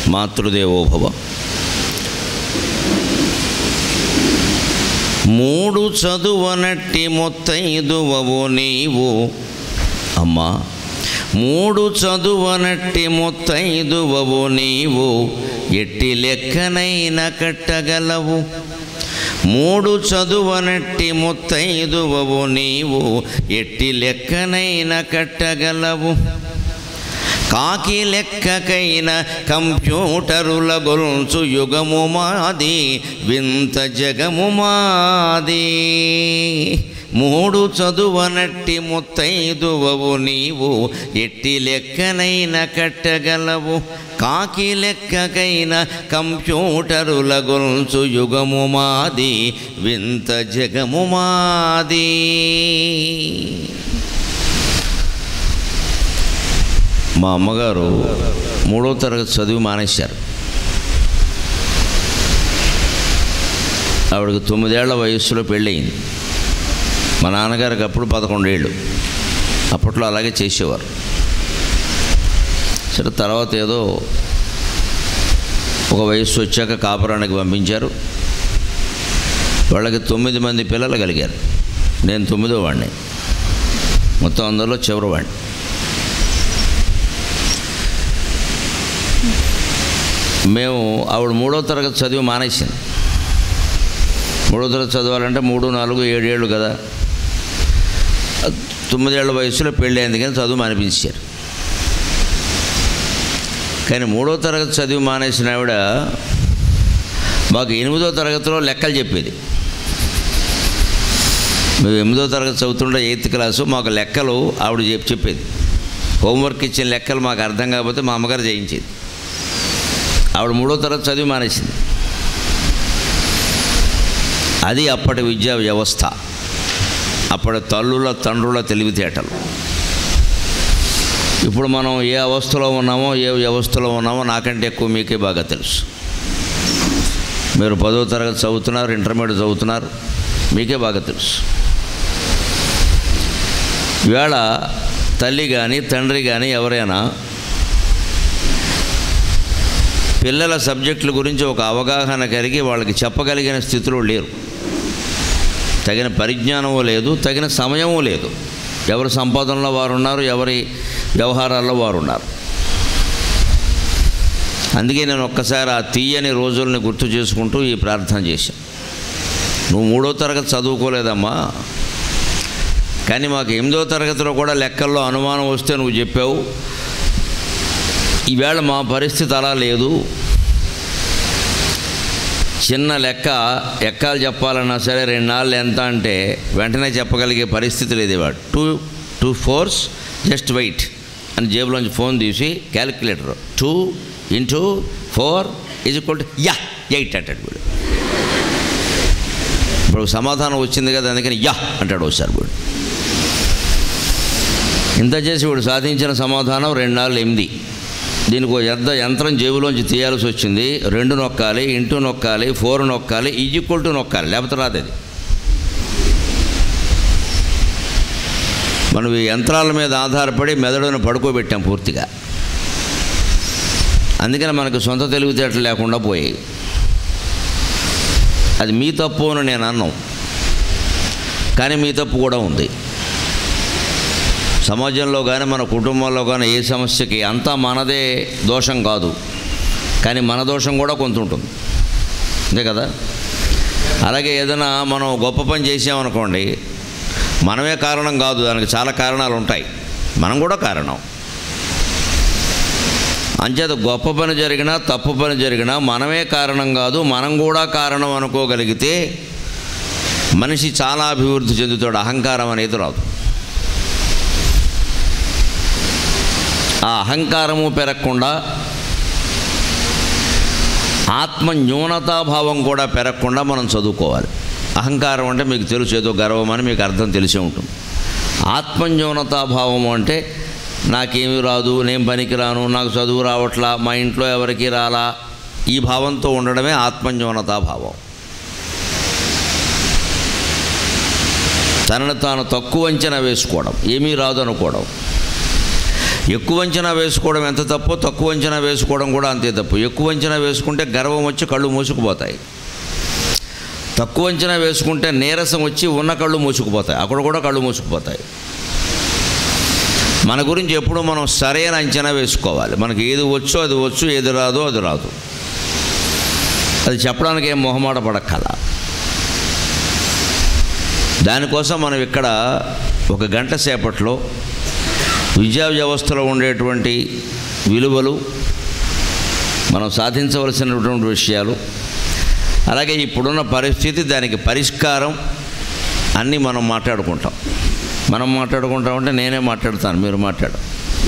మాతృదేవోభవ మూడు చదువనట్టి మొత్తైదువవు నీవు అమ్మా మూడు చదువనట్టి మొత్తైదువవు నీవు ఎట్టి లెక్కనైన కట్టగలవు మూడు చదువనట్టి ముత్తైదువవు నీవు ఎట్టి లెక్కనైన కట్టగలవు కాకి లెక్కకైన కంప్యూటరుల గొలుసు యుగము మాది వింత జగము మాది మూడు చదువనట్టి ముత్తైదువవు నీవు ఎట్టి లెక్కనైన కట్టగలవు కాకి లెక్కకైన కంప్యూటరుల గొలుసు యుగము మాది వింత జగము మాది మా అమ్మగారు మూడో తరగతి చదివి మానేశారు ఆవిడకి తొమ్మిదేళ్ల వయస్సులో పెళ్ళయింది మా నాన్నగారికి అప్పుడు పదకొండేళ్ళు అప్పట్లో అలాగే చేసేవారు సరే తర్వాత ఏదో ఒక వయస్సు వచ్చాక కాపురానికి పంపించారు వాళ్ళకి తొమ్మిది మంది పిల్లలు కలిగారు నేను తొమ్మిదో వాడిని మొత్తం అందరిలో చివరి వాడిని మేము ఆవిడ మూడో తరగతి చదివి మానేసింది మూడో తరగతి చదవాలంటే మూడు నాలుగు ఏడేళ్ళు కదా తొమ్మిదేళ్ల వయసులో పెళ్ళి అయింది కానీ చదువు మానిపించారు కానీ మూడో తరగతి చదివి మానేసిన ఆవిడ మాకు ఎనిమిదో తరగతిలో లెక్కలు చెప్పేది మేము ఎనిమిదో తరగతి చదువుతుండే ఎయిత్ క్లాసు మాకు లెక్కలు ఆవిడ చెప్పి చెప్పేది హోంవర్క్ ఇచ్చిన లెక్కలు మాకు అర్థం కాకపోతే మా అమ్మగారు చేయించేది ఆవిడ మూడో తరగతి చదివి మానేసింది అది అప్పటి విద్యా వ్యవస్థ అప్పటి తల్లుల తండ్రుల తెలివితేటలు ఇప్పుడు మనం ఏ అవస్థలో ఉన్నామో ఏ వ్యవస్థలో ఉన్నామో నాకంటే ఎక్కువ మీకే బాగా తెలుసు మీరు పదో తరగతి చదువుతున్నారు ఇంటర్మీడియట్ చదువుతున్నారు మీకే బాగా తెలుసు ఇవాళ తల్లి కానీ తండ్రి కానీ ఎవరైనా పిల్లల సబ్జెక్టుల గురించి ఒక అవగాహన కలిగి వాళ్ళకి చెప్పగలిగిన స్థితిలో లేరు తగిన పరిజ్ఞానము లేదు తగిన సమయము లేదు ఎవరి సంపాదనలో వారు ఉన్నారు ఎవరి వ్యవహారాల్లో వారు ఉన్నారు అందుకే నేను ఒక్కసారి ఆ తీయని రోజుల్ని గుర్తు చేసుకుంటూ ఈ ప్రార్థన చేశాను నువ్వు మూడో తరగతి చదువుకోలేదమ్మా కానీ మాకు ఎనిమిదో తరగతిలో కూడా లెక్కల్లో అనుమానం వస్తే నువ్వు చెప్పావు ఈవేళ మా పరిస్థితి అలా లేదు చిన్న లెక్క ఎక్కాలు చెప్పాలన్నా సరే రెండు నాళ్ళు ఎంత అంటే వెంటనే చెప్పగలిగే పరిస్థితి లేదు ఇవాడు two two fours just wait అని జేబులోంచి ఫోన్ తీసి calculator two into four is equal to యా ఎయిట్ అంటాడు వీడు ఇప్పుడు సమాధానం వచ్చింది కదా అందుకని యా అంటాడు ఒకసారి వీడు ఇంత చేసి వీడు సాధించిన సమాధానం రెండు నాలుగు ఎనిమిది దీనికి ఒక పెద్ద యంత్రం జేబులోంచి తీయాల్సి వచ్చింది రెండు నొక్కాలి ఇంటూ నొక్కాలి ఫోర్ నొక్కాలి ఈజ్వల్ టు నొక్కాలి లేకపోతే రాదు అది మనం ఈ యంత్రాల మీద ఆధారపడి మెదడును పడుకోబెట్టాం పూర్తిగా అందుకని మనకు సొంత తెలివితేటలు లేకుండా పోయాయి అది మీ తప్పు అని నేను అన్నాం కానీ మీ తప్పు కూడా ఉంది సమాజంలో కానీ మన కుటుంబంలో కానీ ఏ సమస్యకి అంతా మనదే దోషం కాదు కానీ మన దోషం కూడా కొంత ఉంటుంది అంతే కదా అలాగే ఏదైనా మనం గొప్ప పని చేసామనుకోండి మనమే కారణం కాదు దానికి చాలా కారణాలు ఉంటాయి మనం కూడా కారణం అంచేత గొప్ప పని జరిగినా తప్పు పని జరిగినా మనమే కారణం కాదు మనం కూడా కారణం అనుకోగలిగితే మనిషి చాలా అభివృద్ధి చెందుతాడు అహంకారం అనేది రాదు ఆ అహంకారము పెరగకుండా ఆత్మ న్యూనతాభావం కూడా పెరగకుండా మనం చదువుకోవాలి అహంకారం అంటే మీకు తెలుసు ఏదో గర్వం అని మీకు అర్థం తెలిసే ఉంటుంది ఆత్మ న్యూనతాభావం అంటే నాకేమీ రాదు నేను పనికిరాను నాకు చదువు రావట్లా మా ఇంట్లో ఎవరికి రాలా ఈ భావంతో ఉండడమే ఆత్మన్యూనతాభావం తనను తాను తక్కువ అంచనా వేసుకోవడం ఏమీ రాదు అనుకోవడం ఎక్కువ అంచనా వేసుకోవడం ఎంత తప్పో తక్కువ అంచనా వేసుకోవడం కూడా అంతే తప్పు ఎక్కువ అంచనా వేసుకుంటే గర్వం వచ్చి కళ్ళు మూసుకుపోతాయి తక్కువ అంచనా వేసుకుంటే నీరసం వచ్చి ఉన్న కళ్ళు మూసుకుపోతాయి అక్కడ కూడా కళ్ళు మూసుకుపోతాయి మన గురించి ఎప్పుడు మనం సరైన అంచనా వేసుకోవాలి మనకి ఏది వచ్చో అది వచ్చు ఏది రాదో అది రాదు అది చెప్పడానికి ఏం మొహమాట పడక్కల దానికోసం మనం ఇక్కడ ఒక గంట సేపట్లో విద్యా వ్యవస్థలో ఉండేటువంటి విలువలు మనం సాధించవలసినటువంటి విషయాలు అలాగే ఇప్పుడున్న పరిస్థితి దానికి పరిష్కారం అన్నీ మనం మాట్లాడుకుంటాం మనం మాట్లాడుకుంటామంటే నేనే మాట్లాడతాను మీరు మాట్లాడు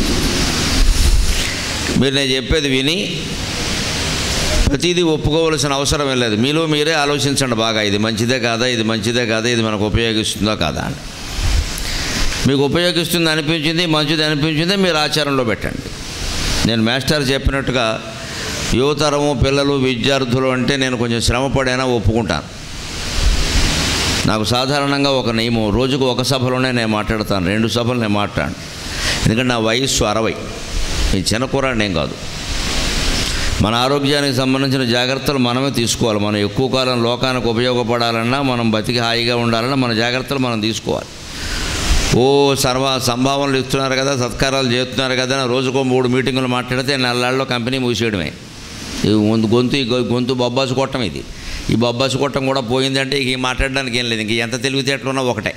మీరు నేను చెప్పేది విని ప్రతిదీ ఒప్పుకోవలసిన అవసరం ఏం లేదు మీలో మీరే ఆలోచించండి బాగా ఇది మంచిదే కాదా ఇది మంచిదే కాదా ఇది మనకు ఉపయోగిస్తుందా కాదా అని మీకు ఉపయోగిస్తుంది అనిపించింది మంచిది అనిపించింది మీరు ఆచారంలో పెట్టండి నేను మాస్టర్ చెప్పినట్టుగా యువతరము పిల్లలు విద్యార్థులు అంటే నేను కొంచెం శ్రమపడైనా ఒప్పుకుంటాను నాకు సాధారణంగా ఒక నియమం రోజుకు ఒక సభలోనే నేను మాట్లాడతాను రెండు సభలు నేను మాట్లాడు ఎందుకంటే నా వయస్సు అరవై ఈ చిన్న కూరాడు ఏం కాదు మన ఆరోగ్యానికి సంబంధించిన జాగ్రత్తలు మనమే తీసుకోవాలి మనం ఎక్కువ కాలం లోకానికి ఉపయోగపడాలన్నా మనం బతికి హాయిగా ఉండాలన్నా మన జాగ్రత్తలు మనం తీసుకోవాలి ఓ సర్వ సంభావనలు ఇస్తున్నారు కదా సత్కారాలు చేస్తున్నారు కదా అని రోజుకో మూడు మీటింగులు మాట్లాడితే నెలల్లో కంపెనీ మూసేయడమే ఈ గొంతు గొంతు ఈ గొ- గొంతు బొబ్బాసు కొట్టం ఇది ఈ బొబ్బాసు కొట్టం కూడా పోయిందంటే ఇక ఈ మాట్లాడడానికి ఏం లేదు ఇంక ఎంత తెలివితేటలున్నా ఒకటే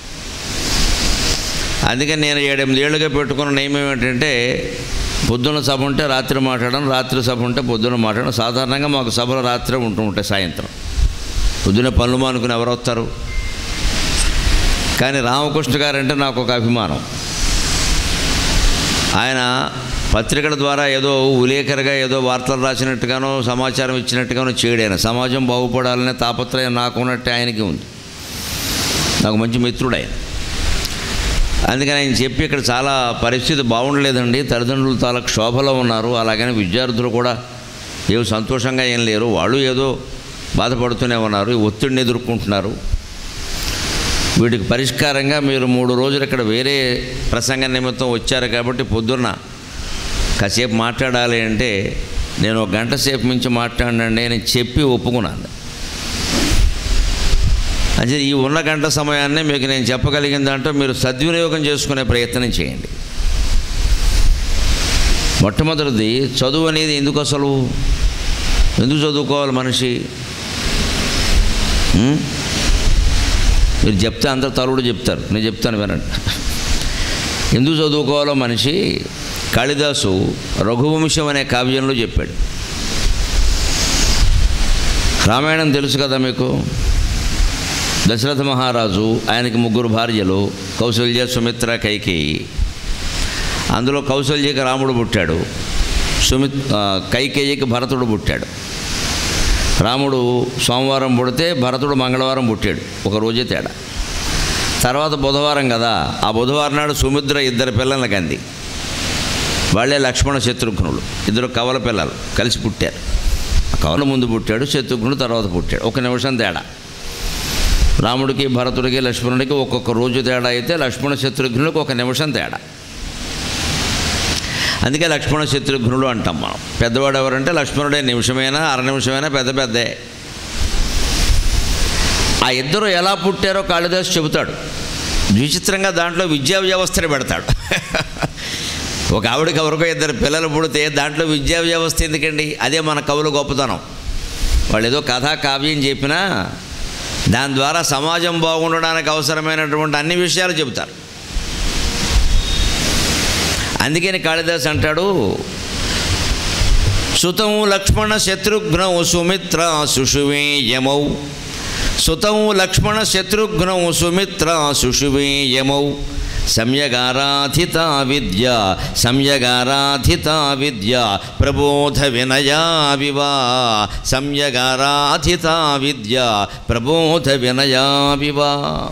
అందుకని నేను ఏడెనిమిది ఏళ్ళుగా పెట్టుకున్న నియమం ఏంటంటే పొద్దున్న సభ ఉంటే రాత్రి మాట్లాడడం రాత్రి సభ ఉంటే పొద్దున్న మాట్లాడడం సాధారణంగా మాకు సభలు రాత్రి ఉంటూ ఉంటాయి సాయంత్రం పొద్దున్న పనులు మానుకుని ఎవరు వస్తారు కానీ రామకృష్ణ గారంటే నాకు ఒక అభిమానం ఆయన పత్రికల ద్వారా ఏదో ఉలేకరుగా ఏదో వార్తలు రాసినట్టుగానో సమాచారం ఇచ్చినట్టుగానో చేయడాను సమాజం బాగుపడాలనే తాపత్రయం నాకున్నట్టే ఆయనకి ఉంది నాకు మంచి మిత్రుడు ఆయన అందుకని ఆయన చెప్పి ఇక్కడ చాలా పరిస్థితి బాగుండలేదండి తల్లిదండ్రులు చాలా క్షోభలో ఉన్నారు అలాగని విద్యార్థులు కూడా ఏమి సంతోషంగా ఏం లేరు వాళ్ళు ఏదో బాధపడుతూనే ఉన్నారు ఈ ఒత్తిడిని ఎదుర్కొంటున్నారు వీటికి పరిష్కారంగా మీరు మూడు రోజులు ఇక్కడ వేరే ప్రసంగ నిమిత్తం వచ్చారు కాబట్టి పొద్దున్న కాసేపు మాట్లాడాలి అంటే నేను ఒక గంట సేపు మించి మాట్లాడండి అని చెప్పి ఒప్పుకున్నాను అంటే ఈ ఉన్న గంట సమయాన్ని మీకు నేను చెప్పగలిగిన దాంట్లో మీరు సద్వినియోగం చేసుకునే ప్రయత్నం చేయండి మొట్టమొదటిది చదువు అనేది ఎందుకు అసలు ఎందుకు చదువుకోవాలి మనిషి ఉం? మీరు చెప్తే అందరు తలుడు చెప్తారు నేను చెప్తాను వినండి ఎందుకు చదువుకోవాలో మనిషి కాళిదాసు రఘువంశం అనే కావ్యంలో చెప్పాడు రామాయణం తెలుసు కదా మీకు దశరథ మహారాజు ఆయనకి ముగ్గురు భార్యలు కౌసల్య సుమిత్ర కైకేయి అందులో కౌసల్యకి రాముడు పుట్టాడు సుమిత్ ఆ, కైకేయికి భరతుడు పుట్టాడు రాముడు సోమవారం పుడితే భరతుడు మంగళవారం పుట్టాడు ఒక రోజే తేడా తర్వాత బుధవారం కదా ఆ బుధవారం నాడు సుమిత్ర ఇద్దరు పిల్లలకి అంది వాళ్ళే లక్ష్మణ శత్రుఘ్నులు ఇద్దరు కవల పిల్లలు కలిసి పుట్టారు ఆ కవల ముందు పుట్టాడు శత్రుఘ్నుడు తర్వాత పుట్టాడు ఒక నిమిషం తేడా రాముడికి భరతుడికి లక్ష్మణుడికి ఒక్కొక్క రోజు తేడా అయితే లక్ష్మణ శత్రుఘ్నుడికి ఒక నిమిషం తేడా అందుకే లక్ష్మణ శత్రుఘ్నుడు అంటాం మనం పెద్దవాడు ఎవరంటే లక్ష్మణుడే నిమిషమైనా అర నిమిషమైనా పెద్ద పెద్దే ఆ ఇద్దరు ఎలా పుట్టారో కాళిదాసు చెబుతాడు విచిత్రంగా దాంట్లో విద్యా వ్యవస్థని పెడతాడు ఒక ఆవిడకి ఎవరికో ఇద్దరు పిల్లలు పుడితే దాంట్లో విద్యా వ్యవస్థ ఎందుకండి అదే మన కవులు గొప్పతనం వాళ్ళు ఏదో కథా కావ్యం చెప్పినా దాని ద్వారా సమాజం బాగుండడానికి అవసరమైనటువంటి అన్ని విషయాలు చెబుతారు అందుకని కాళిదాస్ అంటాడు సుతం లక్ష్మణ శత్రుఘ్నౌ సుమిత్ర సుషువేయమౌ సుతం లక్ష్మణ శత్రుఘ్నౌ సుమిత్ర సుషువేయమౌ సమ్యగారాధిత విద్య సమ్యగారాధిత విద్య ప్రబోధ వినయా వివా సమ్యగారాధిత విద్య ప్రబోధ వినయా వివా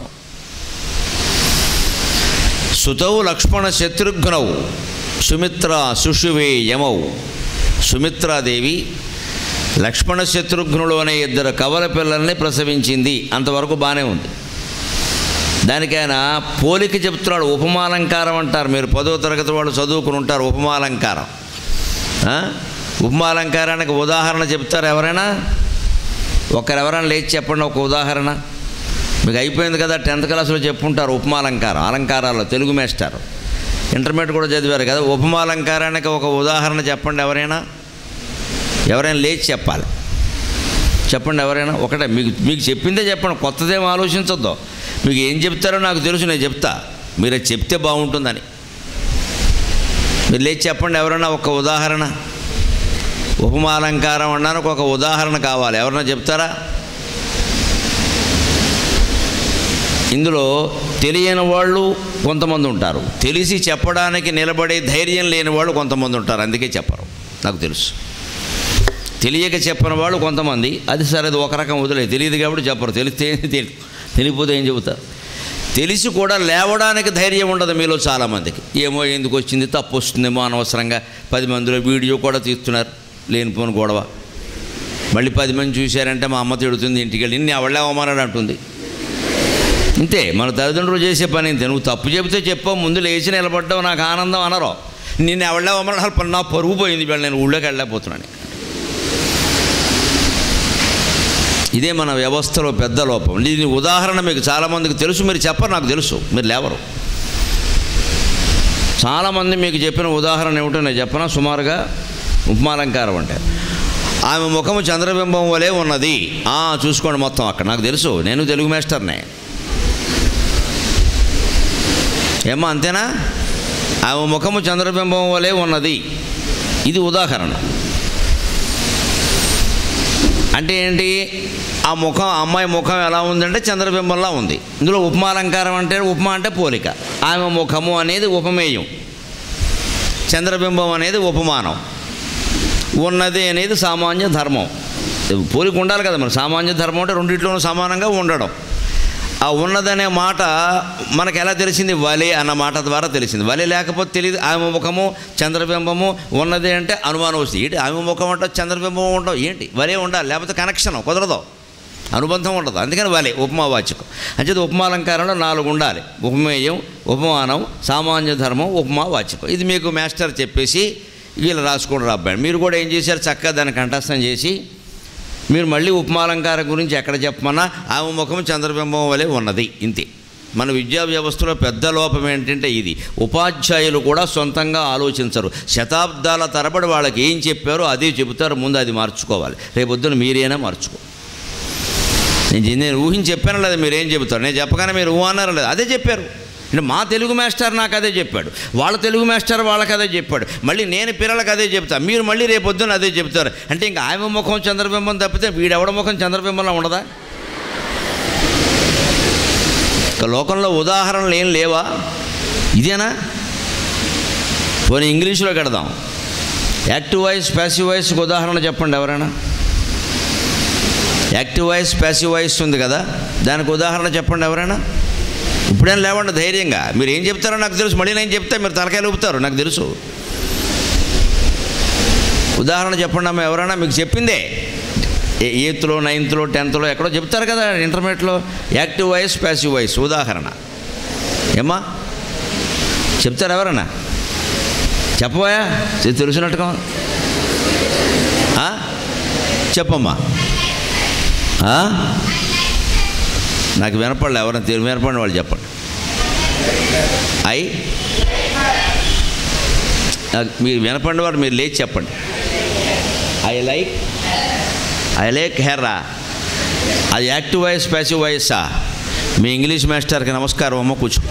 సుతౌ లక్ష్మణ శత్రుఘ్నౌ సుమిత్ర సుషువే యమౌ సుమిత్రాదేవి లక్ష్మణ శత్రుఘ్నులు అనే ఇద్దరు కవల పిల్లల్ని ప్రసవించింది అంతవరకు బాగానే ఉంది దానికి ఆయన పోలిక చెప్తున్నాడు ఉపమాలంకారం అంటారు మీరు పదో తరగతి వాళ్ళు చదువుకుని ఉంటారు ఉపమాలంకారం ఆ? ఉపమాలంకారానికి ఉదాహరణ చెప్తారు ఎవరైనా ఒకరు ఎవరైనా లేచి చెప్పండి ఒక ఉదాహరణ మీకు అయిపోయింది కదా టెన్త్ క్లాస్లో చెప్పుంటారు ఉపమాలంకారం అలంకారాలు తెలుగు మేస్టారు ఇంటర్మీడియట్ కూడా చదివారు కదా ఉపమాలంకారానికి ఒక ఉదాహరణ చెప్పండి ఎవరైనా ఎవరైనా లేచి చెప్పాలి చెప్పండి ఎవరైనా ఒకటే మీకు మీకు చెప్పిందే చెప్పండి కొత్తదేం ఆలోచించొద్దు మీకు ఏం చెప్తారో నాకు తెలుసు నేను చెప్తా మీరు అది చెప్తే బాగుంటుందని మీరు లేచి చెప్పండి ఎవరైనా ఒక ఉదాహరణ ఉపమాలంకారం అనడానికి ఒక ఉదాహరణ కావాలి ఎవరైనా చెప్తారా ఇందులో తెలియని వాళ్ళు కొంతమంది ఉంటారు తెలిసి చెప్పడానికి నిలబడే ధైర్యం లేని వాళ్ళు కొంతమంది ఉంటారు అందుకే చెప్పరు నాకు తెలుసు తెలియక చెప్పని వాళ్ళు కొంతమంది అది సరే అది ఒక రకం వదిలే తెలియదు కాబట్టి చెప్పరు తెలిస్తే తెలియదు తెలియకపోతే ఏం చెబుతారు తెలిసి కూడా లేవడానికి ధైర్యం ఉండదు మీలో చాలామందికి ఏమో ఎందుకు వచ్చింది తప్పు వస్తుందేమో అనవసరంగా పది మందిలో వీడియో కూడా తీస్తున్నారు లేనిపోని గొడవ మళ్ళీ పది మంది చూశారంటే మా అమ్మ తిడుతుంది ఇంటికి వెళ్ళి నిన్ను ఎవళ్ళే అవమానాడు అంటుంది ఇంతే మన తల్లిదండ్రులు చేసే పని ఇంతే నువ్వు తప్పు చెబితే చెప్పావు ముందు లేచి నిలబడ్డావు నాకు ఆనందం అనరో నిన్ను ఎవళ్ళే అవమానాలు నా పరుగు పోయింది వీళ్ళు నేను ఊళ్ళోకి వెళ్ళలేకపోతున్నాను ఇదే మన వ్యవస్థలో పెద్ద లోపం దీని ఉదాహరణ మీకు చాలామందికి తెలుసు మీరు చెప్పరు నాకు తెలుసు మీరు లేవరు చాలామంది మీకు చెప్పిన ఉదాహరణ ఏమిటో నేను చెప్పనా సుమారుగా ఉపమాలంకారం అంటే ఆమె ముఖము చంద్రబింబం వలె ఉన్నది ఆ, చూసుకోండి మొత్తం అక్కడ నాకు తెలుసు నేను తెలుగు మాస్టర్నే ఏమో అంతేనా ఆమె ముఖము చంద్రబింబం వలె ఉన్నది ఇది ఉదాహరణ అంటే ఏంటి ఆ ముఖం ఆ అమ్మాయి ముఖం ఎలా ఉందంటే చంద్రబింబంలా ఉంది ఇందులో ఉపమాలంకారం అంటే ఉపమా అంటే పోలిక ఆమె ముఖము అనేది ఉపమేయం చంద్రబింబం అనేది ఉపమానం ఉన్నది అనేది సామాన్య ధర్మం పోలిక ఉండాలి కదా మరి సామాన్య ధర్మం అంటే రెండిట్లోనూ సమానంగా ఉండడం ఆ ఉన్నదనే మాట మనకు ఎలా తెలిసింది వలే అన్న మాట ద్వారా తెలిసింది వలే లేకపోతే తెలియదు ఆమె ముఖము చంద్రబింబము ఉన్నది అంటే అనుమానం వస్తుంది ఏంటి ఆమె ముఖం అంటావు చంద్రబింబం ఉండవు ఏంటి వలే ఉండాలి లేకపోతే కనెక్షన్ కుదరదు అనుబంధం ఉండదు అందుకని వలే ఉపమావాచకం అంచేది ఉపమాలంకారంలో నాలుగు ఉండాలి ఉపమేయం ఉపమానం సామాన్య ధర్మం ఉపమావాచకం ఇది మీకు మాస్టర్ చెప్పేసి వీళ్ళు రాసుకోండి అబ్బాయి మీరు కూడా ఏం చేశారు చక్కగా దాన్ని కంఠస్థం చేసి మీరు మళ్ళీ ఉపమాలంకారం గురించి ఎక్కడ చెప్పమన్నా ఆమె ముఖం చంద్రబింబం వలె ఉన్నది ఇంతే మన విద్యా వ్యవస్థలో పెద్ద లోపం ఏంటంటే ఇది ఉపాధ్యాయులు కూడా సొంతంగా ఆలోచించరు శతాబ్దాల తరబడి వాళ్ళకి ఏం చెప్పారో అదే చెబుతారు ముందు అది మార్చుకోవాలి రేపొద్దున మీరైనా మార్చుకో నేను చె- నేను ఊహించి చెప్పాను లేదా మీరు ఏం చెబుతారు నేను చెప్పగానే మీరు ఊ అన్నారా లేదా అదే చెప్పారు అంటే మా తెలుగు మాస్టర్ నాకు అదే చెప్పాడు వాళ్ళ తెలుగు మాస్టర్ వాళ్ళకి అదే చెప్పాడు మళ్ళీ నేను పిల్లలకు అదే చెప్తా మీరు మళ్ళీ రేపొద్దున అదే చెప్తారు అంటే ఇంకా ఆమె ముఖం చంద్రబింబం తప్పితే వీడెవడ ముఖం చంద్రబింబంలో ఉండదా ఇక లోకంలో ఉదాహరణలు ఏం లేవా ఇదేనా పోనీ ఇంగ్లీష్లో కడదాం యాక్టివ్ వాయిస్ ప్యాసివ్ వాయిస్కి ఉదాహరణ చెప్పండి ఎవరైనా యాక్టివ్ వాయిస్ ప్యాసివ్ వాయిస్ ఉంది కదా దానికి ఉదాహరణ చెప్పండి ఎవరైనా ఇప్పుడేం లేవండి ధైర్యంగా మీరు ఏం చెప్తారో నాకు తెలుసు మళ్ళీ నేను చెప్తే మీరు తలకాయలు ఊపుతారు నాకు తెలుసు ఉదాహరణ చెప్పండి అమ్మ ఎవరైనా మీకు చెప్పిందే ఏ- ఎయిత్లో నైన్త్లో టెన్త్లో ఎక్కడో చెప్తారు కదా ఇంటర్మీడియట్లో యాక్టివ్ వాయిస్ ప్యాసివ్ వాయిస్ ఉదాహరణ ఏమ్మా చెప్తారు ఎవరన్నా చెప్పబోయా తె- తెలిసినట్టుగా ఆ? చెప్పమ్మా ఆ? నాకు వినపడలే ఎవరైనా తెలివి వినపడిన వాళ్ళు చెప్పండి ఐ నాకు మీరు వినపడిన వారు మీరు లేచి చెప్పండి ఐ లైక్ ఐ లైక్ హెర్రా అది యాక్టివ్ వాయిస్ ప్యాసివ్ వాయిసా మీ ఇంగ్లీష్ మాస్టర్కి నమస్కారం అమ్మ కూర్చో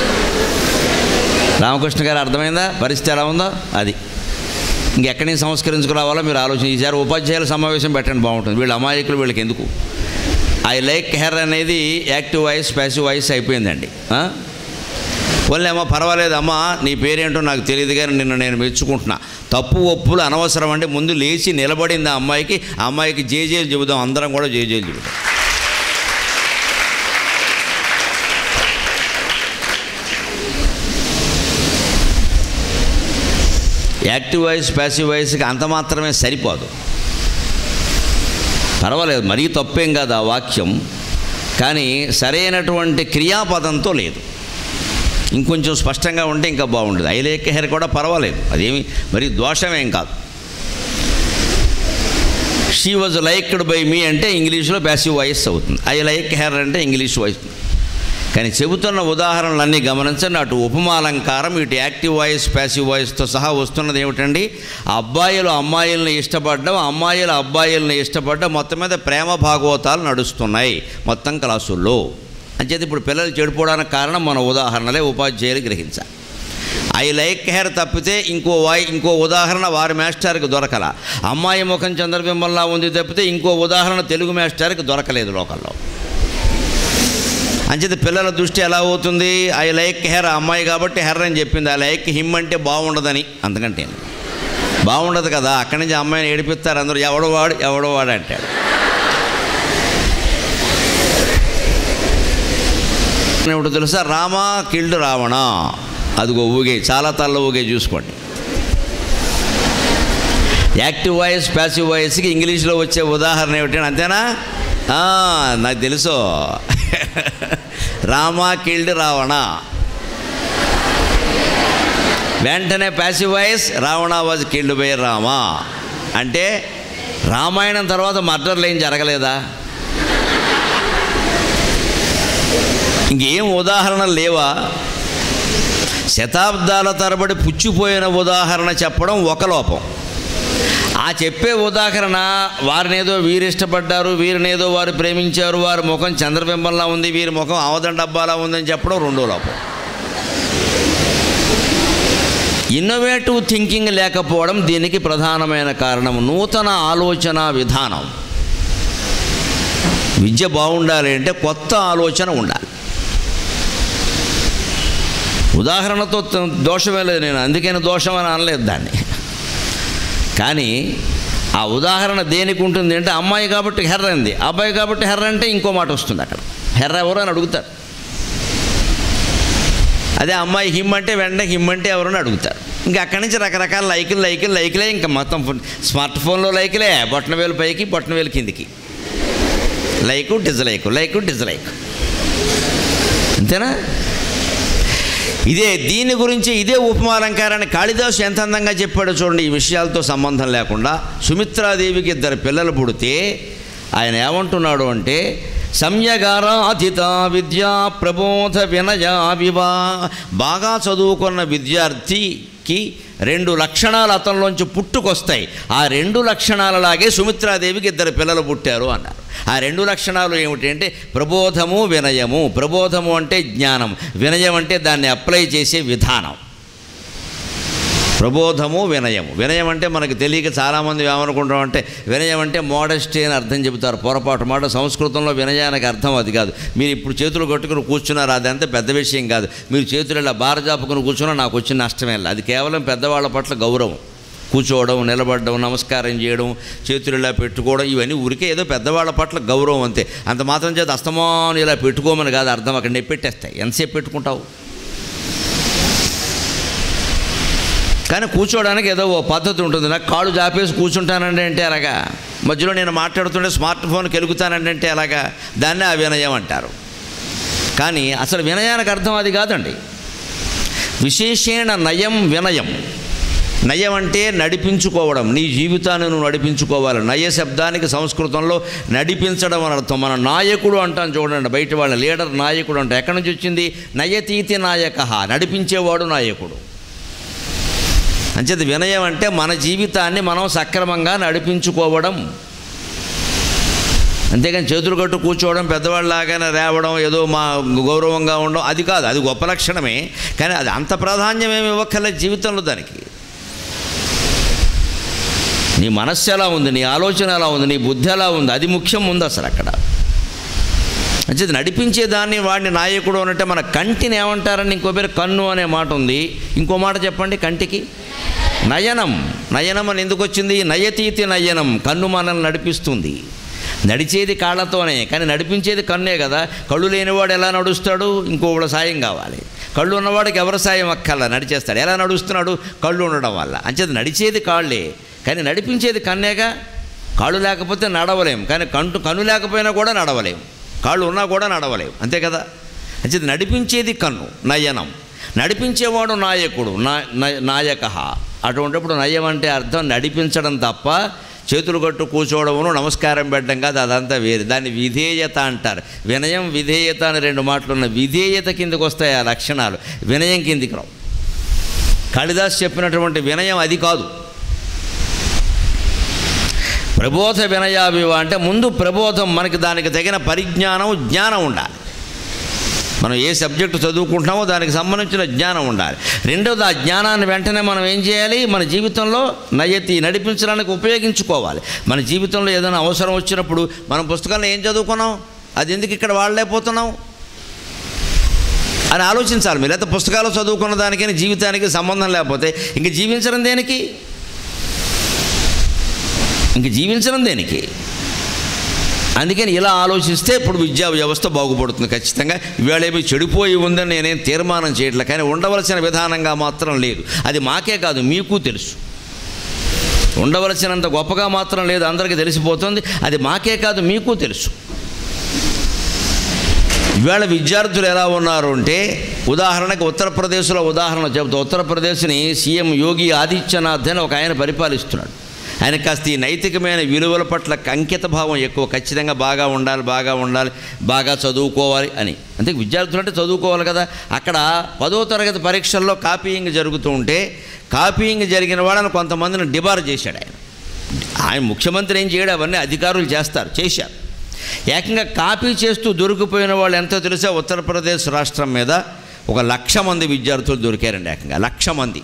రామకృష్ణ గారు అర్థమైందా పరిస్థితి ఎలా ఉందో అది ఇంకెక్కడి నుంచి సంస్కరించుకురావాలో మీరు ఆలోచన ఈసారి ఉపాధ్యాయుల సమావేశం పెట్టండి బాగుంటుంది వీళ్ళు అమాయకులు వీళ్ళకి ఎందుకు ఐ లైక్ హెర్ అనేది యాక్టివ్ వాయిస్ ప్యాసివ్ వాయిస్ అయిపోయిందండి పోన్లే అమ్మా పర్వాలేదు అమ్మా నీ పేరేంటో నాకు తెలియదు కానీ నిన్ను నేను మెచ్చుకుంటున్నా తప్పు ఒప్పులు అనవసరం అంటే ముందు లేచి నిలబడింది ఆ అమ్మాయికి ఆ అమ్మాయికి జేజేలు చెబుదాం అందరం కూడా జేజేలు చెబుతాం యాక్టివ్ వాయిస్ ప్యాసివ్ వాయిస్కి అంత మాత్రమే సరిపోదు పర్వాలేదు మరీ తప్పేం కాదు ఆ వాక్యం కానీ సరైనటువంటి క్రియాపదంతో లేదు ఇంకొంచెం స్పష్టంగా ఉంటే ఇంకా బాగుండేది ఐ లైక్ హెయిర్ కూడా పర్వాలేదు అదేమి మరి దోషమేం కాదు she was liked by me అంటే ఇంగ్లీష్లో ప్యాసివ్ వాయిస్ అవుతుంది ఐ లైక్ హెయిర్ అంటే ఇంగ్లీష్ వాయిస్ కానీ చెబుతున్న ఉదాహరణలన్నీ గమనించండి అటు ఉపమాలంకారం ఇటు యాక్టివ్ వాయిస్ ప్యాసివ్ వాయిస్తో సహా వస్తున్నది ఏమిటండి ఆ అబ్బాయిలు అమ్మాయిలను ఇష్టపడడం అమ్మాయిలు అబ్బాయిలను ఇష్టపడడం మొత్తం మీద ప్రేమ భాగవతాలు నడుస్తున్నాయి మొత్తం క్లాసుల్లో అంచేది ఇప్పుడు పిల్లలు చెడిపోవడానికి కారణం మన ఉదాహరణలే ఉపాధ్యాయులు గ్రహించాలి ఐ లైక్ హెయిర్ తప్పితే ఇంకో వాయి ఇంకో ఉదాహరణ వారి మాస్టర్కి దొరకల అమ్మాయి ముఖం చంద్రబింబంలా ఉంది తప్పితే ఇంకో ఉదాహరణ తెలుగు మాస్టర్కి దొరకలేదు లోకల్లో అంచేత పిల్లల దృష్టి ఎలా అవుతుంది ఐ లైక్ హెయిర్ అమ్మాయి కాబట్టి హెర్ అని చెప్పింది ఐ లైక్ హిమ్ అంటే బాగుండదని అందుకంటే బాగుండదు కదా అక్కడి నుంచి అమ్మాయిని ఏడిపిస్తారు అందరూ ఎవడో వాడు ఎవడో వాడు అంటాడు ఏమిటో తెలుసా రామా కిల్డ్ రావణ అదిగో ఊగే చాలా తల్ల ఊగే చూసుకోండి యాక్టివ్ వాయిస్ ప్యాసివ్ వాయిస్కి ఇంగ్లీష్లో వచ్చే ఉదాహరణ ఏమిటంటే అంతేనా ఆ, నాకు తెలుసు రామా కిల్డ్ రావణ వెంటనే passive voice Ravana was killed by Rama అంటే రామాయణం తర్వాత మర్డర్లు ఏం జరగలేదా ఇంకేం ఉదాహరణలు లేవా శతాబ్దాల తరబడి పుచ్చిపోయిన ఉదాహరణ చెప్పడం ఒక లోపం ఆ చెప్పే ఉదాహరణ వారినేదో వీరు ఇష్టపడ్డారు వీరినేదో వారు ప్రేమించారు వారి ముఖం చంద్రబింబంలా ఉంది వీరి ముఖం ఆవదం డబ్బాలా ఉందని చెప్పడం రెండో లోపం ఇన్నోవేటివ్ థింకింగ్ లేకపోవడం దీనికి ప్రధానమైన కారణం నూతన ఆలోచన విధానం విద్య బాగుండాలి అంటే కొత్త ఆలోచన ఉండాలి ఉదాహరణతో త- దోషమే లేదు నేను అందుకని దోషం అని అనలేదు దాన్ని కానీ ఆ ఉదాహరణ దేనికి ఉంటుంది అంటే అమ్మాయి కాబట్టి హెర్ర అంది అబ్బాయి కాబట్టి హెర్ర అంటే ఇంకో మాట వస్తుంది అక్కడ హెర్ర ఎవరు అని అడుగుతారు అదే అమ్మాయి హిమ్ అంటే వెంటనే హిమ్ అంటే ఎవరు అని అడుగుతారు ఇంకా అక్కడి నుంచి రకరకాల లైకులు లైకులు లైకులే ఇంకా మొత్తం ఫోన్- స్మార్ట్ ఫోన్లో లైకులే బొట్టన వేలు పైకి బొట్టన వేలు కిందికి లైకు డిజ్లైకు లైకు డిజ్లైక్ అంతేనా ఇదే దీని గురించి ఇదే ఉపమాలంకారాన్ని కాళిదాసు ఎంత అందంగా చెప్పాడో చూడండి ఈ విషయాలతో సంబంధం లేకుండా సుమిత్రాదేవికి ఇద్దరు పిల్లలు పుడితే ఆయన ఏమంటున్నాడు అంటే సంయగారాధిత విద్యా ప్రబోధ వినయ వివా బాగా చదువుకున్న విద్యార్థికి రెండు లక్షణాలు అతనిలోంచి పుట్టుకొస్తాయి ఆ రెండు లక్షణాలలాగే సుమిత్రాదేవికి ఇద్దరు పిల్లలు పుట్టారు అన్నారు ఆ రెండు లక్షణాలు ఏమిటి అంటే ప్రబోధము వినయము ప్రబోధము అంటే జ్ఞానం వినయం అంటే దాన్ని అప్లై చేసే విధానం ప్రబోధము వినయము వినయం అంటే మనకు తెలియక చాలామంది ఏమనుకుంటాం అంటే వినయం అంటే మోడస్టీ అని అర్థం చెబుతారు పొరపాటు మాట సంస్కృతంలో వినయానికి అర్థం అది కాదు మీరు ఇప్పుడు చేతులు కట్టుకుని కూర్చున్నారు అది అంత పెద్ద విషయం కాదు మీరు చేతులు ఇలా బారజాపుకుని కూర్చున్నా నాకు వచ్చిన నష్టమే లేదు అది కేవలం పెద్దవాళ్ళ పట్ల గౌరవం కూర్చోవడం నిలబడడం నమస్కారం చేయడం చేతులు ఇలా పెట్టుకోవడం ఇవన్నీ ఊరికే ఏదో పెద్దవాళ్ళ పట్ల గౌరవం అంతే అంత మాత్రం చేత అస్తమాను ఇలా పెట్టుకోమని కాదు అర్థం అక్కడ నెప్పెట్టేస్తాయి ఎంతసేపు పెట్టుకుంటావు కానీ కూర్చోవడానికి ఏదో ఓ పద్ధతి ఉంటుంది నాకు కాళ్ళు జాపేసి కూర్చుంటానండి అంటే అలాగా మధ్యలో నేను మాట్లాడుతుంటే స్మార్ట్ ఫోన్ కెలుగుతానండి అంటే అలాగా దాన్నే అవినయం అంటారు కానీ అసలు వినయానికి అర్థం అది కాదండి విశేషేణ నయం వినయం నయం అంటే నడిపించుకోవడం నీ జీవితాన్ని నువ్వు నడిపించుకోవాలి నయ శబ్దానికి సంస్కృతంలో నడిపించడం అని అర్థం మన నాయకుడు అంటాం చూడండి బయట వాళ్ళ లీడర్ నాయకుడు అంట ఎక్కడి నుంచి వచ్చింది నయతీతి నాయక నడిపించేవాడు నాయకుడు అంచేది వినయం అంటే మన జీవితాన్ని మనం సక్రమంగా నడిపించుకోవడం అంతేగాని చేతులు కట్టు కూర్చోవడం పెద్దవాళ్ళలాగానే రేవడం ఏదో మా గౌరవంగా ఉండడం అది కాదు అది గొప్ప లక్షణమే కానీ అది అంత ప్రాధాన్యం ఏమి ఇవ్వక్కర్లేదు జీవితంలో దానికి నీ మనస్సు ఎలా ఉంది నీ ఆలోచన ఎలా ఉంది నీ బుద్ధి ఎలా ఉంది అది ముఖ్యం ఉంది అసలు అక్కడ అంటే నడిపించే దాన్ని వాడిని నాయకుడు అనంటే మన కంటిని ఏమంటారని ఇంకో పేరు కన్ను అనే మాట ఉంది ఇంకో మాట చెప్పండి కంటికి నయనం నయనం అని ఎందుకు వచ్చింది నయతీతి నయనం కన్ను మనల్ని నడిపిస్తుంది నడిచేది కాళ్ళతోనే కానీ నడిపించేది కన్నే కదా కళ్ళు లేనివాడు ఎలా నడుస్తాడు ఇంకోటి సాయం కావాలి కళ్ళు ఉన్నవాడికి ఎవరి సాయం అక్కర్లా నడిచేస్తాడు ఎలా నడుస్తున్నాడు కళ్ళు ఉండడం వల్ల అంచేది నడిచేది కాళ్ళే కానీ నడిపించేది కన్నేగా కాళ్ళు లేకపోతే నడవలేం కానీ కంటు కన్ను లేకపోయినా కూడా నడవలేం కాళ్ళు ఉన్నా కూడా నడవలేవు అంతే కదా అంటే నడిపించేది కన్ను నయనం నడిపించేవాడు నాయకుడు నా నాయక అటువంటిప్పుడు నయం అంటే అర్థం నడిపించడం తప్ప చేతులు కట్టు కూర్చోవడమును నమస్కారం పెట్టడం కాదు అదంతా వేరు దాన్ని విధేయత అంటారు వినయం విధేయత అని రెండు మాటలు ఉన్న విధేయత కిందకు వస్తాయి ఆ లక్షణాలు వినయం కిందికి రావు కాళిదాస్ చెప్పినటువంటి వినయం అది కాదు ప్రబోధ వినయాభివ అంటే ముందు ప్రబోధం మనకి దానికి తగిన పరిజ్ఞానం జ్ఞానం ఉండాలి మనం ఏ సబ్జెక్టు చదువుకుంటున్నామో దానికి సంబంధించిన జ్ఞానం ఉండాలి రెండవది ఆ జ్ఞానాన్ని వెంటనే మనం ఏం చేయాలి మన జీవితంలో నయతి నడిపించడానికి ఉపయోగించుకోవాలి మన జీవితంలో ఏదైనా అవసరం వచ్చినప్పుడు మనం పుస్తకాల్లో ఏం చదువుకున్నాం అది ఎందుకు ఇక్కడ వాడలేకపోతున్నాం అని ఆలోచించాలి మీరు లేకపోతే పుస్తకాలు చదువుకున్న దానికి జీవితానికి సంబంధం లేకపోతే ఇంక జీవించడం దేనికి ఇంక జీవించడం దేనికి అందుకని ఇలా ఆలోచిస్తే ఇప్పుడు విద్యా వ్యవస్థ బాగుపడుతుంది ఖచ్చితంగా ఇవాళ ఏమి చెడిపోయి ఉందని నేనేం తీర్మానం చేయట్లే కానీ ఉండవలసిన విధానంగా మాత్రం లేదు అది మాకే కాదు మీకు తెలుసు ఉండవలసినంత గొప్పగా మాత్రం లేదు అందరికీ తెలిసిపోతుంది అది మాకే కాదు మీకు తెలుసు ఇవాళ విద్యార్థులు ఎలా ఉన్నారు అంటే ఉదాహరణకు ఉత్తరప్రదేశ్లో ఉదాహరణ చెబుతా ఉత్తరప్రదేశ్ని సీఎం యోగి ఆదిత్యనాథ్ అని ఒక ఆయన పరిపాలిస్తున్నాడు ఆయన కాస్త ఈ నైతికమైన విలువల పట్ల అంకిత భావం ఎక్కువ ఖచ్చితంగా బాగా ఉండాలి బాగా ఉండాలి బాగా చదువుకోవాలి అని అంతే విద్యార్థులు అంటే చదువుకోవాలి కదా అక్కడ పదో తరగతి పరీక్షల్లో కాపీయింగ్ జరుగుతూ ఉంటే కాపీయింగ్ జరిగిన వాళ్ళని కొంతమందిని డిబార్ చేశాడు ఆయన ఆయన ముఖ్యమంత్రి ఏం చేయడం అవన్నీ అధికారులు చేస్తారు చేశారు ఏకంగా కాపీ చేస్తూ దొరికిపోయిన వాళ్ళు ఎంతో తెలుసా ఉత్తరప్రదేశ్ రాష్ట్రం మీద ఒక లక్ష మంది విద్యార్థులు దొరికారండి ఏకంగా లక్ష మంది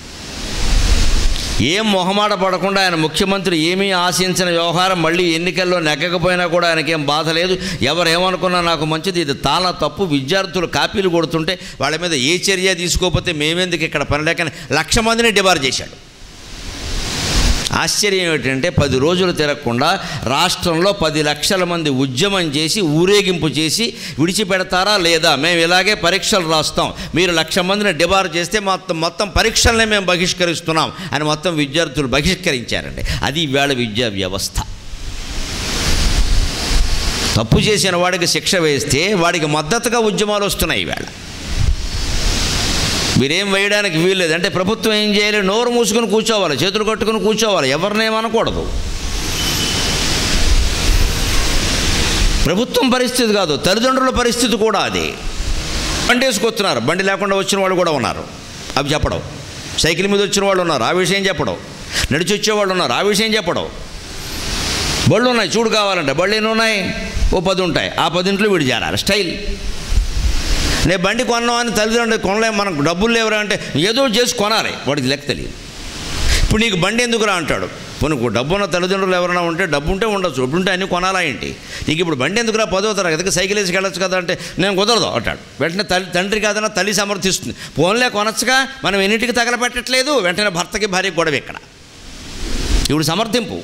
ఏం మొహమాట పడకుండా ఆయన ముఖ్యమంత్రి ఏమీ ఆశించిన వ్యవహారం మళ్ళీ ఎన్నికల్లో నెగ్గకపోయినా కూడా ఆయనకేం బాధ లేదు ఎవరు ఏమనుకున్నా నాకు మంచిది ఇది తాళ తప్పు విద్యార్థులు కాపీలు కొడుతుంటే వాళ్ళ మీద ఏ చర్య తీసుకోకపోతే మేమెందుకు ఇక్కడ పని లేకని లక్ష మందిని డిబార్ చేశాడు ఆశ్చర్యం ఏమిటంటే పది రోజులు తిరగకుండా రాష్ట్రంలో పది లక్షల మంది ఉద్యమం చేసి ఊరేగింపు చేసి విడిచిపెడతారా లేదా మేము ఇలాగే పరీక్షలు రాస్తాం మీరు లక్ష మందిని డిబార్ చేస్తే మొత్తం మొత్తం పరీక్షలనే మేము బహిష్కరిస్తున్నాం అని మొత్తం విద్యార్థులు బహిష్కరించారండి అది ఇవాళ విద్యా వ్యవస్థ తప్పు చేసిన వాడికి శిక్ష వేస్తే వాడికి మద్దతుగా ఉద్యమాలు వస్తున్నాయి ఇవాళ మీరేం వేయడానికి వీల్లేదు అంటే ప్రభుత్వం ఏం చేయాలి నోరు మూసుకొని కూర్చోవాలి చేతులు కట్టుకుని కూర్చోవాలి ఎవరినేమనకూడదు ప్రభుత్వం పరిస్థితి కాదు తల్లిదండ్రుల పరిస్థితి కూడా అది బండి వేసుకొస్తున్నారు బండి లేకుండా వచ్చిన వాళ్ళు కూడా ఉన్నారు అవి చెప్పడం సైకిల్ మీద వచ్చిన వాళ్ళు ఉన్నారు ఆ విషయం చెప్పడం నడిచి వచ్చేవాళ్ళు ఉన్నారు ఆ విషయం చెప్పడం బళ్ళు ఉన్నాయి చూడు కావాలంటే బళ్ళు ఎన్ని ఉన్నాయి ఓ పది ఉంటాయి ఆ పదింట్లో వీడు చేరాలి స్టైల్ నేను బండి కొన్నాం అని తల్లిదండ్రులు కొనలేం మనకు డబ్బులు లేవురా అంటే ఏదో చేసి కొనాలి వాడికి లెక్క తెలియదు ఇప్పుడు నీకు బండి ఎందుకురా అంటాడు పోనీ డబ్బు ఉన్న తల్లిదండ్రులు ఎవరైనా ఉంటే డబ్బు ఉంటే ఉండొచ్చు డబ్బు ఉంటే అన్నీ కొనాలా ఏంటి నీకు ఇప్పుడు బండి ఎందుకురా పదో తరగతికి సైకిల్ వేసి వెళ్ళొచ్చు కదా అంటే నేను కుదరదు అంటాడు వెంటనే తల్లి తండ్రి కాదన్నా తల్లి సమర్థిస్తుంది ఫోన్లే కొనొచ్చుగా మనం ఎన్నింటికి తగలపెట్టట్లేదు వెంటనే భర్తకి భార్య గొడవ ఇక్కడ ఇప్పుడు సమర్థింపు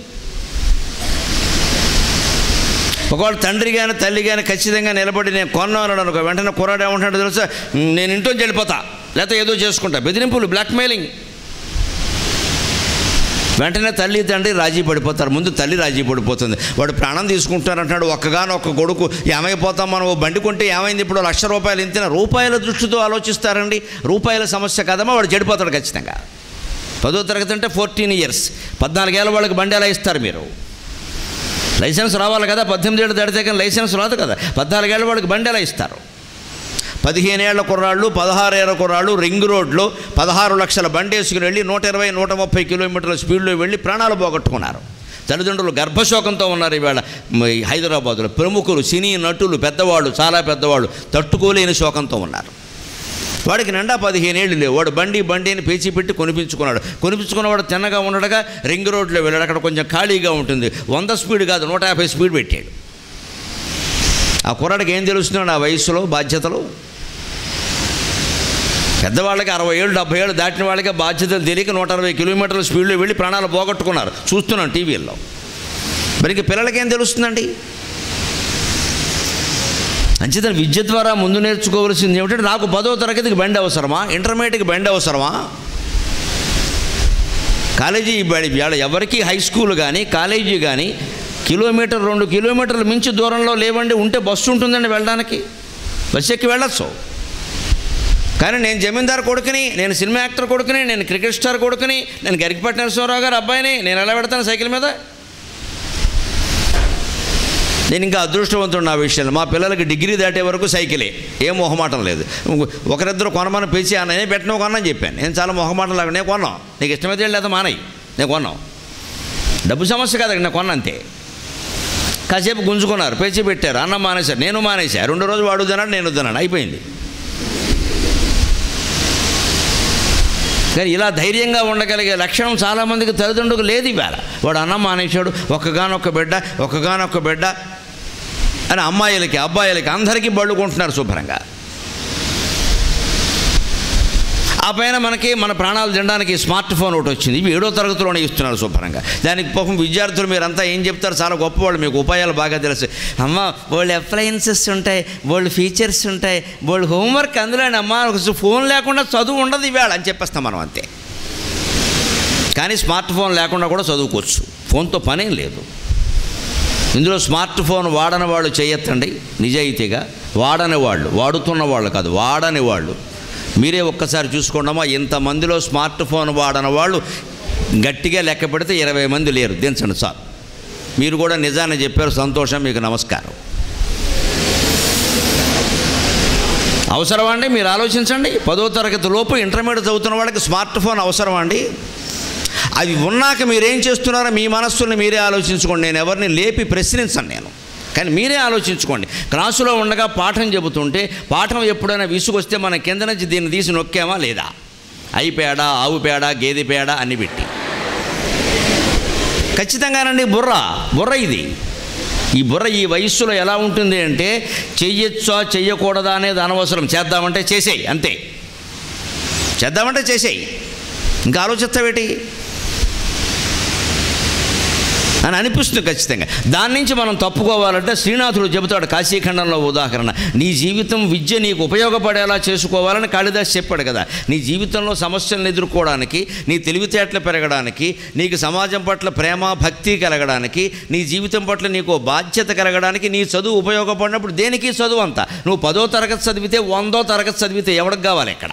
ఒకవేళ తండ్రి కానీ తల్లి కానీ ఖచ్చితంగా నిలబడి నేను కొన్నాను అనుకో వెంటనే కుర్రాడు ఏమంటాడు తెలుసా నేను ఇంట్లోంచి వెళ్ళిపోతా లేకపోతే ఏదో చేసుకుంటా బెదిరింపులు బ్లాక్మెయిలింగ్ వెంటనే తల్లి తండ్రి రాజీ పడిపోతారు ముందు తల్లి రాజీ పడిపోతుంది వాడు ప్రాణం తీసుకుంటారంటాడు ఒక్కగానొక్క కొడుకు ఏమైపోతాం మనం ఓ బండి కొంటే ఏమైంది ఇప్పుడు లక్ష రూపాయలు ఇంతిన రూపాయల దృష్టితో ఆలోచిస్తారండి రూపాయల సమస్య కదమ్మా వాడు చెడిపోతాడు ఖచ్చితంగా పదో తరగతి అంటే ఫోర్టీన్ ఇయర్స్ పద్నాలుగేళ్ళ వాళ్ళకి బండి ఎలా ఇస్తారు మీరు లైసెన్స్ రావాలి కదా పద్దెనిమిది ఏళ్ళు దాటితే కానీ లైసెన్స్ రాదు కదా పద్నాలుగేళ్ళ వాళ్ళకి బండి ఎలా ఇస్తారు పదిహేనేళ్ల కుర్రాళ్ళు పదహారేళ్ల కుర్రాళ్ళు రింగ్ రోడ్లో పదహారు లక్షల బండి వేసుకుని వెళ్ళి నూట ఇరవై నూట ముప్పై కిలోమీటర్ల స్పీడ్లో వెళ్ళి ప్రాణాలు పోగొట్టుకున్నారు తల్లిదండ్రులు గర్భశోకంతో ఉన్నారు ఇవాళ మ- ఈ హైదరాబాదులో ప్రముఖులు సినీ నటులు పెద్దవాళ్ళు చాలా పెద్దవాళ్ళు తట్టుకోలేని శోకంతో ఉన్నారు వాడికి నిండా పదిహేనేళ్ళు లేవు వాడు బండి బండి అని పేచి పెట్టి కొనిపించుకున్నాడు కొనిపించుకున్నవాడు తిన్నగా ఉండడగా రింగ్ రోడ్లో వెళ్ళాడు అక్కడ కొంచెం ఖాళీగా ఉంటుంది వంద స్పీడ్ కాదు నూట యాభై స్పీడ్ పెట్టాడు ఆ కుర్రాడికి ఏం తెలుస్తున్నాడు ఆ వయసులో బాధ్యతలు పెద్దవాళ్ళకి అరవై ఏళ్ళు డెబ్బై ఏళ్ళు దాటిన వాళ్ళకి బాధ్యతలు తెలియక నూట అరవై కిలోమీటర్ల స్పీడ్లో వెళ్ళి ప్రాణాలు పోగొట్టుకున్నారు చూస్తున్నాం టీవీల్లో మరి ఇంక పిల్లలకి ఏం తెలుస్తుందండి అంచేత విద్య ద్వారా ముందు నేర్చుకోవాల్సింది ఏమిటంటే నాకు పదో తరగతికి బండి అవసరమా ఇంటర్మీడియట్కి బండి అవసరమా కాలేజీ బడి ఇవాళ ఎవరికి హై స్కూల్ కానీ కాలేజీ కానీ కిలోమీటర్ రెండు కిలోమీటర్లు మించి దూరంలో లేవండి ఉంటే బస్సు ఉంటుందండి వెళ్ళడానికి బస్సు ఎక్కి వెళ్ళొచ్చు కానీ నేను జమీందార్ కొడుకుని నేను సినిమా యాక్టర్ కొడుకుని నేను క్రికెట్ స్టార్ కొడుకుని నేను గరికపట్టి నరసింహరావు గారు అబ్బాయిని నేను ఎలా పెడతాను సైకిల్ మీద నేను ఇంకా అదృష్టవంతుడు నా విషయంలో మా పిల్లలకి డిగ్రీ దాటే వరకు సైకిలే ఏం మొహమాటం లేదు ఒకరిద్దరు కొనమని పిలిచి అన్న నేను పెట్టిన కొనని చెప్పాను నేను చాలా మొహమాటం లాగా నేను కొన్నాం నీకు ఇష్టమైతే వెళ్ళి లేదా మానయ్య నేను కొన్నాం డబ్బు సమస్య కాదు నేను కొన్నా అంతే కాసేపు గుంజుకున్నారు పేచి పెట్టారు అన్నం మానేశారు నేను మానేశా రెండు రోజులు వాడు తిన్నాడు నేను తిన్నాను అయిపోయింది కానీ ఇలా ధైర్యంగా ఉండగలిగే లక్షణం చాలామందికి తల్లిదండ్రులకు లేదు ఇవాళ వాడు అన్నం మానేశాడు ఒక్కగానొక్క బిడ్డ ఒక్కగానొక్క బిడ్డ అని అమ్మాయిలకి అబ్బాయిలకి అందరికీ బళ్ళు కొంటున్నారు శుభ్రంగా ఆ పైన మనకి మన ప్రాణాలు తినడానికి స్మార్ట్ ఫోన్ ఒకటి వచ్చింది ఇవి ఏడో తరగతిలోనే ఇస్తున్నారు శుభ్రంగా దానికి పాపం విద్యార్థులు మీరంతా ఏం చెప్తారు చాలా గొప్పవాళ్ళు మీకు ఉపాయాలు బాగా తెలుసు అమ్మ వాళ్ళు అప్లయన్సెస్ ఉంటాయి వాళ్ళు ఫీచర్స్ ఉంటాయి వాళ్ళు హోంవర్క్ అందులోనే అమ్మ ఒక ఫోన్ లేకుండా చదువు ఉండదు ఇవాళ అని చెప్పేస్తాం మనం అంతే కానీ స్మార్ట్ ఫోన్ లేకుండా కూడా చదువుకోవచ్చు ఫోన్తో పనేం లేదు ఇందులో స్మార్ట్ ఫోన్ వాడని వాళ్ళు చేయొద్దండి నిజాయితీగా వాడని వాళ్ళు వాడుతున్న వాళ్ళు కాదు వాడని వాళ్ళు మీరే ఒక్కసారి చూసుకోండమ్మా ఇంతమందిలో స్మార్ట్ ఫోన్ వాడని వాళ్ళు గట్టిగా లెక్క పెడితే ఇరవై మంది లేరు దించండి సార్ మీరు కూడా నిజాన్ని చెప్పారు సంతోషం మీకు నమస్కారం అవసరమా అండి మీరు ఆలోచించండి పదో తరగతి లోపు ఇంటర్మీడియట్ చదువుతున్న వాళ్ళకి స్మార్ట్ ఫోన్ అవసరమా అండి అవి ఉన్నాక మీరేం చేస్తున్నారో మీ మనస్సుని మీరే ఆలోచించుకోండి నేను ఎవరిని లేపి ప్రశ్నించను నేను కానీ మీరే ఆలోచించుకోండి క్లాసులో ఉండగా పాఠం చెబుతుంటే పాఠం ఎప్పుడైనా విసుగొస్తే మన కింద నుంచి దీన్ని తీసి నొక్కామా లేదా ఐ పేడ ఆవు పేడ గేదె పేడ అన్ని పెట్టి ఖచ్చితంగానండి బుర్ర బుర్ర ఇది ఈ బుర్ర ఈ వయస్సులో ఎలా ఉంటుంది అంటే చెయ్యొచ్చా చెయ్యకూడదా అనేది అనవసరం చేద్దామంటే చేసేయి అంతే చేద్దామంటే చేసేయి ఇంకా ఆలోచిస్తావేటి అని అనిపిస్తుంది ఖచ్చితంగా దాని నుంచి మనం తప్పుకోవాలంటే శ్రీనాథుడు చెబుతాడు కాశీఖండంలో ఉదాహరణ నీ జీవితం విద్య నీకు ఉపయోగపడేలా చేసుకోవాలని కాళిదాస్ చెప్పాడు కదా నీ జీవితంలో సమస్యలను ఎదుర్కోవడానికి నీ తెలివితేటలు పెరగడానికి నీకు సమాజం పట్ల ప్రేమ భక్తి కలగడానికి నీ జీవితం పట్ల నీకు బాధ్యత కలగడానికి నీ చదువు ఉపయోగపడినప్పుడు దేనికి చదువు అంతా నువ్వు పదో తరగతి చదివితే వందో తరగతి చదివితే ఎవరికి కావాలి ఇక్కడ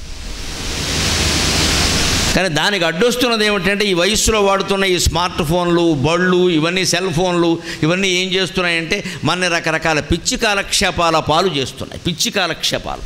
కానీ దానికి అడ్డొస్తున్నది ఏమిటంటే ఈ వయస్సులో వాడుతున్న ఈ స్మార్ట్ ఫోన్లు బళ్ళు ఇవన్నీ సెల్ ఫోన్లు ఇవన్నీ ఏం చేస్తున్నాయంటే మన రకరకాల పిచ్చి కాలక్షేపాల పాలు చేస్తున్నాయి పిచ్చి కాలక్షేపాలు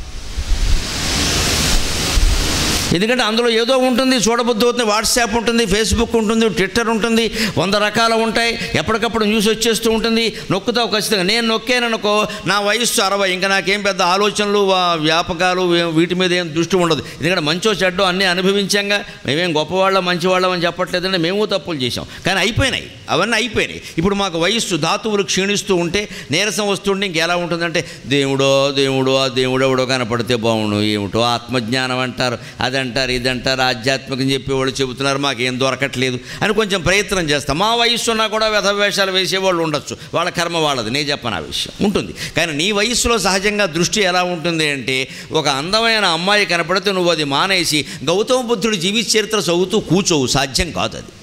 ఎందుకంటే అందులో ఏదో ఉంటుంది చూడబుద్ధి అవుతుంది వాట్సాప్ ఉంటుంది ఫేస్బుక్ ఉంటుంది ట్విట్టర్ ఉంటుంది వంద రకాలు ఉంటాయి ఎప్పటికప్పుడు న్యూస్ వచ్చేస్తూ ఉంటుంది నొక్కుతావు ఖచ్చితంగా నేను నొక్కాననుకో నా వయస్సు అరవై ఇంకా నాకేం పెద్ద ఆలోచనలు వా- వ్యాపకాలు వే- వీటి మీద ఏం దృష్టి ఉండదు ఎందుకంటే మంచో చెడ్డో అన్నీ అనుభవించాంగా మేమేం గొప్పవాళ్ళం మంచివాళ్ళం అని చెప్పట్లేదంటే మేము తప్పులు చేసాం కానీ అయిపోయినాయి అవన్నీ అయిపోయినాయి ఇప్పుడు మాకు వయస్సు ధాతువులు క్షీణిస్తూ ఉంటే నీరసం వస్తుంటే ఇంకెలా ఉంటుందంటే దేవుడో దేవుడో ఆ దేవుడో ఎవడో కనపడితే బాగుండు ఏమిటో ఆత్మజ్ఞానం అంటారు అదంటారు ఇదంటారు ఆధ్యాత్మికం చెప్పేవాళ్ళు చెబుతున్నారు మాకేం దొరకట్లేదు అని కొంచెం ప్రయత్నం చేస్తాం మా వయస్సు ఉన్నా కూడా వ్యధవేషాలు వేసేవాళ్ళు ఉండొచ్చు వాళ్ళ కర్మ వాళ్ళది నేను చెప్పను ఆ విషయం ఉంటుంది కానీ నీ వయస్సులో సహజంగా దృష్టి ఎలా ఉంటుంది అంటే ఒక అందమైన అమ్మాయి కనపడితే నువ్వు అది మానేసి గౌతమ బుద్ధుడి జీవిత చరిత్ర చదువుతూ కూర్చోవు సాధ్యం కాదు అది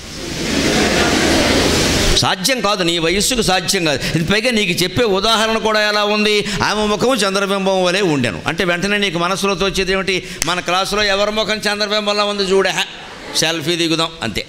సాధ్యం కాదు నీ వయస్సుకు సాధ్యం కాదు ఇది పైగా నీకు చెప్పే ఉదాహరణ కూడా ఎలా ఉంది ఆమె ముఖము చంద్రబింబం వలె ఉండెను అంటే వెంటనే నీకు మనసులో తోచేది ఏమిటి మన క్లాసులో ఎవరి ముఖం చంద్రబింబంలో ఉంది చూడే హ, సెల్ఫీ దిగుదాం అంతే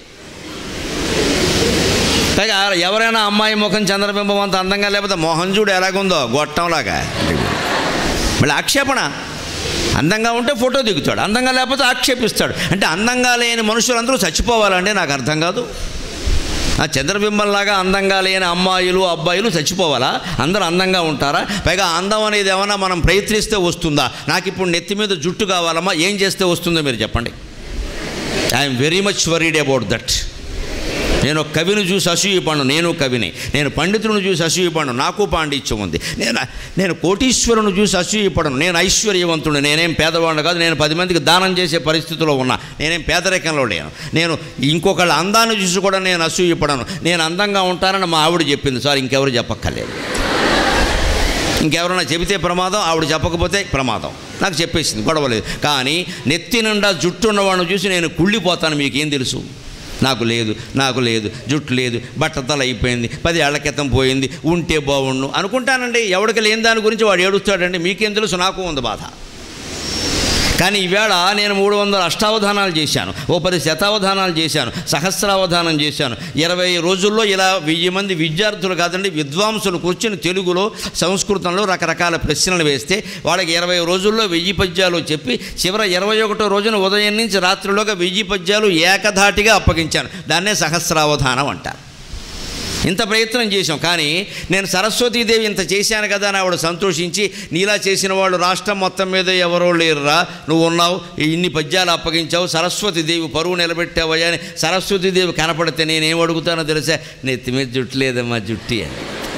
పైగా ఎవరైనా అమ్మాయి ముఖం చంద్రబింబం అంత అందంగా లేకపోతే మోహన్ చూడు ఎలాగుందో గొట్టంలాగా మళ్ళీ ఆక్షేపణ అందంగా ఉంటే ఫోటో దిగుతాడు అందంగా లేకపోతే ఆక్షేపిస్తాడు అంటే అందంగా లేని మనుషులందరూ చచ్చిపోవాలంటే నాకు అర్థం కాదు ఆ చంద్రబింబంలాగా అందంగా లేని అమ్మాయిలు అబ్బాయిలు చచ్చిపోవాలా అందరూ అందంగా ఉంటారా పైగా అందం అనేది ఏమైనా మనం ప్రయత్నిస్తే వస్తుందా నాకు ఇప్పుడు నెత్తి మీద జుట్టు కావాలమ్మా ఏం చేస్తే వస్తుందో మీరు చెప్పండి I'm very much worried about that నేను ఒక కవిని చూసి అసూయపడను నేను కవిని నేను పండితులను చూసి అసూయపడను నాకు పాండిత్యం ఉంది నేను నేను కోటీశ్వరుని చూసి అసూయపడను నేను ఐశ్వర్యవంతుడు నేనేం పేదవాడిని కాదు నేను పది మందికి దానం చేసే పరిస్థితిలో ఉన్నా నేనేం పేదరికంలో లేను నేను ఇంకొకళ్ళ అందాన్ని చూసి కూడా నేను అసూయపడను నేను అందంగా ఉంటానని మా ఆవిడ చెప్పింది సార్ ఇంకెవరు చెప్పక్కర్లేదు ఇంకెవరైనా చెబితే ప్రమాదం ఆవిడ చెప్పకపోతే ప్రమాదం నాకు చెప్పేసింది గొడవలేదు కానీ నెత్తి నిండా జుట్టు ఉన్నవాడిని చూసి నేను కుళ్ళిపోతాను మీకేం తెలుసు నాకు లేదు నాకు లేదు జుట్టు లేదు బట్టతల అయిపోయింది పది ఏళ్ల క్రితం పోయింది ఉంటే బాగుండు అనుకుంటానండి ఎవడికి లేని దాని గురించి వాడు ఏడుస్తాడండి మీకేం తెలుసు నాకు ఉంది బాధ కానీ ఈవేళ నేను మూడు వందల అష్టావధానాలు చేశాను ఓ పది శతావధానాలు చేశాను సహస్రావధానం చేశాను ఇరవై రోజుల్లో ఇలా వెయ్యి మంది విద్యార్థులు కాదండి విద్వాంసులు కూర్చొని తెలుగులో సంస్కృతంలో రకరకాల ప్రశ్నలు వేస్తే వాళ్ళకి ఇరవై రోజుల్లో వెయ్యి పద్యాలు చెప్పి చివర ఇరవై ఒకటో రోజున ఉదయం నుంచి రాత్రిలోగా వెయ్యి పద్యాలు ఏకధాటిగా అప్పగించాను దాన్నే సహస్రావధానం అంటారు ఇంత ప్రయత్నం చేశాం కానీ నేను సరస్వతీదేవి ఇంత చేశాను కదా అని ఆవిడ సంతోషించి నీలా చేసిన వాళ్ళు రాష్ట్రం మొత్తం మీద ఎవరో లేరురా నువ్వు ఉన్నావు ఇన్ని పద్యాలు అప్పగించావు సరస్వతీదేవి పరువు నిలబెట్టావయ్యా అని సరస్వతీదేవి కనపడితే నేనేం అడుగుతానో తెలుసా నెత్తి మీద జుట్టు లేదమ్మా జుట్టి అని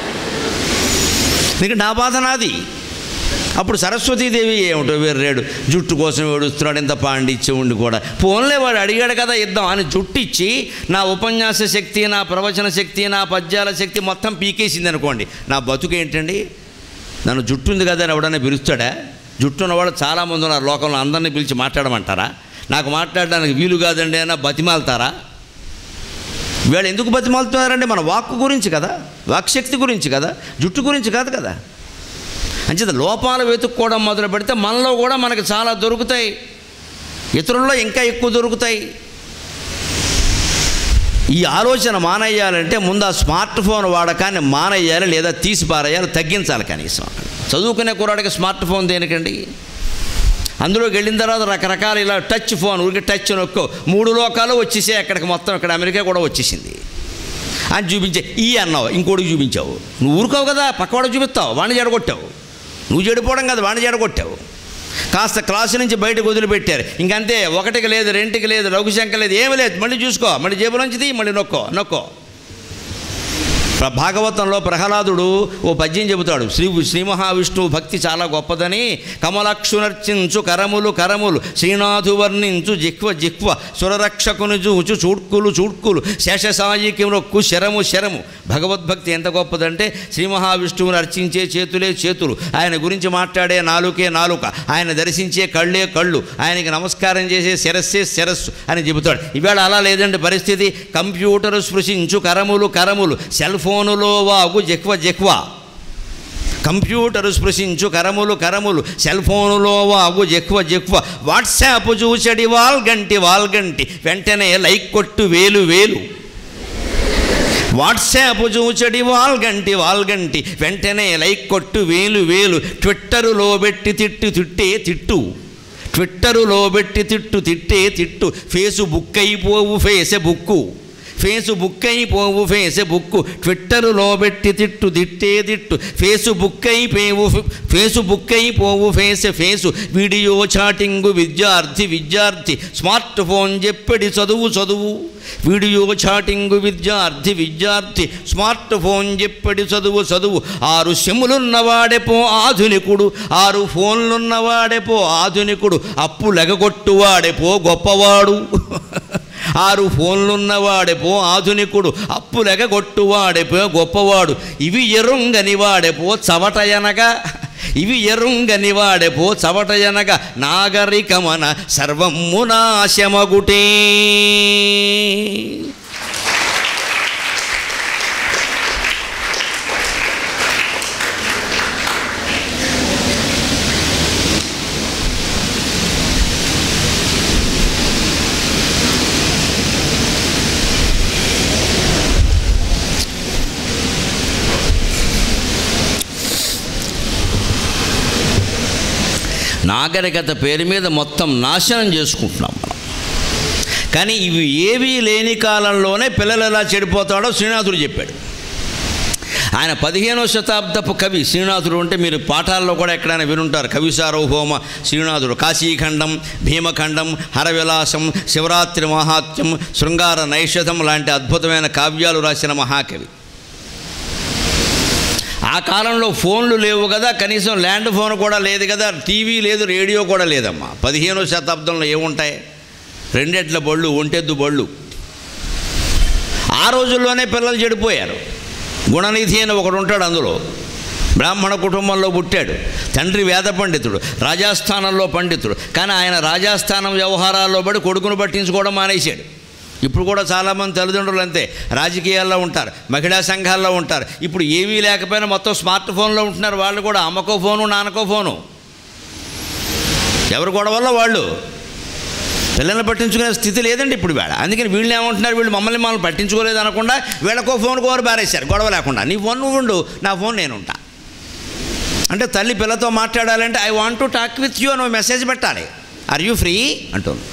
నీకు నా బాధ నాది అప్పుడు సరస్వతీదేవి ఏమిటో వేర్రాడు జుట్టు కోసం ఏడుస్తున్నాడు ఇంత పాండిత్యం ఉండి కూడా పోన్లే వాడు అడిగాడు కదా ఇద్దాం అని జుట్టు ఇచ్చి నా ఉపన్యాస శక్తి నా ప్రవచన శక్తి నా పద్యాల శక్తి మొత్తం పీకేసింది అనుకోండి నా బతుకు ఏంటండి నన్ను జుట్టు ఉంది కదా అని ఎవడన్నా పిలుస్తాడా జుట్టు ఉన్నవాళ్ళు చాలామంది ఉన్నారు లోకంలో అందరినీ పిలిచి మాట్లాడమంటారా నాకు మాట్లాడడానికి వీలు కాదండి అన్న బతిమాలుతారా వీళ్ళు ఎందుకు బతిమాలుతున్నారంటే మన వాక్కు గురించి కదా వాక్శక్తి గురించి కదా జుట్టు గురించి కాదు కదా అంచేత లోపాలు వెతుక్కోవడం మొదలు పెడితే మనలో కూడా మనకు చాలా దొరుకుతాయి ఇతరుల్లో ఇంకా ఎక్కువ దొరుకుతాయి ఈ ఆలోచన మానేయాలంటే ముందు ఆ స్మార్ట్ ఫోన్ వాడకాన్ని మానేయాలి లేదా తీసి పారేయాలి తగ్గించాలి కనీసం చదువుకునే కుర్రాడికి స్మార్ట్ ఫోన్ దేనికండి అందులోకి వెళ్ళిన తర్వాత రకరకాల ఇలా టచ్ ఫోన్ ఊరికి టచ్ నొక్కో మూడు లోకాలు వచ్చేసాయి అక్కడికి మొత్తం ఇక్కడ అమెరికా కూడా వచ్చేసింది అని చూపించే ఈ అన్నావు ఇంకోటికి చూపించావు నువ్వు ఊరుకోవు కదా పక్కవాడికి చూపిస్తావు వాడిని జడగొట్టావు నువ్వు చెడిపోవడం కాదు వాడిని జడగొట్టావు కాస్త క్లాసు నుంచి బయటకు వదిలిపెట్టారు ఇంకంతే ఒకటికి లేదు రెండుకి లేదు లఘుశంక లేదు ఏమీ లేదు మళ్ళీ చూసుకో మళ్ళీ జేబులోంచి తీ మళ్ళీ నొక్కో నొక్కో ప్ర- భాగవతంలో ప్రహ్లాదుడు ఓ పద్యం చెబుతాడు శ్రీ శ్రీ మహావిష్ణువు భక్తి చాలా గొప్పదని కమలక్షునర్చించు కరములు కరములు శ్రీనాథు వర్ణించు జిహ్వ జిహ్వ సురరక్షకుని చూచు చూడ్కులు చూడ్కులు శేషసాయికి నొక్కు శరము శరము భగవద్భక్తి ఎంత గొప్పదంటే శ్రీ మహావిష్ణువుని అర్చించే చేతులే చేతులు ఆయన గురించి మాట్లాడే నాలుకే నాలుక ఆయన దర్శించే కళ్ళే కళ్ళు ఆయనకి నమస్కారం చేసే శిరస్సే శిరస్సు అని చెబుతాడు ఇవాళ అలా లేదండి పరిస్థితి కంప్యూటర్ స్పృశించు కరములు కరములు సెల్ ఫోనులో వాగు జెక్వ జెక్వ కంప్యూటర్ స్పృశించు కరములు కరములు సెల్ ఫోనులో వాగు జెక్వ జెక్వ వాట్సాప్ చూచడి వాల్గంటి వాల్గంటి వెంటనే లైక్ కొట్టు వేలు వేలు వాట్సాప్ చూచడి వాల్గంటి వాల్గంటి వెంటనే లైక్ కొట్టు వేలు వేలు ట్విట్టరులో పెట్టి తిట్టు తిట్టే తిట్టు ట్విట్టరులో పెట్టి తిట్టు తిట్టే తిట్టు ఫేసుబుక్ అయిపోవు ఫేసబుక్కు ఫేసుబుక్ అయిపోవు ఫేసబుక్ ట్విట్టరులో పెట్టి తిట్టు తిట్టే తిట్టు ఫేసుబుక్ అయిపోవు ఫేసుబుక్ అయిపోవు ఫేస్ ఫేసు వీడియో చాటింగు విద్యార్థి విద్యార్థి స్మార్ట్ ఫోన్ చెప్పడి చదువు చదువు వీడియో చాటింగు విద్యార్థి విద్యార్థి స్మార్ట్ ఫోన్ చెప్పడి చదువు చదువు ఆరు సెమ్ములున్నవాడెపో ఆధునికుడు ఆరు ఫోన్లున్నవాడెపో ఆధునికుడు అప్పు లెగగొట్టువాడెపో గొప్పవాడు ఆరు ఫోన్లున్నవాడెపో ఆధునికుడు అప్పు లెగగొట్టువాడెపో గొప్పవాడు ఇవి ఎరుంగని వాడెపో చవటయనగా ఇవి ఎరుంగని వాడెపో చవటయనగా నాగరికమన సర్వమ్ము నాశమగుటే నాగరికత పేరు మీద మొత్తం నాశనం చేసుకుంటున్నాం మనం కానీ ఇవి ఏవీ లేని కాలంలోనే పిల్లలు ఎలా చెడిపోతాడో శ్రీనాథుడు చెప్పాడు ఆయన పదిహేనవ శతాబ్దపు కవి శ్రీనాథుడు అంటే మీరు పాఠాల్లో కూడా ఎక్కడైనా వినుంటారు కవి సార్వభౌమ శ్రీనాథుడు కాశీఖండం భీమఖండం హరవిలాసం శివరాత్రి మహాత్యం శృంగార నైషధం లాంటి అద్భుతమైన కావ్యాలు రాసిన మహాకవి ఆ కాలంలో ఫోన్లు లేవు కదా కనీసం ల్యాండ్ ఫోన్ కూడా లేదు కదా టీవీ లేదు రేడియో కూడా లేదమ్మా పదిహేనో శతాబ్దంలో ఏముంటాయి రెండెట్ల బళ్ళు ఒంటెద్దు బళ్ళు ఆ రోజుల్లోనే పిల్లలు చెడిపోయారు గుణనిధి అని ఒకడు ఉంటాడు అందులో బ్రాహ్మణ కుటుంబంలో పుట్టాడు తండ్రి వేద పండితుడు రాజాస్థానంలో పండితుడు కానీ ఆయన రాజాస్థానం వ్యవహారాల్లో పడి కొడుకును పట్టించుకోవడం మానేశాడు ఇప్పుడు కూడా చాలామంది తల్లిదండ్రులు అంతే రాజకీయాల్లో ఉంటారు మహిళా సంఘాల్లో ఉంటారు ఇప్పుడు ఏమీ లేకపోయినా మొత్తం స్మార్ట్ ఫోన్లో ఉంటున్నారు వాళ్ళు కూడా అమ్మకో ఫోను నాన్నకో ఫోను ఎవరు గొడవల్లో వాళ్ళు పిల్లల్ని పట్టించుకునే స్థితి లేదండి ఇప్పుడు వేళ అందుకని వీళ్ళు ఏమంటున్నారు వీళ్ళు మమ్మల్ని మమ్మల్ని పట్టించుకోలేదు అనకుండా వీళ్ళకో ఫోన్ కోరు బారేశారు గొడవ లేకుండా నీ ఫోన్ నువ్వు ఉండు నా ఫోన్ నేను ఉంటా అంటే తల్లి పిల్లతో మాట్లాడాలంటే I want to talk with you అని మెసేజ్ పెట్టాలి ఆర్ యూ ఫ్రీ అంటుంది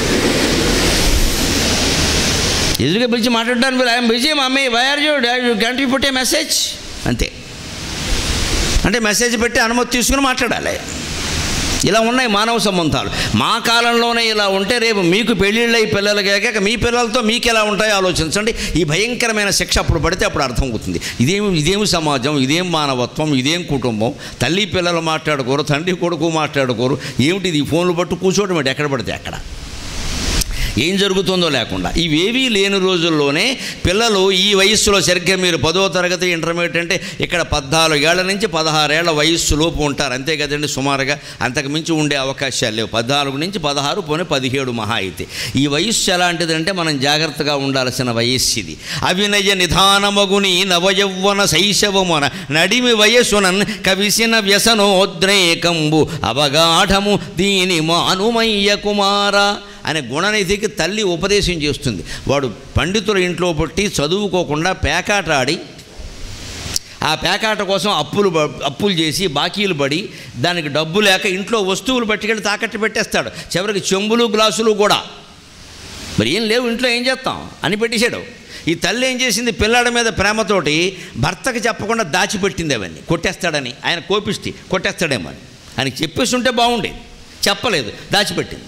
ఎదురుగా పిలిచి మాట్లాడడానికి I'm busy mummy why are you you గంట యూ పుట్ ఏ మెసేజ్ అంతే అంటే మెసేజ్ పెట్టి అనుమతి తీసుకుని మాట్లాడాలి ఇలా ఉన్నాయి మానవ సంబంధాలు మా కాలంలోనే ఇలా ఉంటే రేపు మీకు పెళ్ళిళ్ళై పిల్లలు కాక మీ పిల్లలతో మీకు ఎలా ఉంటాయో ఆలోచించండి ఈ భయంకరమైన శిక్ష అప్పుడు పడితే అప్పుడు అర్థమవుతుంది ఇదేమి ఇదేమి సమాజం ఇదేం మానవత్వం ఇదేం కుటుంబం తల్లి పిల్లలు మాట్లాడుకోరు తండ్రి కొడుకు మాట్లాడుకోరు ఏమిటి ఈ ఫోన్లు పట్టు కూర్చోవడం ఏంటి ఎక్కడ పడితే అక్కడ ఏం జరుగుతుందో లేకుండా ఇవేవీ లేని రోజుల్లోనే పిల్లలు ఈ వయస్సులో సరిగ్గా మీరు పదో తరగతి ఇంటర్మీడియట్ అంటే ఇక్కడ పద్నాలుగేళ్ల నుంచి పదహారేళ్ల వయస్సు లోపు ఉంటారు అంతే కదండి సుమారుగా అంతకు మించి ఉండే అవకాశాలు లేవు పద్నాలుగు నుంచి పదహారు పోనీ పదిహేడు మహా అయితే ఈ వయస్సు ఎలాంటిదంటే మనం జాగ్రత్తగా ఉండాల్సిన వయస్సు ఇది అవినయ నిధానమగుని నవయౌవన శైశవమున నడిమి వయస్సునన్ కవిసిన వ్యసనోద్రేకంబు అవగాఢము దీని మానుమయ్య కుమార అనే గుణనిధికి తల్లి ఉపదేశం చేస్తుంది వాడు పండితుల ఇంట్లో పుట్టి చదువుకోకుండా పేకాట ఆడి ఆ పేకాట కోసం అప్పులు ప- అప్పులు చేసి బాకీలు పడి దానికి డబ్బు లేక ఇంట్లో వస్తువులు పట్టుకెళ్ళి తాకట్టు పెట్టేస్తాడు చివరికి చెంబులు గ్లాసులు కూడా మరి ఏం లేవు ఇంట్లో ఏం చేస్తాం అని పెట్టేశాడు ఈ తల్లి ఏం చేసింది పిల్లాడి మీద ప్రేమతోటి భర్తకి చెప్పకుండా దాచిపెట్టింది అవన్నీ కొట్టేస్తాడని ఆయన కోపిష్టి కొట్టేస్తాడేమో అని ఆయనకి చెప్పేసి ఉంటే బాగుండేది చెప్పలేదు దాచిపెట్టింది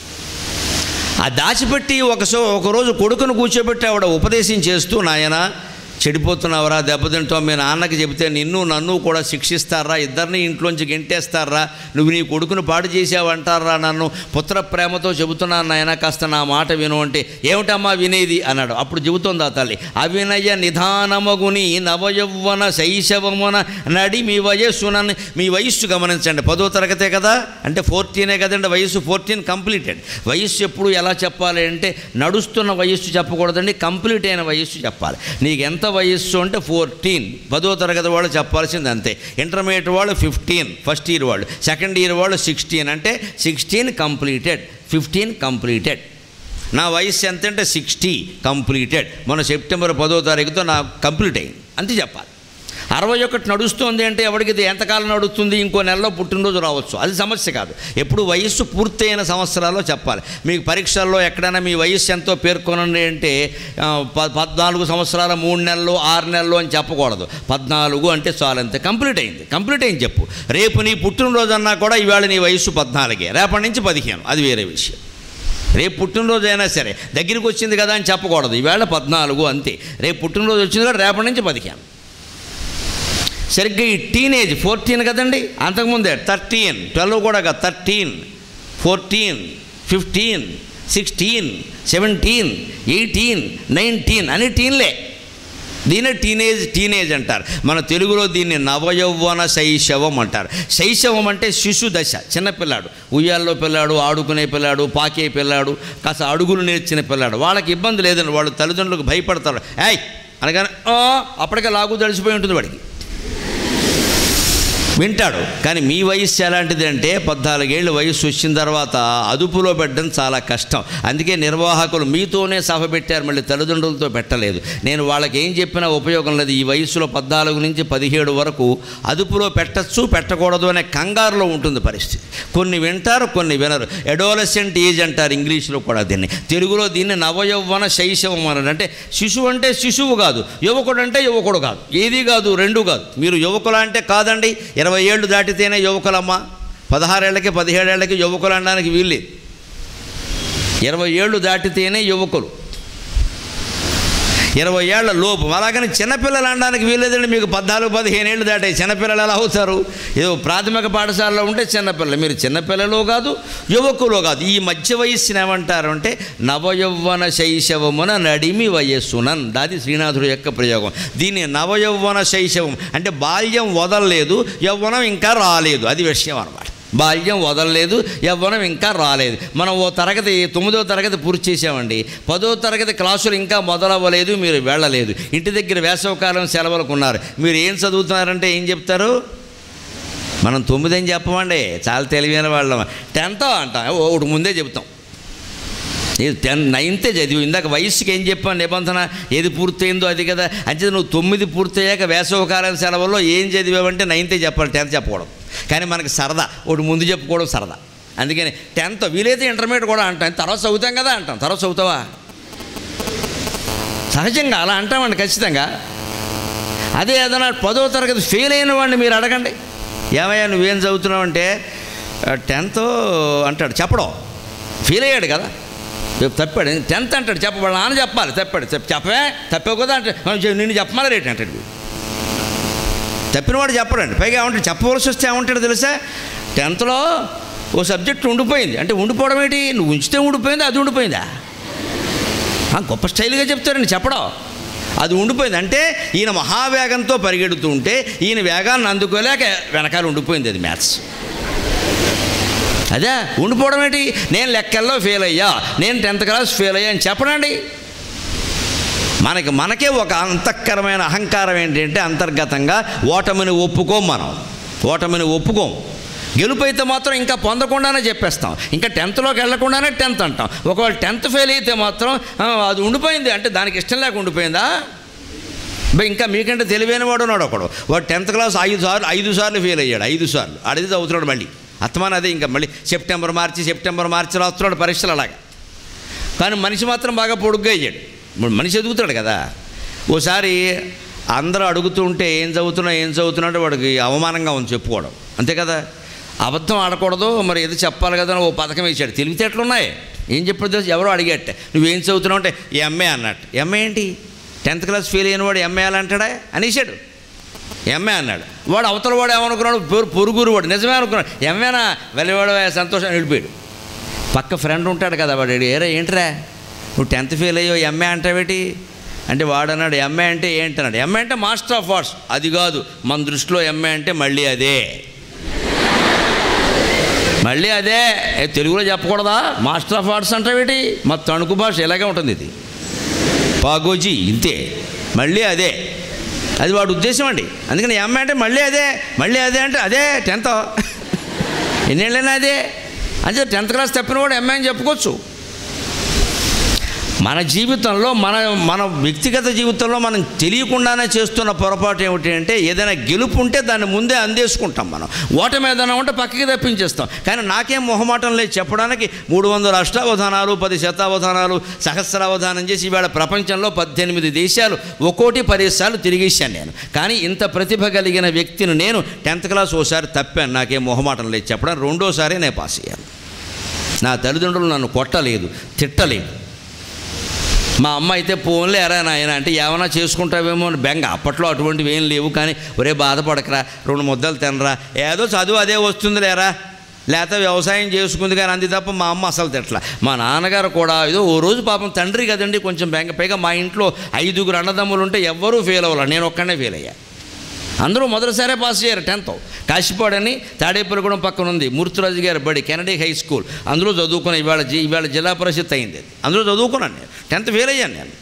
ఆ దాచిపెట్టి ఒక సో ఒకరోజు కొడుకును కూర్చోబెట్టి ఆవిడ ఉపదేశం చేస్తూ నాయన చెడిపోతున్నావురా దెబ్బతింటావు మీ నాన్నకి చెబితే నిన్ను నన్ను కూడా శిక్షిస్తారా ఇద్దరిని ఇంట్లోంచి గెంటేస్తారా నువ్వు నీ కొడుకును పాడు చేసావంటారా నన్ను పుత్ర ప్రేమతో చెబుతున్నాను నాయన కాస్త నా మాట విను అంటే ఏమిటమ్మా వినేది అన్నాడు అప్పుడు చెబుతోంది ఆ తల్లి అవినయ నిధానమగుని నవయౌవన శైశవమున నడి మీ వయస్సునని మీ వయస్సు గమనించండి పదో తరగతే కదా అంటే ఫోర్టీనే కదండి వయస్సు ఫోర్టీన్ కంప్లీటెడ్ వయస్సు ఎప్పుడు ఎలా చెప్పాలి అంటే నడుస్తున్న వయస్సు చెప్పకూడదండి కంప్లీట్ అయిన వయస్సు చెప్పాలి నీకు ఎంత వయస్సు అంటే ఫోర్టీన్ పదో తరగతి వాళ్ళు చెప్పాల్సింది అంతే ఇంటర్మీడియట్ వాళ్ళు ఫిఫ్టీన్ ఫస్ట్ ఇయర్ వాళ్ళు సెకండ్ ఇయర్ వాళ్ళు సిక్స్టీన్ అంటే సిక్స్టీన్ కంప్లీటెడ్ ఫిఫ్టీన్ కంప్లీటెడ్ నా వయస్సు ఎంత అంటే సిక్స్టీ కంప్లీటెడ్ మన సెప్టెంబర్ పదో తారీఖుతో నా కంప్లీట్ అయింది అంతే చెప్పాలి అరవై ఒకటి నడుస్తుంది అంటే ఎవరికి ఇది ఎంతకాలం నడుస్తుంది ఇంకో నెలలో పుట్టినరోజు రావచ్చు అది సమస్య కాదు ఎప్పుడు వయస్సు పూర్తయిన సంవత్సరాల్లో చెప్పాలి మీకు పరీక్షల్లో ఎక్కడైనా మీ వయస్సు ఎంతో పేర్కొనండి అంటే ఆ, ప- పద్నాలుగు సంవత్సరాల మూడు నెలలు ఆరు నెలలు అని చెప్పకూడదు పద్నాలుగు అంటే చాలు అంతే కంప్లీట్ అయింది కంప్లీట్ అయింది చెప్పు రేపు నీ పుట్టినరోజు అన్నా కూడా ఈవేళ నీ వయస్సు పద్నాలుగే రేపటి నుంచి పదిహేను అది వేరే విషయం రేపు పుట్టినరోజు అయినా సరే దగ్గరికి వచ్చింది కదా అని చెప్పకూడదు ఈవేళ పద్నాలుగు అంతే రేపు పుట్టినరోజు వచ్చింది కదా రేపటి నుంచి పదిహేను సరిగ్గా ఈ టీనేజ్ ఫోర్టీన్ కదండి అంతకుముందే థర్టీన్ ట్వెల్వ్ కూడా కాదు thirteen fourteen fifteen sixteen seventeen eighteen nineteen అని టీన్లే దీనే టీనేజ్ టీనేజ్ అంటారు మన తెలుగులో దీన్ని నవయౌవన శైశవం అంటారు శైశవం అంటే శిశు దశ చిన్నపిల్లాడు ఉయ్యాల్లో పిల్లాడు ఆడుకునే పిల్లాడు పాకే పిల్లాడు కాస్త అడుగులు నేర్చిన పిల్లాడు వాళ్ళకి ఇబ్బంది లేదండి వాళ్ళు తల్లిదండ్రులకు భయపడతారు ఏయ్ అనగానే "ఆ" అప్పటికే లాగు తడిసిపోయి ఉంటుంది వాడికి వింటాడు కానీ మీ వయస్సు ఎలాంటిది అంటే పద్నాలుగేళ్ళు వయస్సు వచ్చిన తర్వాత అదుపులో పెట్టడం చాలా కష్టం అందుకే నిర్వాహకులు మీతోనే సభ పెట్టారు మళ్ళీ తల్లిదండ్రులతో పెట్టలేదు నేను వాళ్ళకి ఏం చెప్పినా ఉపయోగం లేదు ఈ వయస్సులో పద్నాలుగు నుంచి పదిహేడు వరకు అదుపులో పెట్టచ్చు పెట్టకూడదు అనే కంగారులో ఉంటుంది పరిస్థితి కొన్ని వింటారు కొన్ని వినరు ఎడోలసెంట్ ఏజ్ అంటారు ఇంగ్లీష్లో కూడా దీన్ని తెలుగులో దీన్ని నవయౌవన శైశవం అని అంటే శిశువు అంటే శిశువు కాదు యువకుడు అంటే యువకుడు కాదు ఏది కాదు రెండు కాదు మీరు యువకులు అంటే కాదండి ఇరవై ఏళ్ళు దాటితేనే యువకులమ్మా పదహారేళ్ళకి పదిహేడేళ్ళకి యువకులు అనడానికి వీల్లేదు ఇరవై ఏళ్ళు దాటితేనే యువకులు ఇరవై ఏళ్ల లోపు అలాగని చిన్నపిల్లలు అనడానికి వీల్లేదండి మీకు పద్నాలుగు పదిహేను ఏళ్ళు దాటాయి చిన్నపిల్లలు ఎలా అవుతారు ఏదో ప్రాథమిక పాఠశాలలో ఉంటే చిన్నపిల్లలు మీరు చిన్నపిల్లలు కాదు యువకులు కాదు ఈ మధ్య వయస్సుని ఏమంటారు అంటే నవయౌవన శైశవమున నడిమి వయస్సునన్ దాది శ్రీనాథుడు యొక్క ప్రయోగం దీన్ని నవయౌవన శైశవం అంటే బాల్యం వదలలేదు యవ్వనం ఇంకా రాలేదు అది విషయం అనమాట బాల్యం వదలలేదు యవ్వనం ఇంకా రాలేదు మనం ఓ తరగతి తొమ్మిదో తరగతి పూర్తి చేసామండి పదో తరగతి క్లాసులు ఇంకా మొదలవ్వలేదు మీరు వెళ్ళలేదు ఇంటి దగ్గర వేసవకాలం సెలవులకు ఉన్నారు మీరు ఏం చదువుతున్నారంటే ఏం చెప్తారు మనం తొమ్మిది అని చెప్పమండి చాలా తెలివైన వాళ్ళం టెన్త్ అంటాం ఓ, ఒకటి ముందే చెప్తాం ఇది టెన్ నైన్తే చదివి ఇందాక వయసుకి ఏం చెప్పాను నిబంధన ఏది పూర్తయిందో అది కదా అంటే నువ్వు తొమ్మిది పూర్తయ్యాక వేసవకాలం సెలవుల్లో ఏం చదివావంటే నైన్తే చెప్పాలి టెన్త్ చెప్పకూడదు కానీ మనకి సరదా ఒకటి ముందు చెప్పుకోవడం సరదా అందుకని టెన్త్ వీలైతే ఇంటర్మీడియట్ కూడా అంటాం తర్వాత చదువుతాం కదా అంటాం తర్వాత చదువుతావా సహజంగా అలా అంటామండి ఖచ్చితంగా అదే ఏదైనా పదో తరగతి ఫెయిల్ అయిన వాడిని మీరు అడగండి ఏమయ్యా నువ్వేం చదువుతున్నావు అంటే టెన్త్ అంటాడు చెప్పడం ఫెయిల్ అయ్యాడు కదా రేపు తప్పాడు టెన్త్ అంటాడు చెప్పబడి నాన్న చెప్పాలి తప్పాడు చెప్ప చెప్పే తప్పావు కదా అంటే "ఆ, చె- నిన్ను చెప్పమని రేటు అంటాడు వీడు. తప్పినవాడు చెప్పడండి పైగా ఏమంటాడు చెప్పవలసి వస్తే ఏమంటాడు తెలుసా టెన్త్లో ఓ సబ్జెక్ట్ ఉండిపోయింది అంటే ఉండిపోవడం ఏంటి నువ్వు ఉంచితే ఉండిపోయింది అది ఉండిపోయిందా ఆ, గొప్ప స్టైల్గా చెప్తారండి చెప్పడం అది ఉండిపోయింది అంటే ఈయన మహావేగంతో పరిగెడుతూ ఉంటే ఈయన వేగాన్ని అందుకోలేక వెనకాల ఉండిపోయింది అది మ్యాథ్స్ అదే ఉండిపోవడం ఏంటి నేను లెక్కల్లో ఫెయిల్ అయ్యా నేను టెన్త్ క్లాస్ ఫెయిల్ అయ్యా అని చెప్పనండి మనకి మనకే ఒక అంతఃకరమైన అహంకారం ఏంటంటే అంతర్గతంగా ఓటమిని ఒప్పుకోం మనం ఓటమిని ఒప్పుకోం గెలుపు అయితే మాత్రం ఇంకా పొందకుండానే చెప్పేస్తాం ఇంకా టెన్త్లోకి వెళ్లకుండానే టెన్త్ అంటాం ఒకవేళ టెన్త్ ఫెయిల్ అయితే మాత్రం "ఆ, అది ఉండిపోయింది అంటే దానికి ఇష్టం లేక ఉండిపోయిందా బై ఇంకా మీకంటే తెలివైన వాడు ఉన్నాడు ఒకడు వాడు టెన్త్ క్లాస్ ఐదు సార్లు ఐదు సార్లు ఫెయిల్ అయ్యాడు ఐదు సార్లు అడిగి చదువుతున్నాడు మళ్ళీ అత్తమాన అదే ఇంకా మళ్ళీ సెప్టెంబర్ మార్చి సెప్టెంబర్ మార్చి రాస్తున్నాడు పరీక్షలు అలాగా కానీ మనిషి మాత్రం బాగా పొడుగ్గా అయ్యాడు ఇప్పుడు మనిషి ఎదుగుతాడు కదా ఓసారి అందరూ అడుగుతూ ఉంటే ఏం చదువుతున్నా ఏం చదువుతున్నా అంటే వాడికి అవమానంగా ఉంది చెప్పుకోవడం అంతే కదా అబద్ధం ఆడకూడదు మరి ఏదో చెప్పాలి కదా అని ఓ పథకం వేసాడు తెలివితేటలు ఉన్నాయి ఏం చెప్పాడు తెలుసు ఎవరో అడిగట్టే నువ్వేం చదువుతున్నావు అంటే ఎంఏ అన్నట్టు ఎంఏ ఏంటి టెన్త్ క్లాస్ ఫెయిల్ అయిన వాడు ఎంఏ అలా అంటాడా అనేసాడు ఎంఏ అన్నాడు వాడు అవతల వాడు ఏమనుకున్నాడు పొరు పొరుగురు వాడు నిజమే అనుకున్నాడు ఎంఏనా వెళ్ళివాడు సంతోషం వెళ్ళిపోయాడు పక్క ఫ్రెండ్ ఉంటాడు కదా వాడు ఏరా ఏంట్రా నువ్వు టెన్త్ ఫెయిల్ అయ్యో ఎంఏ అంటావేటి అంటే వాడు అన్నాడు ఎంఏ అంటే ఏంటన్నాడు ఎంఏ అంటే మాస్టర్ ఆఫ్ ఆర్ట్స్ అది కాదు మన దృష్టిలో ఎంఏ అంటే మళ్ళీ అదే మళ్ళీ అదే ఏ, తెలుగులో చెప్పకూడదా మాస్టర్ ఆఫ్ ఆర్ట్స్ అంటావేటి మా తణుకు భాష ఇలాగే ఉంటుంది ఇది పాగోజీ ఇంతే మళ్ళీ అదే అది వాడి ఉద్దేశం అండి అందుకని ఎంఏ అంటే మళ్ళీ అదే మళ్ళీ అదే అంటే అదే టెన్త్ ఎన్నేళ్ళైనా అదే అంటే టెన్త్ క్లాస్ తప్పిన వాడు ఎంఏ అని చెప్పుకోవచ్చు మన జీవితంలో మన మన వ్యక్తిగత జీవితంలో మనం తెలియకుండానే చేస్తున్న పొరపాటు ఏమిటి అంటే ఏదైనా గెలుపు ఉంటే దాన్ని ముందే అందేసుకుంటాం మనం ఓటమి ఏదైనా ఉంటే పక్కకి తప్పించేస్తాం కానీ నాకేం మొహమాటం లేదు చెప్పడానికి మూడు వందల అష్టావధానాలు పది శతావధానాలు సహస్రావధానం చేసి ఇవాళ ప్రపంచంలో పద్దెనిమిది దేశాలు ఒక్కోటి పదిహేను సార్లు తిరిగేశాను నేను కానీ ఇంత ప్రతిభ కలిగిన వ్యక్తిని నేను టెన్త్ క్లాస్ ఓసారి తప్పాను నాకేం మొహమాటం లేదు చెప్పడం రెండోసారి నేను పాస్ అయ్యాను నా తల్లిదండ్రులు నన్ను కొట్టలేదు తిట్టలేదు మా అమ్మ అయితే పోన్లే ఎరా నాయన అంటే ఏమైనా చేసుకుంటావేమో అని బెంగ అప్పట్లో అటువంటివి ఏం లేవు కానీ ఒరే బాధపడకరా రెండు ముద్దలు తినరా ఏదో చదువు అదే వస్తుంది లేరా లేకపోతే వ్యవసాయం చేసుకుంది కానీ అంది తప్ప మా అమ్మ అసలు తిట్ల మా నాన్నగారు కూడా ఏదో ఓ రోజు పాపం తండ్రి కదండి కొంచెం బెంగ పైగా మా ఇంట్లో ఐదుగురు అన్నదమ్ములు ఉంటే ఎవ్వరూ ఫెయిల్ అవ్వాలి నేను ఒక్కనే ఫెయిల్ అయ్యా అందరూ మొదటిసారే పాస్ అయ్యారు టెన్త్ కాశీపాడని తాడేపల్లిగూడెం పక్కన ఉంది మూర్తిరాజు గారి బడి కెనడీ హై స్కూల్ అందులో చదువుకున్న ఇవాళ జి- ఇవాళ జిల్లా పరిషత్ అయింది అది. అందులో చదువుకున్నాను నేను టెన్త్ ఫెయిల్ అయ్యాను నేను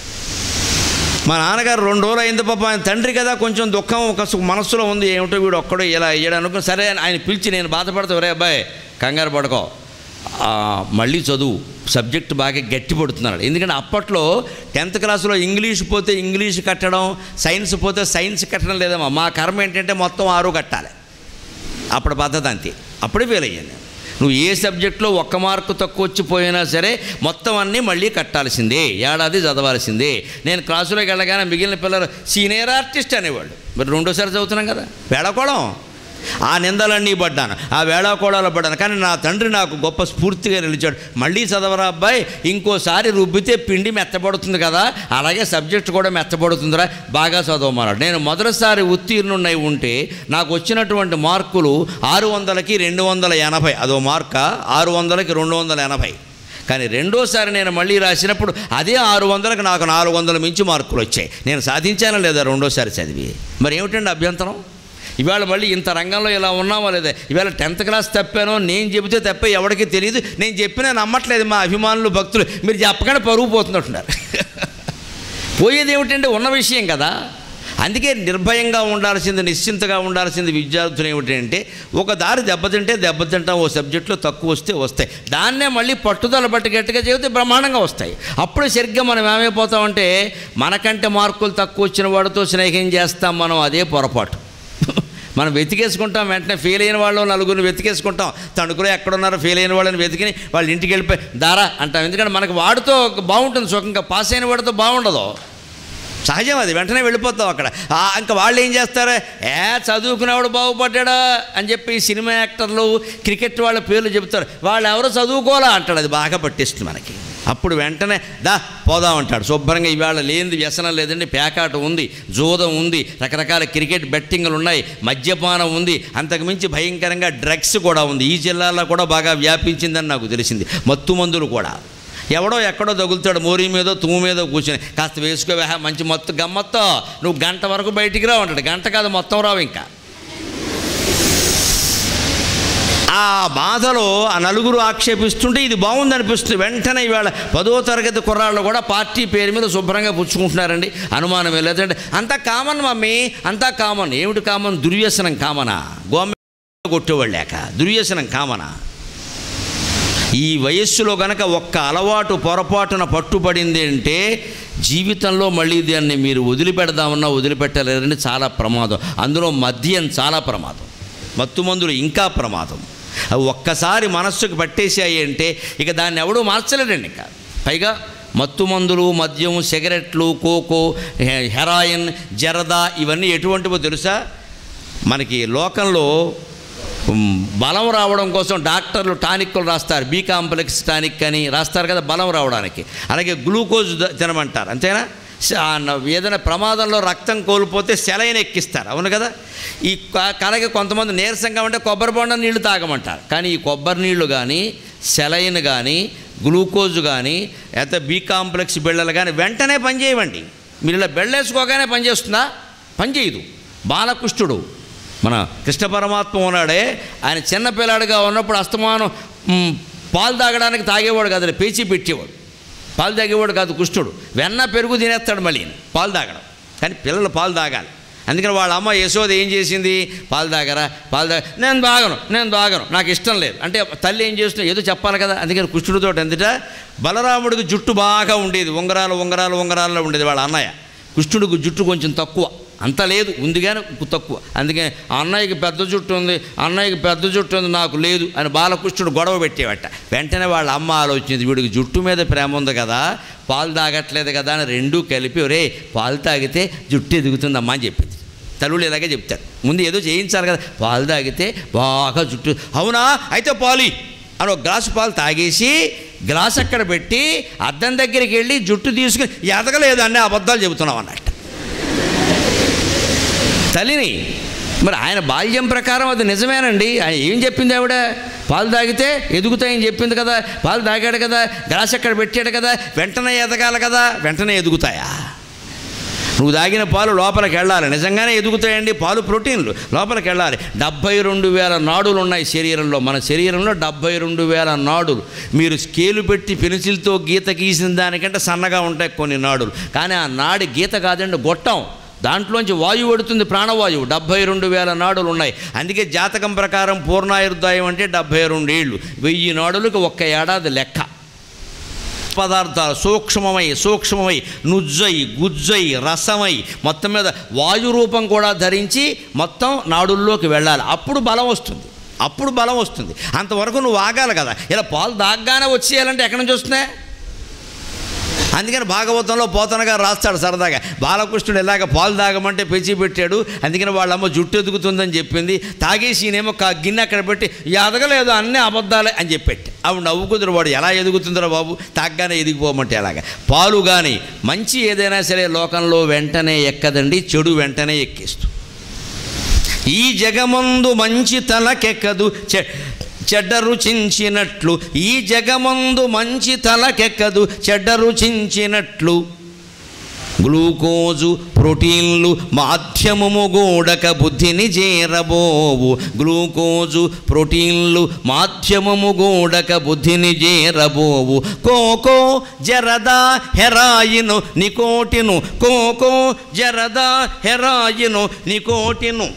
మా నాన్నగారు రెండు రోజులు అయింది పాప ఆయన తండ్రి కదా కొంచెం దుఃఖం ఒక సు- మనస్సులో ఉంది ఏమిటో వీడు ఒక్కడో ఇలా అయ్యాడు అనుకుని సరే అని ఆయన పిలిచి నేను బాధపడతా ఒరే అబ్బాయి కంగారు పడుకో ఆ, మళ్ళీ చదువు సబ్జెక్ట్ బాగా గట్టి పడుతున్నాడు ఎందుకంటే అప్పట్లో టెన్త్ క్లాస్లో ఇంగ్లీష్ పోతే ఇంగ్లీష్ కట్టడం సైన్స్ పోతే సైన్స్ కట్టడం లేదమ్మా మా కర్మ ఏంటంటే మొత్తం ఆరు కట్టాలి అప్పుడు పద్ధతి అంతే అప్పుడే ఫెయిల్ అయ్యాను నేను. నువ్వు ఏ సబ్జెక్ట్లో ఒక్క మార్కు తక్కువ వచ్చిపోయినా సరే మొత్తం అన్నీ మళ్ళీ కట్టాల్సిందే ఏడాది చదవాల్సిందే నేను క్లాసులోకి వెళ్ళగానే మిగిలిన పిల్లలు సీనియర్ ఆర్టిస్ట్ అనేవాళ్ళు మరి రెండోసారి చదువుతున్నాం కదా వేళకోళం ఆ నిందలన్నీ పడ్డాను ఆ వేళాకోళాలు పడ్డాను కానీ నా తండ్రి నాకు గొప్ప స్ఫూర్తిగా నిలిచాడు మళ్ళీ చదవరా అబ్బాయి ఇంకోసారి రుబ్బితే పిండి మెత్తబడుతుంది కదా అలాగే సబ్జెక్ట్ కూడా మెత్తబడుతుందిరా బాగా చదవమన్నాడు నేను మొదటిసారి ఉత్తీర్ణున్నై ఉంటే నాకు వచ్చినటువంటి మార్కులు ఆరు వందలకి రెండు వందల ఎనభై అదో మార్క ఆరు వందలకి రెండు వందల ఎనభై కానీ రెండోసారి నేను మళ్ళీ రాసినప్పుడు అదే ఆరు వందలకు నాకు నాలుగు వందల మించి మార్కులు వచ్చాయి నేను సాధించానా లేదా రెండోసారి చదివి మరి ఏమిటండి అభ్యంతరం ఇవాళ మళ్ళీ ఇంత రంగంలో ఇలా ఉన్నామో లేదా ఇవాళ టెన్త్ క్లాస్ తప్పానో నేను చెబితే తప్ప ఎవరికి తెలియదు నేను చెప్పినా నమ్మట్లేదు మా అభిమానులు భక్తులు మీరు చెప్పగానే పరుగు పోతున్నట్టున్నారు పోయేది ఏమిటంటే ఉన్న విషయం కదా అందుకే నిర్భయంగా ఉండాల్సింది నిశ్చింతగా ఉండాల్సింది విద్యార్థులు ఏమిటంటే ఒక దారి దెబ్బతింటే దెబ్బతింటాం ఓ సబ్జెక్టులో తక్కువ వస్తే వస్తాయి దాన్నే మళ్ళీ పట్టుదల బట్టి గట్టిగా చెబితే బ్రహ్మాండంగా వస్తాయి అప్పుడు సరిగ్గా మనం ఏమైపోతామంటే మనకంటే మార్కులు తక్కువ వచ్చిన వాడితో స్నేహం చేస్తాం మనం అదే పొరపాటు మనం వెతికేసుకుంటాం వెంటనే ఫెయిల్ అయిన వాళ్ళు నలుగురిని వెతికేసుకుంటాం తణుకులో ఎక్కడున్నారో ఫెయిల్ అయిన వాళ్ళని వెతికిని వాళ్ళ ఇంటికి వెళ్ళిపోయి దారా అంటాం ఎందుకంటే మనకు వాడితో బాగుంటుంది సుఖంగా పాస్ అయిన వాడితో బాగుండదు సహజం అది వెంటనే వెళ్ళిపోతాం అక్కడ ఆ, ఇంకా వాళ్ళు ఏం చేస్తారు ఏ చదువుకునేవాడు బాగుపడ్డా అని చెప్పి ఈ సినిమా యాక్టర్లు క్రికెట్ వాళ్ళ పేర్లు చెబుతారు వాళ్ళు ఎవరు చదువుకోవాలా అంటాడు అది బాగా పట్టిస్తుంది మనకి అప్పుడు వెంటనే దా పోదాం అంటాడు శుభ్రంగా ఇవాళ లేనిది వ్యసనం లేదండి పేకాట ఉంది జూదం ఉంది రకరకాల క్రికెట్ బెట్టింగ్లు ఉన్నాయి మద్యపానం ఉంది అంతకుమించి భయంకరంగా డ్రగ్స్ కూడా ఉంది ఈ జిల్లాలో కూడా బాగా వ్యాపించిందని నాకు తెలిసింది మత్తు మందులు కూడా ఎవడో ఎక్కడో తగులుతాడు మోరీ మీదో తుమ్ము మీదో కూర్చొని కాస్త వేసుకోవే మంచి మత్తు గమ్మత్తో నువ్వు గంట వరకు బయటికి రావు అంటాడు గంట కాదు మొత్తం రావు ఇంకా ఆ బాధలో ఆ నలుగురు ఆక్షేపిస్తుంటే ఇది బాగుంది అనిపిస్తుంది వెంటనే ఇవాళ పదో తరగతి కుర్రాళ్ళు కూడా పార్టీ పేరు మీద శుభ్రంగా పుచ్చుకుంటున్నారండి అనుమానం లేదంటే అంతా కామన్ మమ్మీ అంతా కామన్ ఏమిటి కామన్ దుర్వ్యసనం కామనా గవర్నమెంట్ కొట్టేవాళ్ళు లేక దుర్వ్యసనం కామనా ఈ వయస్సులో గనక ఒక్క అలవాటు పొరపాటున పట్టుబడింది అంటే జీవితంలో మళ్ళీ దాన్ని మీరు వదిలిపెడదామన్నా వదిలిపెట్టలేరని చాలా ప్రమాదం అందులో మద్యం చాలా ప్రమాదం మత్తు మందులు ఇంకా ప్రమాదం అవి ఒక్కసారి మనస్సుకు పట్టేసాయి అంటే ఇక దాన్ని ఎవడూ మార్చలేడండి ఇంకా పైగా మత్తు మందులు మద్యం సిగరెట్లు కోకో హె- హెరాయిన్ జరదా ఇవన్నీ ఎటువంటివో తెలుసా మనకి లోకంలో ఉమ్, బలం రావడం కోసం డాక్టర్లు టానిక్లు రాస్తారు బి కాంప్లెక్స్ టానిక్ అని రాస్తారు కదా బలం రావడానికి అలాగే గ్లూకోజ్ ద- తినమంటారు అంతేనా స- ఆ న- ఏదైనా ప్రమాదంలో రక్తం కోల్పోతే సెలైన్ ఎక్కిస్తారు అవును కదా ఈ క- అలాగే కొంతమంది నీరసంగా ఉంటే కొబ్బరి బొండ నీళ్లు తాగమంటారు కానీ ఈ కొబ్బరి నీళ్లు కానీ సెలైన్ కానీ గ్లూకోజ్ కానీ లేకపోతే బి కాంప్లెక్స్ బిళ్ళలు కానీ వెంటనే పనిచేయవండి మీరు ఇలా బెళ్ళేసుకోగానే పనిచేస్తుందా పనిచేయదు బాలకృష్ణుడు మన కృష్ణ పరమాత్మ ఉన్నాడే ఆయన చిన్న పిల్లాడిగా ఉన్నప్పుడు అస్తమానం మ్, పాలు తాగడానికి తాగేవాడు కాదు పేచీ పెట్టేవాడు పాలు తాగేవాడు కాదు కృష్ణుడు వెన్న పెరుగు తినేస్తాడు మళ్ళీ పాలు తాగడం కానీ పిల్లలు పాలు తాగాలి అందుకని వాళ్ళ అమ్మ యశోద ఏం చేసింది పాలు తాగరా పాలు తాగ నేను తాగను నేను తాగను నాకు ఇష్టం లేదు అంటే తల్లి ఏం చేస్తున్నా ఏదో చెప్పాలి కదా అందుకని కృష్ణుడితో ఎందుట బలరాముడికి జుట్టు బాగా ఉండేది ఉంగరాలు ఉంగరాలు ఉంగరాల్లో ఉండేది వాళ్ళ అన్నయ్య కృష్ణుడికి జుట్టు కొంచెం తక్కువ అంత లేదు ఉంది కానీ తక్కువ అందుకే ఆ అన్నయ్యకి పెద్ద జుట్టు ఉంది అన్నయ్యకి పెద్ద జుట్టు ఉంది నాకు లేదు అని బాలకృష్ణుడు గొడవ పెట్టేవట వెంటనే వాళ్ళ అమ్మ ఆలోచించింది వీడికి జుట్టు మీద ప్రేమ ఉంది కదా పాలు తాగట్లేదు కదా అని రెండూ కలిపి ఒరే పాలు తాగితే జుట్టు ఎదుగుతుందమ్మా అని చెప్పింది తల్లులు ఇలాగే చెప్తారు ముందు ఏదో చేయించాలి కదా పాలు తాగితే బాగా జుట్టు అవునా అయితే పాలి అని ఒక గ్లాసు పాలు తాగేసి గ్లాస్ అక్కడ పెట్టి అద్దం దగ్గరికి వెళ్ళి జుట్టు తీసుకుని ఎదగలేదు అనే అబద్ధాలు చెబుతున్నాం అన్నట్టు తల్లిని మరి ఆయన బాల్యం ప్రకారం అది నిజమేనండి ఆయన ఏం చెప్పింది ఆవిడ పాలు తాగితే ఎదుగుతాయని చెప్పింది కదా పాలు తాగాడు కదా గ్లాస్ అక్కడ పెట్టాడు కదా వెంటనే ఎదగాలి కదా వెంటనే ఎదుగుతాయా నువ్వు తాగిన పాలు లోపలికి వెళ్ళాలి నిజంగానే ఎదుగుతాయండి పాలు ప్రోటీన్లు లోపలికి వెళ్ళాలి డెబ్భై రెండు వేల నాడులు ఉన్నాయి శరీరంలో మన శరీరంలో డెబ్భై రెండు వేల నాడులు మీరు స్కేలు పెట్టి పెన్సిల్తో గీత గీసిన దానికంటే సన్నగా ఉంటాయి కొన్ని నాడులు కానీ ఆ నాడి గీత కాదండి గొట్టం దాంట్లోంచి వాయువు పడుతుంది ప్రాణవాయువు డెబ్భై రెండు వేల నాడులు ఉన్నాయి అందుకే జాతకం ప్రకారం పూర్ణాయుర్దాయం అంటే డెబ్భై రెండు ఏళ్ళు వెయ్యి నాడులకు ఒక్క ఏడాది లెక్క పదార్థాలు సూక్ష్మమై సూక్ష్మమై నుజ్జై గుజ్జై రసమై మొత్తం మీద వాయు రూపం కూడా ధరించి మొత్తం నాడుల్లోకి వెళ్ళాలి అప్పుడు బలం వస్తుంది అప్పుడు బలం వస్తుంది అంతవరకు నువ్వు ఆగాలి కదా ఇలా పాలు దాగ్గానే వచ్చేయాలంటే ఎక్కడి నుంచి వస్తున్నాయి అందుకని భాగవతంలో పోతనగా రాస్తాడు సరదాగా బాలకృష్ణుడు ఇలాగ పాలు తాగమంటే పెంచి పెట్టాడు అందుకని వాళ్ళమ్మ జుట్టు ఎదుగుతుందని చెప్పింది తాగేసి ఈయనేమో కా గిన్నె అక్కడ పెట్టి ఎదగలేదు అన్నీ అబద్ధాలే అని చెప్పెట్టి అవి నవ్వుకుదురు వాడు ఎలా ఎదుగుతుందిరా బాబు తాగ్గానే ఎదిగిపోమంటే అలాగా పాలు కానీ మంచి ఏదైనా సరే లోకంలో వెంటనే ఎక్కదండి చెడు వెంటనే ఎక్కిస్తుంది ఈ జగమందు మంచి తలకెక్కదు చె చెడ్డ రుచించినట్లు ఈ జగమందు మంచి తలకెక్కదు చెడ్డ రుచించినట్లు గ్లూకోజు ప్రోటీన్లు మాధ్యమము గూడక బుద్ధిని చేరబోవు గ్లూకోజు ప్రోటీన్లు మాధ్యమము గూడక బుద్ధిని చేరబోవు కోకో జరదా హెరాయిను నికోటిను కోకో జరదా హెరాయిను నికోటిను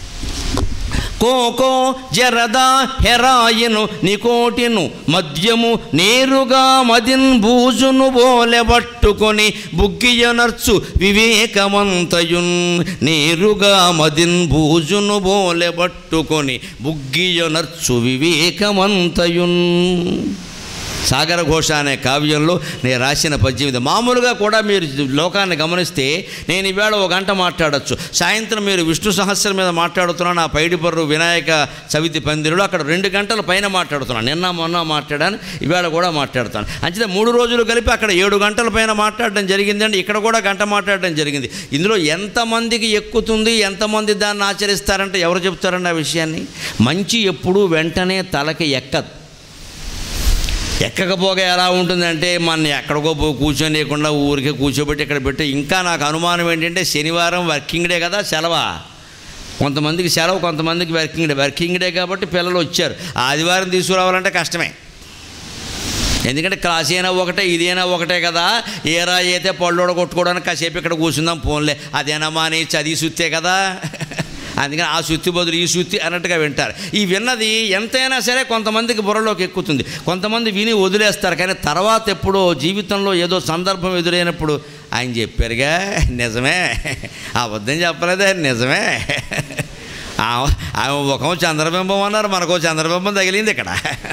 కోకో జరదా హెరాయిను నికోటిను మద్యము నేరుగా మదిన్ బూజును బోలె పట్టుకొని బుగ్గియనర్చు వివేకమంతయున్ నేరుగా మదిన్ బూజును బోలె పట్టుకొని బుగ్గియనర్చు వివేకమంతయున్ సాగర ఘోష అనే కావ్యంలో నేను రాసిన పద్యం ఇది మామూలుగా కూడా మీరు లోకాన్ని గమనిస్తే నేను ఈవేళ ఒక గంట మాట్లాడొచ్చు సాయంత్రం మీరు విష్ణు సహస్రం మీద మాట్లాడుతున్నాను ఆ పైడిపర్రు వినాయక చవితి పందిరిలో అక్కడ రెండు గంటల పైన మాట్లాడుతున్నాను నిన్న మొన్న మాట్లాడాను ఈవేళ కూడా మాట్లాడుతాను అంచేత మూడు రోజులు కలిపి అక్కడ ఏడు గంటల పైన మాట్లాడడం జరిగిందండి ఇక్కడ కూడా గంట మాట్లాడడం జరిగింది ఇందులో ఎంతమందికి ఎక్కుతుంది ఎంతమంది దాన్ని ఆచరిస్తారంటే ఎవరు చెప్తారండి ఆ విషయాన్ని మంచి ఎప్పుడూ వెంటనే తలకి ఎక్కదు ఎక్కకపోగా ఎలా ఉంటుందంటే మన ఎక్కడికో పో కూర్చోనియకుండా ఊరికే కూర్చోబెట్టి ఇక్కడ పెట్టి ఇంకా నాకు అనుమానం ఏంటంటే శనివారం వర్కింగ్ డే కదా సెలవా కొంతమందికి సెలవు కొంతమందికి వర్కింగ్ డే వర్కింగ్ డే కాబట్టి పిల్లలు వచ్చారు ఆదివారం తీసుకురావాలంటే కష్టమే ఎందుకంటే క్లాస్ అయినా ఒకటే ఇదైనా ఒకటే కదా ఏ రాయి అయితే పళ్ళోడ కొట్టుకోవడానికి కాసేపు ఇక్కడ కూర్చుందాం ఫోన్లే అదేనమ్మా అని చదివి సుత్తే కదా అందుకని ఆ సుత్తి బదులు ఈ సుత్తి అన్నట్టుగా వింటారు ఈ విన్నది ఎంతైనా సరే కొంతమందికి బుర్రలోకి ఎక్కుతుంది కొంతమంది విని వదిలేస్తారు కానీ తర్వాత ఎప్పుడో జీవితంలో ఏదో సందర్భం ఎదురైనప్పుడు ఆయన చెప్పారుగా నిజమే అబద్ధం చెప్పలేదే నిజమే ఆ- ఆమె ముఖం చంద్రబింబం అన్నారు మనకో చంద్రబింబం తగిలింది ఇక్కడ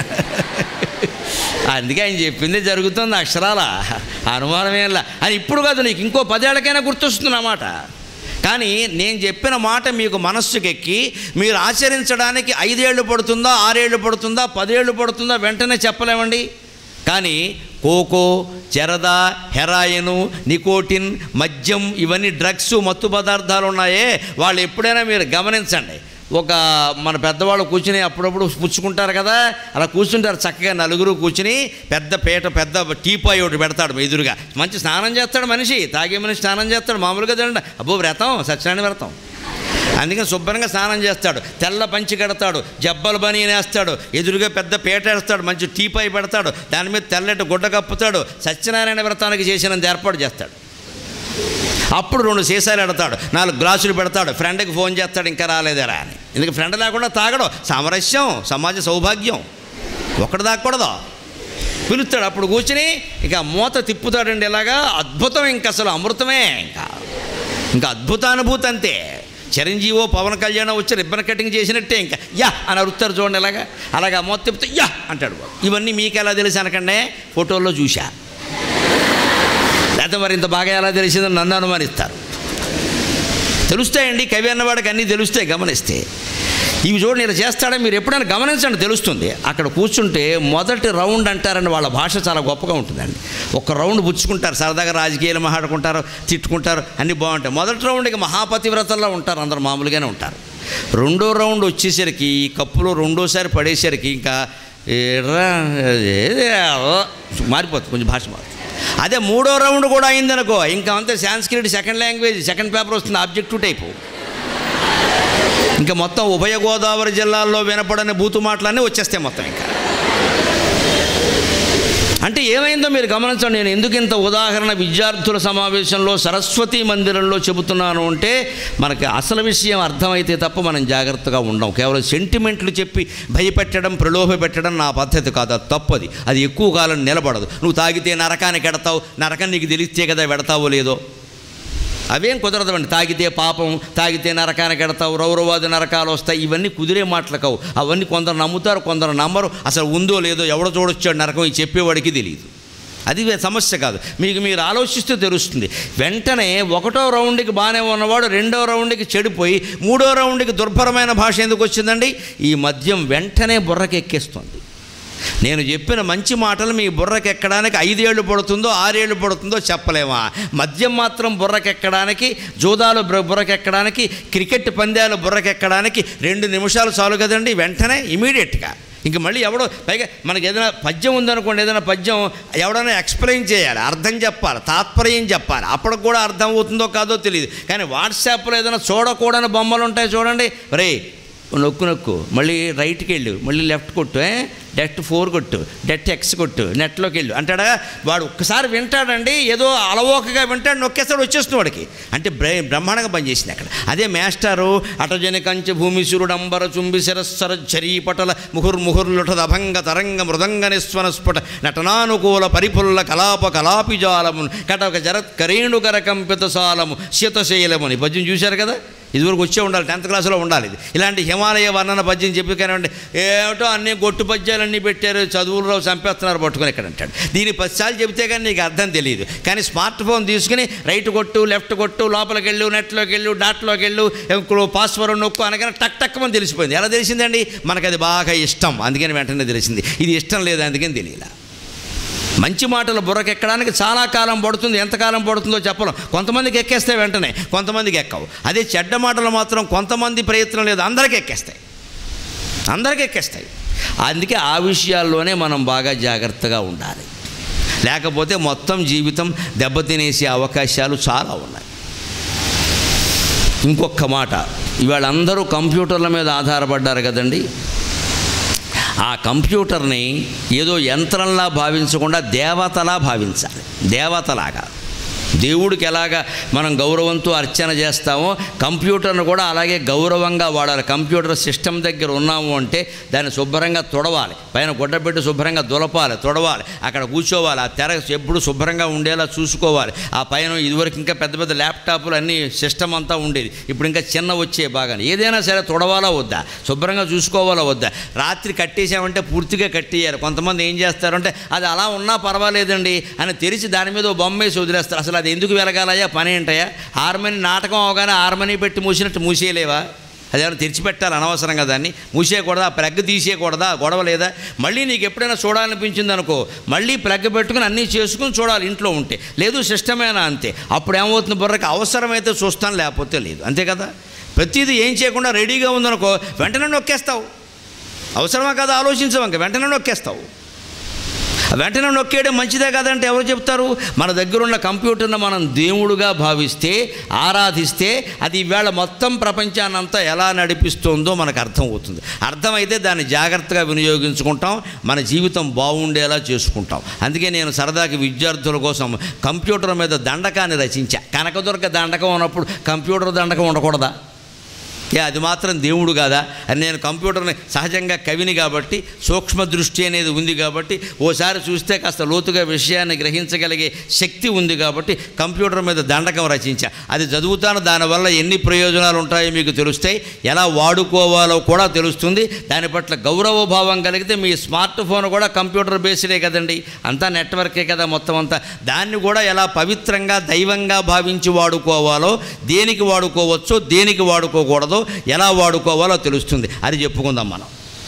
అందుకే ఆయన చెప్పింది జరుగుతుంది అక్షరాల అనుమానమేలా అని ఇప్పుడు కాదు నీకు ఇంకో పదేళ్ళకైనా గుర్తొస్తుంది అన్నమాట కానీ నేను చెప్పిన మాట మీకు మనస్సుకెక్కి మీరు ఆచరించడానికి ఐదేళ్ళు పడుతుందా ఆరేళ్ళు పడుతుందా పదేళ్ళు పడుతుందా వెంటనే చెప్పలేమండి కానీ కోకో చెరద హెరాయిను నికోటిన్ మద్యం ఇవన్నీ డ్రగ్స్ మత్తు పదార్థాలు ఉన్నాయే వాళ్ళు ఎప్పుడైనా మీరు గమనించండి ఒక మన పెద్దవాళ్ళు కూర్చుని అప్పుడప్పుడు పుచ్చుకుంటారు కదా అలా కూర్చుంటారు చక్కగా నలుగురు కూర్చుని పెద్ద పీట పెద్ద టీపాయ్ ఒకటి పెడతాడు ఎదురుగా మంచి స్నానం చేస్తాడు మనిషి తాగే మనిషి స్నానం చేస్తాడు మామూలుగా తినండి అబ్బో వ్రతం సత్యనారాయణ వ్రతం అందుకని శుభ్రంగా స్నానం చేస్తాడు తెల్ల పంచి కడతాడు జబ్బలు బని వేస్తాడు ఎదురుగా పెద్ద పీట వేస్తాడు మంచి టీపాయ్ పెడతాడు దాని మీద తెల్లటి గుడ్డ కప్పుతాడు సత్యనారాయణ వ్రతానికి చేసినంత ఏర్పాటు చేస్తాడు అప్పుడు రెండు సీసాలు పెడతాడు నాలుగు గ్లాసులు పెడతాడు ఫ్రెండ్కి ఫోన్ చేస్తాడు ఇంకా రాలేదరా అని ఎందుకు ఫ్రెండ్ లేకుండా తాగడం సామరస్యం సమాజ సౌభాగ్యం ఒక్కడు దాక్కూడదు పిలుస్తాడు అప్పుడు కూర్చుని ఇక మూత తిప్పుతాడండి ఇలాగా అద్భుతం ఇంక అసలు అమృతమే ఇంకా ఇంకా అద్భుతానుభూతి అంతే చిరంజీవో పవన్ కళ్యాణ్ వచ్చి రిబ్బన్ కటింగ్ చేసినట్టే ఇంకా యా అని అరుస్తారు చూడండి ఇలాగా అలాగా మూత తిప్పుతే యా అంటాడు వాడు. ఇవన్నీ మీకు ఎలా తెలుసు అనకండి ఫోటోల్లో చూశా లేకపోతే మరి ఇంత బాగా ఎలా తెలిసిందని నన్ను అనుమానిస్తారు తెలుస్తాయండి కవి అన్నవాడికి అన్నీ తెలుస్తాయి గమనిస్తే ఇవి చూడండి ఇలా చేస్తాడని మీరు ఎప్పుడైనా గమనించండి తెలుస్తుంది అక్కడ కూర్చుంటే మొదటి రౌండ్ అంటారండి వాళ్ళ భాష చాలా గొప్పగా ఉంటుందండి ఒక రౌండ్ పుచ్చుకుంటారు సరదాగా రాజకీయాలు మాట్లాడుకుంటారు తిట్టుకుంటారు అన్నీ బాగుంటాయి మొదటి రౌండ్ ఇక మహాపతివ్రతల్లో ఉంటారు అందరు మామూలుగానే ఉంటారు రెండో రౌండ్ వచ్చేసరికి ఈ కప్పులో రెండోసారి పడేసరికి ఇంకా ఏడ్రా, ఏదే, ఓ, మారిపోతుంది కొంచెం భాష మారుతుంది అదే మూడో రౌండ్ కూడా అయిందనుకో ఇంకా అంతే Sanskrit second language second paper వస్తుంది ఆబ్జెక్టివ్ టైపు ఇంకా మొత్తం ఉభయ గోదావరి జిల్లాల్లో వినపడని బూతు మాటలన్నీ వచ్చేస్తాయి మొత్తం ఇంకా అంటే ఏమైందో మీరు గమనించండి నేను ఎందుకు ఇంత ఉదాహరణ విద్యార్థుల సమావేశంలో సరస్వతి మందిరంలో చెబుతున్నాను అంటే మనకి అసలు విషయం అర్థమైతే తప్ప మనం జాగ్రత్తగా ఉండం కేవలం సెంటిమెంట్లు చెప్పి భయపెట్టడం ప్రలోభ పెట్టడం నా పద్ధతి కాదు అది తప్పది అది ఎక్కువ కాలం నిలబడదు నువ్వు తాగితే నరకానికి ఎడతావు నరకం నీకు తెలిస్తే కదా పెడతావో లేదో అవేం కుదరదండి తాగితే పాపం తాగితే నరకానికి ఎడతావు రౌరవాది నరకాలు వస్తాయి ఇవన్నీ కుదిరే మాటలు కావు అవన్నీ కొందరు నమ్ముతారు కొందరు నమ్మరు అసలు ఉందో లేదో ఎవడో చూడొచ్చాడు నరకం ఈ చెప్పేవాడికి తెలియదు అది సమస్య కాదు మీకు మీరు ఆలోచిస్తే తెలుస్తుంది వెంటనే ఒకటో రౌండ్కి బాగానే ఉన్నవాడు రెండో రౌండ్కి చెడిపోయి మూడో రౌండ్కి దుర్భరమైన భాష ఎందుకు వచ్చిందండి ఈ మద్యం వెంటనే బుర్రకి ఎక్కేస్తుంది నేను చెప్పిన మంచి మాటలు మీ బుర్రకెక్కడానికి ఐదేళ్ళు పడుతుందో ఆరేళ్ళు పడుతుందో చెప్పలేమా మద్యం మాత్రం బుర్రకెక్కడానికి జూదాలు బుర్ర- బుర్రకెక్కడానికి క్రికెట్ పందాలు బుర్రకెక్కడానికి రెండు నిమిషాలు చాలు కదండి వెంటనే ఇమీడియట్గా ఇంక మళ్ళీ ఎవడో పైగా మనకి ఏదైనా పద్యం ఉందనుకోండి ఏదైనా పద్యం ఎవడైనా ఎక్స్ప్లెయిన్ చేయాలి అర్థం చెప్పాలి తాత్పర్యం చెప్పాలి అప్పటికి కూడా అర్థం అవుతుందో కాదో తెలియదు కానీ వాట్సాప్లో ఏదైనా చూడకూడని బొమ్మలు ఉంటాయి చూడండి రే నొక్కు నొక్కు మళ్ళీ రైట్కి వెళ్ళు మళ్ళీ లెఫ్ట్ కొట్టు ఏ? డెట్ ఫోర్ కొట్టు డెట్ ఎక్స్ కొట్టు నెట్లోకి వెళ్ళు అంటాడా వాడు ఒక్కసారి వింటాడండి ఏదో అలవోకగా వింటాడు నొక్కేస్తాడు వచ్చేస్తుంది వాడికి అంటే బ్రె బ్రహ్మాండంగా పనిచేసింది అక్కడ అదే మేస్టారు అటజని కంచె భూమిశురుడు అంబర చుంబి శిరస్సర చరీపటల ముహుర్ ముహుర్లుట అభంగ తరంగ మృదంగ నిస్వన స్ఫుట నటనానుకూల పరిపుల్ల కలాప కలాపిజాలము కటక జరత్ కరేణుకర కంపిత సాలము శీతశైలముని పద్యం చూశారు కదా ఇదివరకు వచ్చే ఉండాలి టెన్త్ క్లాస్లో ఉండాలి ఇది ఇలాంటి హిమాలయ వర్ణన పద్యం చెప్పి కానివ్వండి ఏమిటో అన్ని గొట్టు పద్యాలన్నీ పెట్టారు చదువుల్లో చంపేస్తున్నారు పట్టుకొని ఇక్కడ అంటాడు దీని పదిసార్లు చెబితే కానీ నీకు అర్థం తెలియదు కానీ స్మార్ట్ ఫోన్ తీసుకుని రైట్ కొట్టు లెఫ్ట్ కొట్టు లోపలికి వెళ్ళు నెట్లోకి వెళ్ళు డాట్లోకి వెళ్ళు ఇంకో పాస్వర్డ్ నొక్కు అనగానే టక్ టక్ అని తెలిసిపోయింది ఎలా తెలిసిందండి మనకు అది బాగా ఇష్టం అందుకని వెంటనే తెలిసింది ఇది ఇష్టం లేదు అందుకని తెలియలా మంచి మాటలు బుర్రకెక్కడానికి చాలా కాలం పడుతుంది ఎంతకాలం పడుతుందో చెప్పలేం కొంతమందికి ఎక్కేస్తాయి వెంటనే కొంతమందికి ఎక్కవు అదే చెడ్డ మాటలు మాత్రం కొంతమంది ప్రయత్నం లేదు అందరికీ ఎక్కేస్తాయి అందరికీ ఎక్కేస్తాయి అందుకే ఆ విషయాల్లోనే మనం బాగా జాగ్రత్తగా ఉండాలి లేకపోతే మొత్తం జీవితం దెబ్బతినేసే అవకాశాలు చాలా ఉన్నాయి ఇంకొక మాట ఇవాళ అందరూ కంప్యూటర్ల మీద ఆధారపడ్డారు కదండి ఆ కంప్యూటర్ని ఏదో యంత్రంలా భావించకుండా దేవతలా భావించాలి దేవతలాగా దేవుడికి ఎలాగా మనం గౌరవంతో అర్చన చేస్తామో కంప్యూటర్ను కూడా అలాగే గౌరవంగా వాడాలి కంప్యూటర్ సిస్టమ్ దగ్గర ఉన్నాము అంటే దాన్ని శుభ్రంగా తొడవాలి పైన గుడ్డపెట్టి శుభ్రంగా దులపాలి తొడవాలి అక్కడ కూర్చోవాలి ఆ తెర ఎప్పుడు శుభ్రంగా ఉండేలా చూసుకోవాలి ఆ పైన ఇదివరకు ఇంకా పెద్ద పెద్ద ల్యాప్టాప్లు అన్ని సిస్టమ్ అంతా ఉండేది ఇప్పుడు ఇంకా చిన్న వచ్చే బాగా ఏదైనా సరే తొడవాలా వద్దా శుభ్రంగా చూసుకోవాలా వద్దా రాత్రి కట్టేసామంటే పూర్తిగా కట్టేయాలి కొంతమంది ఏం చేస్తారంటే అది అలా ఉన్నా పర్వాలేదండి అని తెరిచి దాని మీద ఓ బొమ్మ వేసి వదిలేస్తారు అసలు అది ఎందుకు వెలగాలయ్యా పని ఏంటయ్యా హార్మనీ నాటకం అవగానే హార్మనీ పెట్టి మూసినట్టు మూసేయలేవా అదేమైనా తెరిచిపెట్టాలి అనవసరంగా దాన్ని మూసేయకూడదా ప్లగ్ తీసేయకూడదా గొడవ లేదా మళ్ళీ నీకు ఎప్పుడైనా చూడాలనిపించింది అనుకో మళ్ళీ ప్లగ్ పెట్టుకుని అన్నీ చేసుకుని చూడాలి ఇంట్లో ఉంటే లేదు సిస్టమేనా అంతే అప్పుడు ఏమవుతుంది బుర్రకి అవసరమైతే చూస్తాను లేకపోతే లేదు అంతే కదా ప్రతిదీ ఏం చేయకుండా రెడీగా ఉందనుకో వెంటనే నొక్కేస్తావు అవసరమా కదా ఆలోచించవు ఇంక వెంటనే నొక్కేస్తావు వెంటనే నొక్కేయడం మంచిదే కదంటే ఎవరు చెప్తారు మన దగ్గర ఉన్న కంప్యూటర్ను మనం దేవుడుగా భావిస్తే ఆరాధిస్తే అది ఈవేళ మొత్తం ప్రపంచాన్నంతా ఎలా నడిపిస్తుందో మనకు అర్థమవుతుంది అర్థమైతే దాన్ని జాగ్రత్తగా వినియోగించుకుంటాం మన జీవితం బాగుండేలా చేసుకుంటాం అందుకే నేను సరదాకి విద్యార్థుల కోసం కంప్యూటర్ మీద దండకాన్ని రచించా కనకదుర్గ దండకం ఉన్నప్పుడు కంప్యూటర్ దండకం ఉండకూడదా ఏ అది మాత్రం దేవుడు కాదా అని నేను కంప్యూటర్ని సహజంగా కవిని కాబట్టి సూక్ష్మ దృష్టి అనేది ఉంది కాబట్టి ఓసారి చూస్తే కాస్త లోతుగా విషయాన్ని గ్రహించగలిగే శక్తి ఉంది కాబట్టి కంప్యూటర్ మీద దండకం రచించా అది చదువుతాను దానివల్ల ఎన్ని ప్రయోజనాలు ఉంటాయో మీకు తెలుస్తాయి ఎలా వాడుకోవాలో కూడా తెలుస్తుంది దాని పట్ల గౌరవ భావం కలిగితే మీ స్మార్ట్ ఫోన్ కూడా కంప్యూటర్ బేస్డే కదండి అంతా నెట్వర్కే కదా మొత్తం అంతా దాన్ని కూడా ఎలా పవిత్రంగా దైవంగా భావించి వాడుకోవాలో దేనికి వాడుకోవచ్చో దేనికి వాడుకోకూడదో ఎలా వాడుకోవాలో తెలుస్తుంది అది చెప్పుకుందాం మనం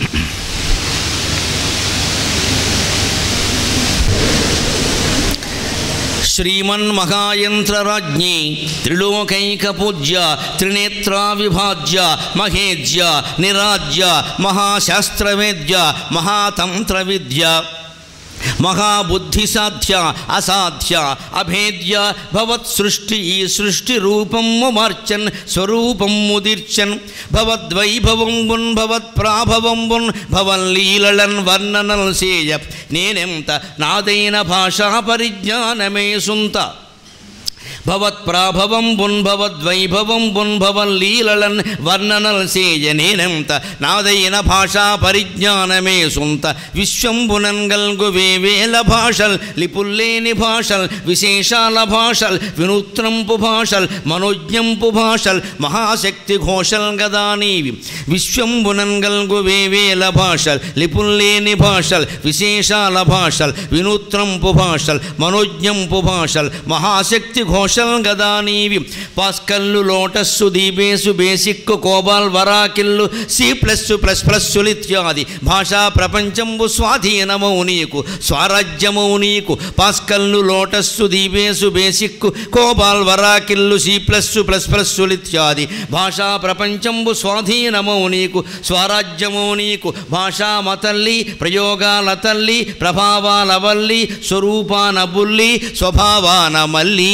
శ్రీమన్మహాయంత్రరాజ్ఞి త్రిలోకైక పూజ్య త్రినేత్రా విభాజ్య మహేజ్య నిరాజ్య మహాశాస్త్రవేద్య మహాతంత్ర విద్య మహాబుద్ధిసాధ్య అసాధ్య అభేద్య భవత్ సృష్టి ఈ సృష్టి రూపము మార్చన్ స్వరూపము దీర్చన్ భవద్వైభవంబున్ భవత్ ప్రాభవంబున్ భవన్ లీలలన్ వర్ణనల్ సేయ నేనెంత నాదైన భాషా పరిజ్ఞానమే సుంత భవత్ప్రాభవం బున్ భవద్వైభవం బున్ భవన్ లీలలన్ వర్ణనల్ సేయనేనంత నాదైన భాషా పరిజ్ఞానమే సొంత విశ్వంబునన్ గల్గు వేవేల భాషల్ లిపుల్లేని భాషల్ విశేషాల భాషల్ వినూత్నంపు భాషల్ మనోజ్ఞంపు భాషల్ మహాశక్తి ఘోషల్ గదా నీవి విశ్వంబునన్ గల్గు వేవేల భాషల్ లిపుల్లేని భాషల్ విశేషాల భాషల్ వినూత్నంపు భాషల్ మనోజ్ఞంపు భాషల్ మహాశక్తి ఘోషల్ భాషల్ గదా నీవి పాస్కల్లు లోటస్సు దీబేసు బేసిక్ కోబాల్ వరాకిల్లు సి ప్లస్ ప్లస్ ప్లస్సులు ఇత్యాది భాషా ప్రపంచంబు స్వాధీనమౌ నీకు స్వరాజ్యమౌ నీకు పాస్కల్లు లోటస్సు దీబేసు బేసిక్ కోబాల్ వరాకిల్లు సి ప్లస్ ప్లస్ ప్లస్సులు ఇత్యాది భాషా ప్రపంచంబు స్వాధీనమౌ నీకు స్వరాజ్యమౌ నీకు భాషా మతల్లి ప్రయోగాల తల్లి ప్రభావాల వల్లి స్వరూపాన బుల్లి స్వభావాన మల్లి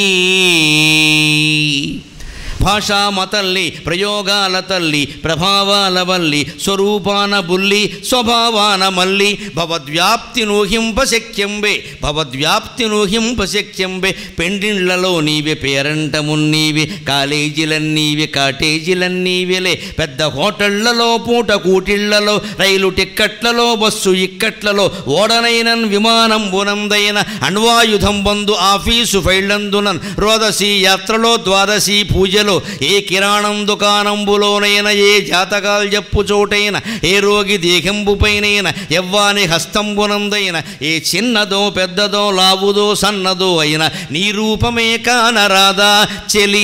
భాషా మతల్లి ప్రయోగాల తల్లి ప్రభావాల వల్లి స్వరూపాన బుల్లి స్వభావాన మల్లి భవద్వ్యాప్తి నూహింప శక్యంబే భవద్వ్యాప్తి నూహింప శక్యంబే పెండిళ్లలో నీవే పేరంటమున్నీవి కాలేజీలన్నీవి కాటేజీలన్నీవిలే పెద్ద హోటళ్లలో పూట కూటిళ్లలో రైలు టిక్కట్లలో బస్సు ఇక్కట్లలో ఓడనైనన్ విమానం బునందైన అణ్వాయుధం బందు ఆఫీసు ఫైళ్లందునన్ రోదసి యాత్రలో ద్వాదశి పూజలో ఏ కిరాణం దుకాణంబులోనైన ఏ జాతకాలు చెప్పు చోటైన ఏ రోగి దేహంబుపైనైన ఎవ్వాని హస్తంబునందైన ఏ చిన్నదో పెద్దదో లావుదో సన్నదో అయిన నీ రూపమే కానరాదా చెలీ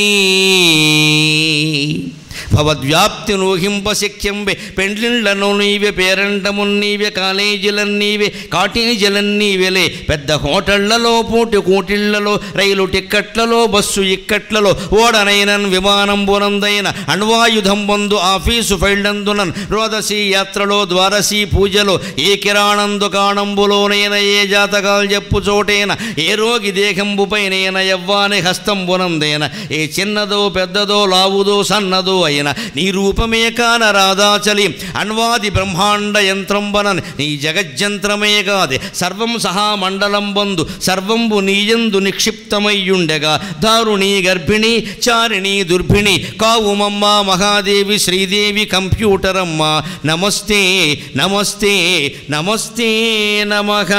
భవద్వ్యాప్తి నూహింప శక్యంబే పెండ్లిళ్లను నీవే పేరంటమున్నీవే కాలేజీలన్నీవే కాటేజీలన్నీవెలే పెద్ద హోటళ్లలో పూటి కూటిళ్లలో రైలు టిక్కట్లలో బస్సు ఇక్కట్లలో ఓడనైనన్ విమానం బునందైన అణ్వాయుధం బందు ఆఫీసు ఫైళ్లందునన్ రోదసి యాత్రలో ద్వాదశి పూజలో ఏ కిరాణం దుకాణంబులోనైన ఏ జాతకాలు చెప్పు చోటైన ఏ రోగి దేహంబుపైనైన ఎవ్వాని హస్తంబునందైన ఏ చిన్నదో పెద్దదో లావుదో సన్నదో అయిన నీ రూపమే కాన రాధాచలి అన్వాది బ్రహ్మాండ యంత్రంబనన్ నీ జగజ్యంత్రమే కాదే సర్వం సహా మండలం బందు సర్వంబు నీయందు నిక్షిప్తమయ్యుండగా దారుణి గర్భిణి చారిణి దుర్భిణి కావుమమ్మ మహాదేవి శ్రీదేవి కంప్యూటరమ్మ నమస్తే నమస్తే నమస్తే నమః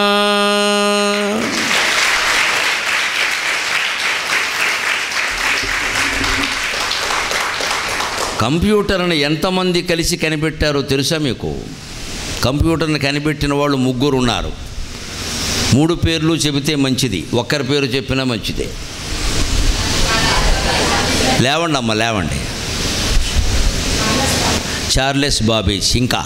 కంప్యూటర్ని ఎంతమంది కలిసి కనిపెట్టారో తెలుసా మీకు కంప్యూటర్ని కనిపెట్టిన వాళ్ళు ముగ్గురు ఉన్నారు మూడు పేర్లు చెబితే మంచిది ఒక్కరి పేరు చెప్పినా మంచిదే లేవండి అమ్మ లేవండి చార్లెస్ బాబేజ్ ఇంకా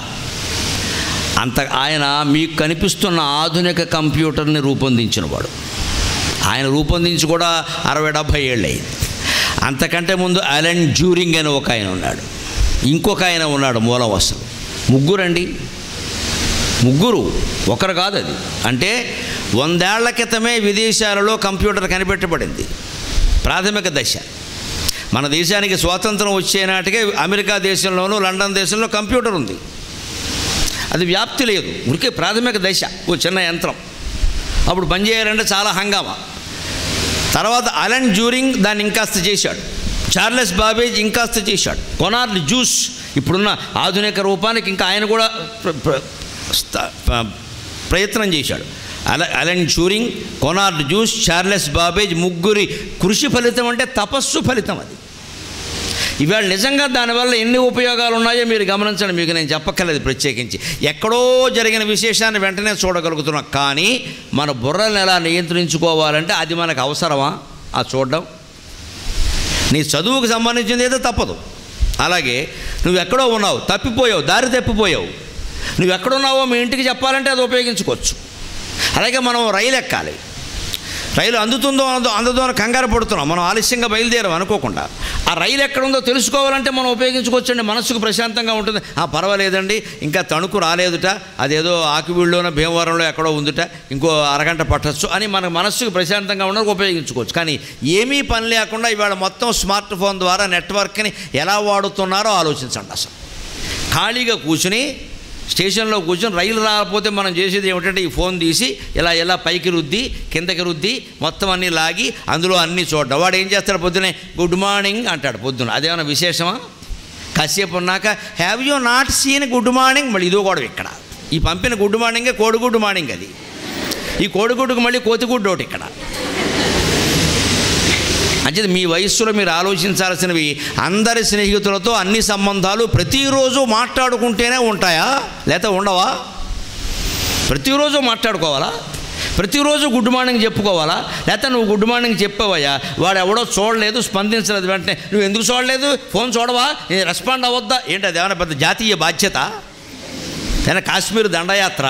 అంత ఆయన మీకు కనిపిస్తున్న ఆధునిక కంప్యూటర్ని రూపొందించినవాడు ఆయన రూపొందించి కూడా అరవై డెబ్భై ఏళ్ళు అయింది అంతకంటే ముందు అలెన్ జూరింగ్ అని ఒక ఆయన ఉన్నాడు ఇంకొక ఆయన ఉన్నాడు మూలవసలు ముగ్గురండి ముగ్గురు ఒకరు కాదు అది అంటే వందేళ్ల క్రితమే విదేశాలలో కంప్యూటర్ కనిపెట్టబడింది ప్రాథమిక దశ మన దేశానికి స్వాతంత్రం వచ్చే నాటికే అమెరికా దేశంలోనూ లండన్ దేశంలో కంప్యూటర్ ఉంది అది వ్యాప్తి లేదు ఉడికే ప్రాథమిక దశ ఓ చిన్న యంత్రం అప్పుడు పనిచేయాలంటే చాలా హంగామా తర్వాత అలెన్ జూరింగ్ దాన్ని ఇంకాస్త చేశాడు చార్లెస్ బాబేజ్ ఇంకాస్త చేశాడు కొనార్డ్ జ్యూస్ ఇప్పుడున్న ఆధునిక రూపానికి ఇంకా ఆయన కూడా ప్ర- ప్ర- స్థ- ప- ప్రయత్నం చేశాడు అల Alan Turing Konrad Zuse Charles Babbage ముగ్గురి కృషి ఫలితం అంటే తపస్సు ఫలితం అది ఇవాళ నిజంగా దానివల్ల ఎన్ని ఉపయోగాలు ఉన్నాయో మీరు గమనించండి మీకు నేను చెప్పక్కర్లేదు ప్రత్యేకించి ఎక్కడో జరిగిన విశేషాన్ని వెంటనే చూడగలుగుతున్నాం కానీ మన బుర్రలను ఎలా నియంత్రించుకోవాలంటే అది మనకు అవసరమా ఆ చూడడం నీ చదువుకు సంబంధించింది ఏదో తప్పదు అలాగే నువ్వు ఎక్కడో ఉన్నావు తప్పిపోయావు దారి తప్పిపోయావు నువ్వు ఎక్కడున్నావో మీ ఇంటికి చెప్పాలంటే అది ఉపయోగించుకోవచ్చు అలాగే మనం రైలు ఎక్కాలి రైలు అందుతుందో అందో అందదో అని కంగారు పడుతున్నాం మనం ఆలస్యంగా బయలుదేరాం అనుకోకుండా ఆ రైలు ఎక్కడుందో తెలుసుకోవాలంటే మనం ఉపయోగించుకోవచ్చండి మనసుకు ప్రశాంతంగా ఉంటుంది ఆ పర్వాలేదండి ఇంకా తణుకు రాలేదుట అదేదో ఆకివీళ్ళలోనో భీమవరంలో ఎక్కడో ఉందిట ఇంకో అరగంట పట్టచ్చు అని మన మనస్సుకు ప్రశాంతంగా ఉండడానికి ఉపయోగించుకోవచ్చు కానీ ఏమీ పని లేకుండా ఇవాళ మొత్తం స్మార్ట్ ఫోన్ ద్వారా నెట్వర్క్ని ఎలా వాడుతున్నారో ఆలోచించండి అసలు ఖాళీగా కూర్చుని స్టేషన్లో కూర్చొని రైలు రాకపోతే మనం చేసేది ఏమిటంటే ఈ ఫోన్ తీసి ఇలా ఇలా పైకి రుద్ది కిందకి రుద్ది మొత్తం అన్నీ లాగి అందులో అన్నీ చూడడం వాడు ఏం చేస్తాడు పొద్దునే గుడ్ మార్నింగ్ అంటాడు పొద్దున అదేమైనా విశేషమా కాసేపు ఉన్నాక have you not seen good morning మళ్ళీ ఇదో కూడా ఇక్కడ ఈ పంపిన గుడ్ మార్నింగే కోడిగుడ్డు మార్నింగ్ అది ఈ కోడిగుడ్డుకు మళ్ళీ కోతిగుడ్డు ఒకటి ఇక్కడ అంచేది మీ వయస్సులో మీరు ఆలోచించాల్సినవి అందరి స్నేహితులతో అన్ని సంబంధాలు ప్రతిరోజు మాట్లాడుకుంటేనే ఉంటాయా లేకపోతే ఉండవా ప్రతిరోజు మాట్లాడుకోవాలా ప్రతిరోజు గుడ్ మార్నింగ్ చెప్పుకోవాలా లేకపోతే నువ్వు గుడ్ మార్నింగ్ చెప్పావయ్యా వాడు ఎవడో చూడలేదు స్పందించలేదు వెంటనే నువ్వు ఎందుకు చూడలేదు ఫోన్ చూడవా నేను రెస్పాండ్ అవ్వద్దా ఏంటి అది ఏమైనా పెద్ద జాతీయ బాధ్యత ఏమైనా కాశ్మీర్ దండయాత్ర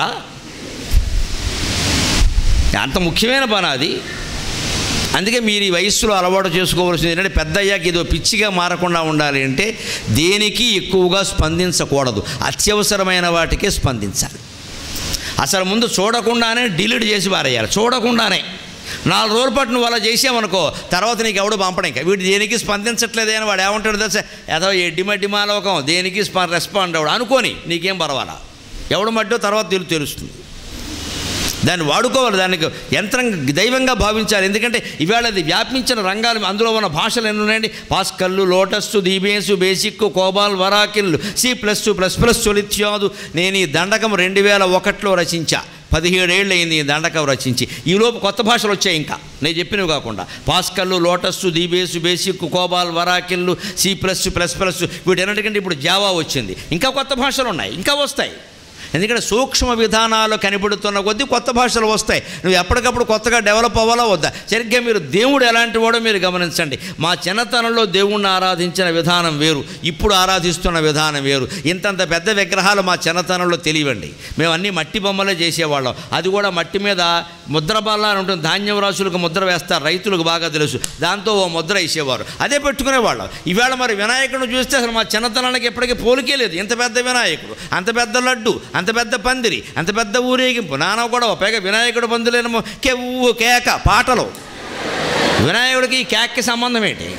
అంత ముఖ్యమైన పని అది అందుకే మీరు ఈ వయస్సులో అలవాటు చేసుకోవాల్సింది ఏంటంటే పెద్ద అయ్యాక ఏదో పిచ్చిగా మారకుండా ఉండాలి అంటే దేనికి ఎక్కువగా స్పందించకూడదు అత్యవసరమైన వాటికే స్పందించాలి అసలు ముందు చూడకుండానే డిలీట్ చేసి పారేయాలి చూడకుండానే నాలుగు రోజుల పాటు నువ్వు అలా చేసావనుకో తర్వాత నీకు ఎవడు పంపడం ఇంకా వీడు దేనికి స్పందించట్లేదే అని వాడు ఏమంటాడు తెలుసా ఏదో ఎడ్డి మడ్డి మాలోకం దేనికి స్ప రెస్పాండ్ అవ్వడు అనుకోని నీకేం పర్వాలా ఎవడు మడ్డో తర్వాత తెలు తెలుస్తుంది దాన్ని వాడుకోవాలి దానికి యంత్రంగా దైవంగా భావించాలి ఎందుకంటే ఇవాళ అది వ్యాపించిన రంగాలు అందులో ఉన్న భాషలు ఎన్ని ఉన్నాయండి పాస్కల్లు లోటస్ దీబేసు బేసిక్ కోబాల్ వరాకిల్లు సి ప్లస్ ప్లస్ ప్లస్ చొలిత్యాదు నేను ఈ దండకం రెండు వేల ఒకటిలో రచించా పదిహేడేళ్ళు అయింది ఈ దండకం రచించి ఈలోపు కొత్త భాషలు వచ్చాయి ఇంకా నేను చెప్పినవి కాకుండా పాస్కల్లు లోటస్సు దీబేసు బేసిక్ కోబాల్ వరాకిల్లు సి ప్లస్ ప్లస్ ప్లస్ వీటన్నిటికంటే ఇప్పుడు జావా వచ్చింది ఇంకా కొత్త భాషలు ఉన్నాయి ఇంకా వస్తాయి ఎందుకంటే సూక్ష్మ విధానాలు కనిపెడుతున్న కొద్దీ కొత్త భాషలు వస్తాయి నువ్వు ఎప్పటికప్పుడు కొత్తగా డెవలప్ అవ్వాలా వద్దా సరిగ్గా మీరు దేవుడు ఎలాంటి వాడో మీరు గమనించండి మా చిన్నతనంలో దేవుణ్ణి ఆరాధించిన విధానం వేరు ఇప్పుడు ఆరాధిస్తున్న విధానం వేరు ఇంతంత పెద్ద విగ్రహాలు మా చిన్నతనంలో తెలియవండి మేము అన్నీ మట్టి బొమ్మలే చేసేవాళ్ళం అది కూడా మట్టి మీద ముద్ర బల్ల అని ఉంటుంది ధాన్యం రాసులకు ముద్ర వేస్తారు రైతులకు బాగా తెలుసు దాంతో ఓ ముద్ర వేసేవారు అదే పెట్టుకునేవాళ్ళం ఈవేళ మరి వినాయకుడిని చూస్తే అసలు మా చిన్నతనానికి ఎప్పటికీ పోలికే లేదు ఇంత పెద్ద వినాయకుడు అంత పెద్ద లడ్డు అంత పెద్ద పందిరి అంత పెద్ద ఊరేగింపు నాన్న కూడా పైగా వినాయకుడు పందులేమో కెవ్వు కేక పాటలు వినాయకుడికి ఈ కేక్కి సంబంధం ఏంటి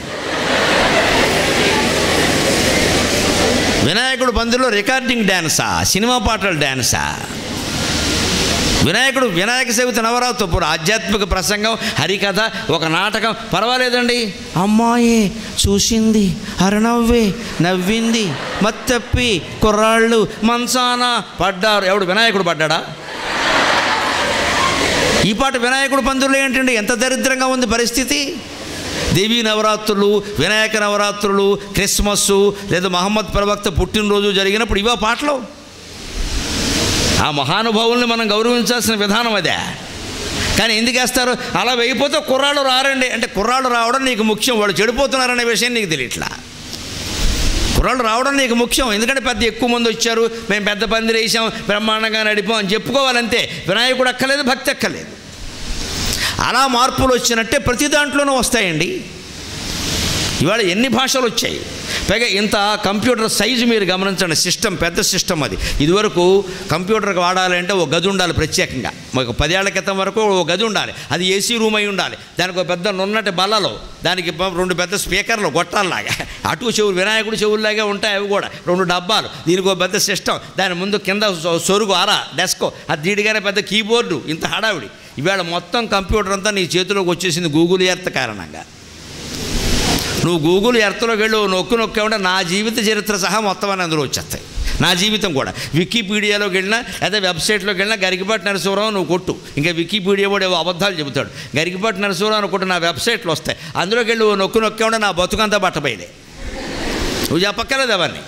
వినాయకుడు పందిరిలో రికార్డింగ్ డ్యాన్సా సినిమా పాటల డ్యాన్సా వినాయకుడు వినాయక చవితి నవరాత్రి పూర్వ ఆధ్యాత్మిక ప్రసంగం హరికథ ఒక నాటకం పర్వాలేదండి అమ్మాయి చూసింది అరనవ్వే నవ్వింది మత్తప్పి కుర్రాళ్ళు మంచాన పడ్డారు ఎవడు వినాయకుడు పడ్డాడా ఈ పాట వినాయకుడు పందులు ఏంటండి ఎంత దరిద్రంగా ఉంది పరిస్థితి దేవీ నవరాత్రులు వినాయక నవరాత్రులు క్రిస్మస్ లేదా మహమ్మద్ ప్రవక్త పుట్టినరోజు జరిగినప్పుడు ఇవా పాటలు ఆ మహానుభావుల్ని మనం గౌరవించాల్సిన విధానం అదే కానీ ఎందుకు వేస్తారు అలా వేయిపోతే కుర్రాళ్ళు రారండి అంటే కుర్రాళ్ళు రావడం నీకు ముఖ్యం వాళ్ళు చెడిపోతున్నారనే విషయం నీకు తెలియట్లా కుర్రాళ్ళు రావడం నీకు ముఖ్యం ఎందుకంటే పెద్ద ఎక్కువ మంది వచ్చారు మేము పెద్ద పందిరి వేసాం బ్రహ్మాండంగా నడిపాం అని చెప్పుకోవాలంతే వినాయకుడు అక్కలేదు భక్తి అక్కలేదు అలా మార్పులు వచ్చినట్టే ప్రతి దాంట్లోనూ వస్తాయండి ఇవాళ ఎన్ని భాషలు వచ్చాయి పైగా ఇంత కంప్యూటర్ సైజు మీరు గమనించండి సిస్టమ్ పెద్ద సిస్టమ్ అది ఇదివరకు కంప్యూటర్కి వాడాలంటే ఒక గది ఉండాలి ప్రత్యేకంగా ఒక పదేళ్ల క్రితం వరకు ఒక గది ఉండాలి అది ఏసీ రూమ్ అయి ఉండాలి దానికి ఒక పెద్ద నున్నటి బల్లలో దానికి ప- రెండు పెద్ద స్పీకర్లు గొట్టాలలాగా అటు చెవులు వినాయకుడు చెవుల్లాగే ఉంటాయి అవి కూడా రెండు డబ్బాలు దీనికి ఒక పెద్ద సిస్టమ్ దాని ముందు కింద సొ- సొరుగు అర డెస్కో అది దీడిగానే పెద్ద కీబోర్డు ఇంత హడావిడి ఇవాళ మొత్తం కంప్యూటర్ అంతా నీ చేతిలోకి వచ్చేసింది గూగుల్ ఎర్త్ కారణంగా నువ్వు గూగుల్ ఎర్త్లోకి వెళ్ళు నొక్కు నొక్కామంటే నా జీవిత చరిత్ర సహా మొత్తం అని అందులో వచ్చేస్తాయి నా జీవితం కూడా వికీపీడియాలోకి వెళ్ళినా లేదా వెబ్సైట్లోకి వెళ్ళినా గరికిపాటి నరసింహరావు నువ్వు కొట్టు ఇంకా వికీపీడియా కూడా ఏవో అబద్ధాలు చెబుతాడు గరికిపాటి నరసింహరావు అనుకుంటే నా వెబ్సైట్లు వస్తాయి అందులోకి వెళ్ళి ఓ నొక్కు నొక్కామంటే నా బతుకంతా బట్టపోయేదే నువ్వు చెప్పక్కర్లేదు అవన్నీ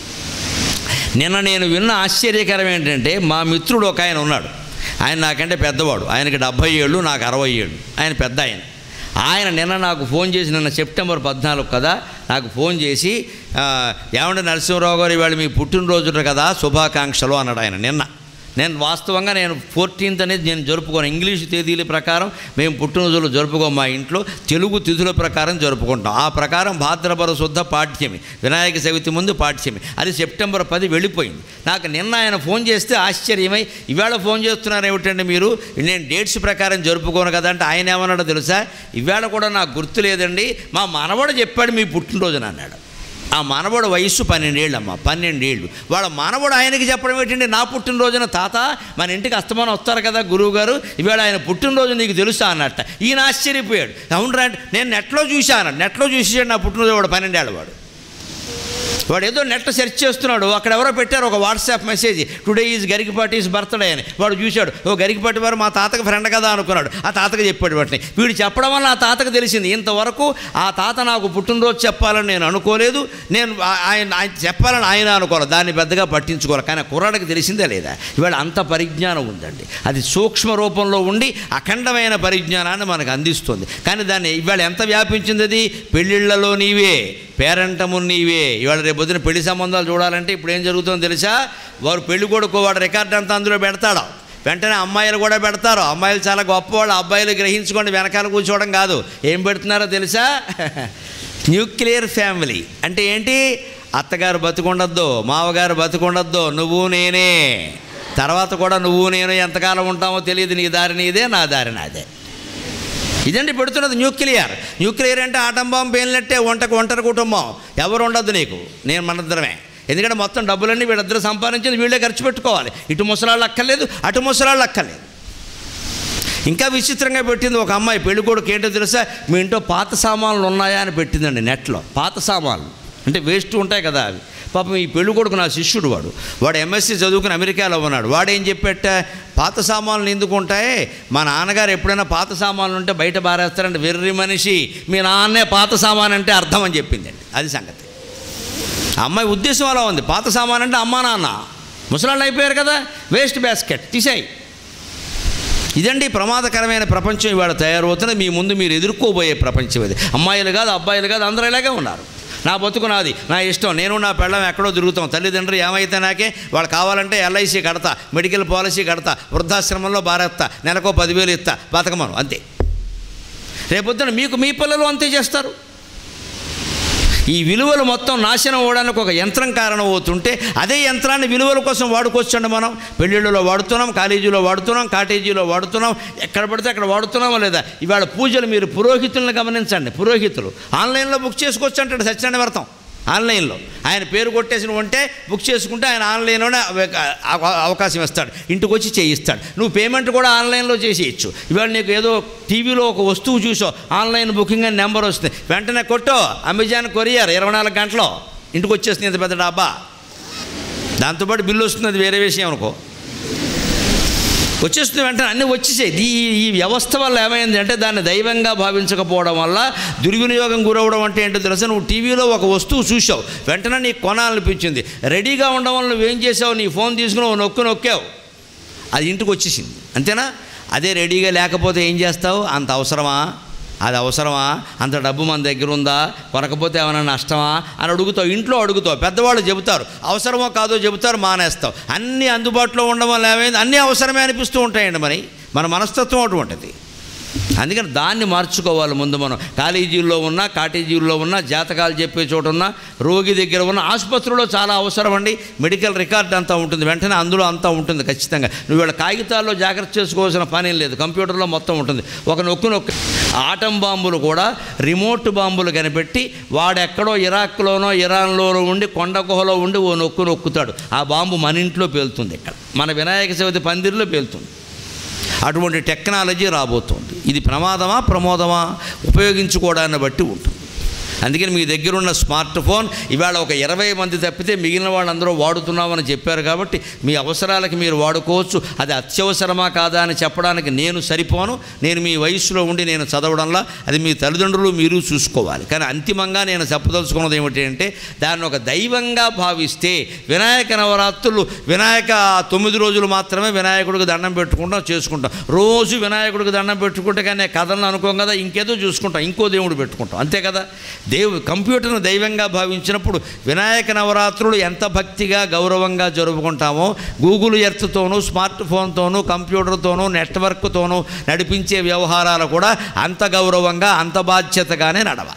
నిన్న నేను విన్న ఆశ్చర్యకరం ఏంటంటే మా మిత్రుడు ఒక ఆయన ఉన్నాడు ఆయన నాకంటే పెద్దవాడు ఆయనకి డెబ్భై ఏళ్ళు నాకు అరవై ఏళ్ళు ఆయన పెద్ద ఆయన ఆయన నిన్న నాకు ఫోన్ చేసి నిన్న సెప్టెంబర్ పద్నాలుగు కదా నాకు ఫోన్ చేసి ఆ, ఏమంటే నరసింహరావు గారు ఇవాళ మీ పుట్టినరోజు కదా శుభాకాంక్షలు అన్నాడు ఆయన నిన్న నేను వాస్తవంగా నేను ఫోర్టీన్త్ అనేది నేను జరుపుకోను ఇంగ్లీష్ తేదీల ప్రకారం మేము పుట్టినరోజులు జరుపుకోం మా ఇంట్లో తెలుగు తిథుల ప్రకారం జరుపుకుంటాం ఆ ప్రకారం భాద్రపద శుద్ధ పాఠ్యమి వినాయక చవితి ముందు పాఠ్యమి అది సెప్టెంబర్ పది వెళ్ళిపోయింది నాకు నిన్న ఆయన ఫోన్ చేస్తే ఆశ్చర్యమై ఇవాళ ఫోన్ చేస్తున్నారు ఏమిటండి మీరు నేను డేట్స్ ప్రకారం జరుపుకోను కదా అంటే ఆయన ఏమన్నాడో తెలుసా ఇవాళ కూడా నాకు గుర్తు లేదండి మా మనవడు చెప్పాడు మీ పుట్టినరోజున అన్నాడు ఆ మనవడు వయస్సు పన్నెండేళ్ళమ్మ పన్నెండేళ్ళు వాళ్ళ మనవడు ఆయనకి చెప్పడం ఏంటంటే నా పుట్టినరోజున తాత మన ఇంటికి అస్తమానం వస్తారు కదా గురువు గారు ఇవాళ ఆయన పుట్టినరోజు నీకు తెలుసా అన్నట్ట ఈయన ఆశ్చర్యపోయాడు అవునరా అంటే నేను నెట్లో చూశాను నెట్లో చూసాడు నా పుట్టినరోజు వాడు పన్నెండేళ్ళ వాడు వాడు ఏదో నెట్ సెర్చ్ చేస్తున్నాడు అక్కడ ఎవరో పెట్టారు ఒక WhatsApp message today is Garikapati is birthday అని వాడు చూశాడు ఓ గరికపాటి వారు మా తాతకు ఫ్రెండ్ కదా అనుకున్నాడు ఆ తాతకు చెప్పాడు వాటిని వీడు చెప్పడం వల్ల ఆ తాతకు తెలిసింది ఇంతవరకు ఆ తాత నాకు పుట్టినరోజు చెప్పాలని నేను అనుకోలేదు నేను ఆ- ఆయన ఆయన చెప్పాలని ఆయన అనుకోలేదు దాన్ని పెద్దగా పట్టించుకోవాలి కానీ ఆ కుర్రాడికి తెలిసిందే లేదా ఇవాళ అంత పరిజ్ఞానం ఉందండి అది సూక్ష్మ రూపంలో ఉండి అఖండమైన పరిజ్ఞానాన్ని మనకు అందిస్తుంది కానీ దాన్ని ఇవాళ ఎంత వ్యాపించింది అది పెళ్ళిళ్ళలో నీవే పేరంటము నీవే ఇవాళ రేపు పొద్దున పెళ్లి సంబంధాలు చూడాలంటే ఇప్పుడు ఏం జరుగుతుందో తెలుసా వారు పెళ్లి కొడుకు వాడు రికార్డ్ అంతా అందులో పెడతాడు వెంటనే అమ్మాయిలు కూడా పెడతారు అమ్మాయిలు చాలా గొప్పవాళ్ళు అబ్బాయిలు గ్రహించుకోండి వెనకాల కూర్చోవడం కాదు ఏం పెడుతున్నారో తెలుసా న్యూక్లియర్ ఫ్యామిలీ అంటే ఏంటి అత్తగారు బతుకుండద్దు మావగారు బతుకుండద్దు నువ్వు నేనే తర్వాత కూడా నువ్వు నేను ఎంతకాలం ఉంటామో తెలియదు నీ దారి నీదే నా దారి నాదే ఇదండి పెడుతున్నది న్యూక్లియర్ న్యూక్లియర్ అంటే ఆటం బాంబు పేలినట్టే వంటకు ఒంటరి కుటుంబం ఎవరు ఉండద్దు నీకు నేను మనిద్దరమే ఎందుకంటే మొత్తం డబ్బులన్నీ వీళ్ళిద్దరు సంపాదించింది వీళ్ళే ఖర్చు పెట్టుకోవాలి ఇటు ముసలాళ్ళు అక్కర్లేదు అటు ముసలాళ్ళు అక్కర్లేదు ఇంకా విచిత్రంగా పెట్టింది ఒక అమ్మాయి పెళ్ళికొడుకు ఏంటో తెలుసా మీ ఇంట్లో పాత సామాన్లు ఉన్నాయా అని పెట్టిందండి నెట్లో పాత సామాన్లు అంటే వేస్ట్ ఉంటాయి కదా అవి పాపం ఈ పెళ్ళికొడుకు నా శిష్యుడు వాడు వాడు ఎంఎస్సీ చదువుకుని అమెరికాలో ఉన్నాడు వాడు ఏం చెప్పేట పాత సామాన్లు ఎందుకు ఉంటాయి మా నాన్నగారు ఎప్పుడైనా పాత సామాన్లు ఉంటే బయట బారేస్తారంటే వెర్రి మనిషి మీ నాన్నే పాత సామాన్ అంటే అర్థం అని చెప్పిందండి అది సంగతి ఆ అమ్మాయి ఉద్దేశం అలా ఉంది పాత సామాన్ అంటే అమ్మా నాన్న ముసలాళ్ళు అయిపోయారు కదా వేస్ట్ బ్యాస్కెట్ తీసేయి ఇదండి ప్రమాదకరమైన ప్రపంచం ఇవాళ తయారవుతున్నది మీ ముందు మీరు ఎదుర్కోబోయే ప్రపంచం ఇది అమ్మాయిలు కాదు అబ్బాయిలు కాదు అందరూ ఇలాగే ఉన్నారు నా బతుకు నాది నా ఇష్టం నేను నా పెళ్ళం ఎక్కడో తిరుగుతాం తల్లిదండ్రులు ఏమైతే నాకే వాళ్ళు కావాలంటే ఎల్ఐసి కడతా మెడికల్ పాలసీ కడతా వృద్ధాశ్రమంలో బారెత్తా నెలకో పదివేలు ఇస్తా బతకమను అంతే రేపొద్దున మీకు మీ పిల్లలు అంతే చేస్తారు ఈ విలువలు మొత్తం నాశనం అవ్వడానికి ఒక యంత్రం కారణం అవుతుంటే అదే యంత్రాన్ని విలువల కోసం వాడుకోవచ్చండి మనం పెళ్ళిళ్ళలో వాడుతున్నాం కాలేజీలో వాడుతున్నాం కాటేజీలో వాడుతున్నాం ఎక్కడ పడితే అక్కడ వాడుతున్నామా లేదా ఇవాళ పూజలు మీరు పురోహితులను గమనించండి పురోహితులు ఆన్లైన్లో బుక్ చేసుకోవచ్చు అంటాడు సత్యనారాయణ వ్రతం ఆన్లైన్లో ఆయన పేరు కొట్టేసిన ఉంటే బుక్ చేసుకుంటే ఆయన ఆన్లైన్లోనే అవ- అవకాశం ఇస్తాడు ఇంటికి వచ్చి చేయిస్తాడు నువ్వు పేమెంట్ కూడా ఆన్లైన్లో చేసేయచ్చు ఇవాళ నీకు ఏదో టీవీలో ఒక వస్తువు చూసో ఆన్లైన్ బుకింగ్ అని నెంబర్ వస్తుంది వెంటనే కొట్టో అమెజాన్ కొరియర్ ఇరవై నాలుగు గంటలో ఇంటికి వచ్చేస్తుంది ఇంత పెద్ద డబ్బా దాంతోపాటు బిల్లు వస్తుంది అది వేరే విషయం అనుకో వచ్చేస్తుంది వెంటనే అన్నీ వచ్చేసాయి ఈ ఈ వ్యవస్థ వల్ల ఏమైంది అంటే దాన్ని దైవంగా భావించకపోవడం వల్ల దుర్వినియోగం గురవడం అంటే ఏంటో తెలుసా నువ్వు టీవీలో ఒక వస్తువు చూసావు వెంటనే నీకు కొనాలనిపించింది రెడీగా ఉండడం వల్ల నువ్వేం చేసావు నీ ఫోన్ తీసుకుని ఓ నొక్కు నొక్కావు అది ఇంటికి వచ్చేసింది అంతేనా అదే రెడీగా లేకపోతే ఏం చేస్తావు అంత అవసరమా అది అవసరమా అంత డబ్బు మన దగ్గర ఉందా కొనకపోతే ఏమైనా నష్టమా అని అడుగుతావు ఇంట్లో అడుగుతావు పెద్దవాళ్ళు చెబుతారు అవసరమో కాదో చెబుతారు మానేస్తావు అన్నీ అందుబాటులో ఉండడం వల్ల ఏమైంది అన్నీ అవసరమే అనిపిస్తూ ఉంటాయండి మరి మన మనస్తత్వం అటువంటిది అందుకని దాన్ని మార్చుకోవాలి ముందు మనం కాలేజీల్లో ఉన్నా కాటేజీల్లో ఉన్నా జాతకాలు చెప్పే చోట ఉన్నా రోగి దగ్గర ఉన్న ఆసుపత్రిలో చాలా అవసరం అండి మెడికల్ రికార్డ్ అంతా ఉంటుంది వెంటనే అందులో అంతా ఉంటుంది ఖచ్చితంగా నువ్వు వీళ్ళ కాగితాల్లో జాగ్రత్త చేసుకోవాల్సిన పని లేదు కంప్యూటర్లో మొత్తం ఉంటుంది ఒక నొక్కు నొక్కు ఆటం బాంబులు కూడా రిమోట్ బాంబులు కనిపెట్టి వాడెక్కడో ఇరాక్లోనో ఇరాన్లోనో ఉండి కొండ గుహలో ఉండి ఓ నొక్కు నొక్కుతాడు ఆ బాంబు మన ఇంట్లో పేలుతుంది ఇక్కడ మన వినాయక చవితి పందిరిలో పేలుతుంది అటువంటి టెక్నాలజీ రాబోతోంది ఇది ప్రమాదమా ప్రమోదమా ఉపయోగించుకోవడాన్ని బట్టి ఉంటుంది అందుకని మీ దగ్గర ఉన్న స్మార్ట్ ఫోన్ ఇవాళ ఒక ఇరవై మంది తప్పితే మిగిలిన వాళ్ళందరూ వాడుతున్నామని చెప్పారు కాబట్టి మీ అవసరాలకి మీరు వాడుకోవచ్చు అది అత్యవసరమా కాదా అని చెప్పడానికి నేను సరిపోను నేను మీ వయసులో ఉండి నేను చదవడంలా అది మీ తల్లిదండ్రులు మీరు చూసుకోవాలి కానీ అంతిమంగా నేను చెప్పదలుచుకున్నది ఏమిటి అంటే దాన్ని ఒక దైవంగా భావిస్తే వినాయక నవరాత్రులు వినాయక తొమ్మిది రోజులు మాత్రమే వినాయకుడికి దండం పెట్టుకుంటాం చేసుకుంటాం రోజు వినాయకుడికి దండం పెట్టుకుంటే కానీ కథలను అనుకోం కదా ఇంకేదో చూసుకుంటాం ఇంకో దేవుడు పెట్టుకుంటాం అంతే కదా దేవు కంప్యూటర్ను దైవంగా భావించినప్పుడు వినాయక నవరాత్రులు ఎంత భక్తిగా గౌరవంగా జరుపుకుంటామో గూగుల్ ఎర్త్తోనూ స్మార్ట్ ఫోన్తోనూ కంప్యూటర్తోనూ నెట్వర్క్తోనూ నడిపించే వ్యవహారాలు కూడా అంత గౌరవంగా అంత బాధ్యతగానే నడవాలి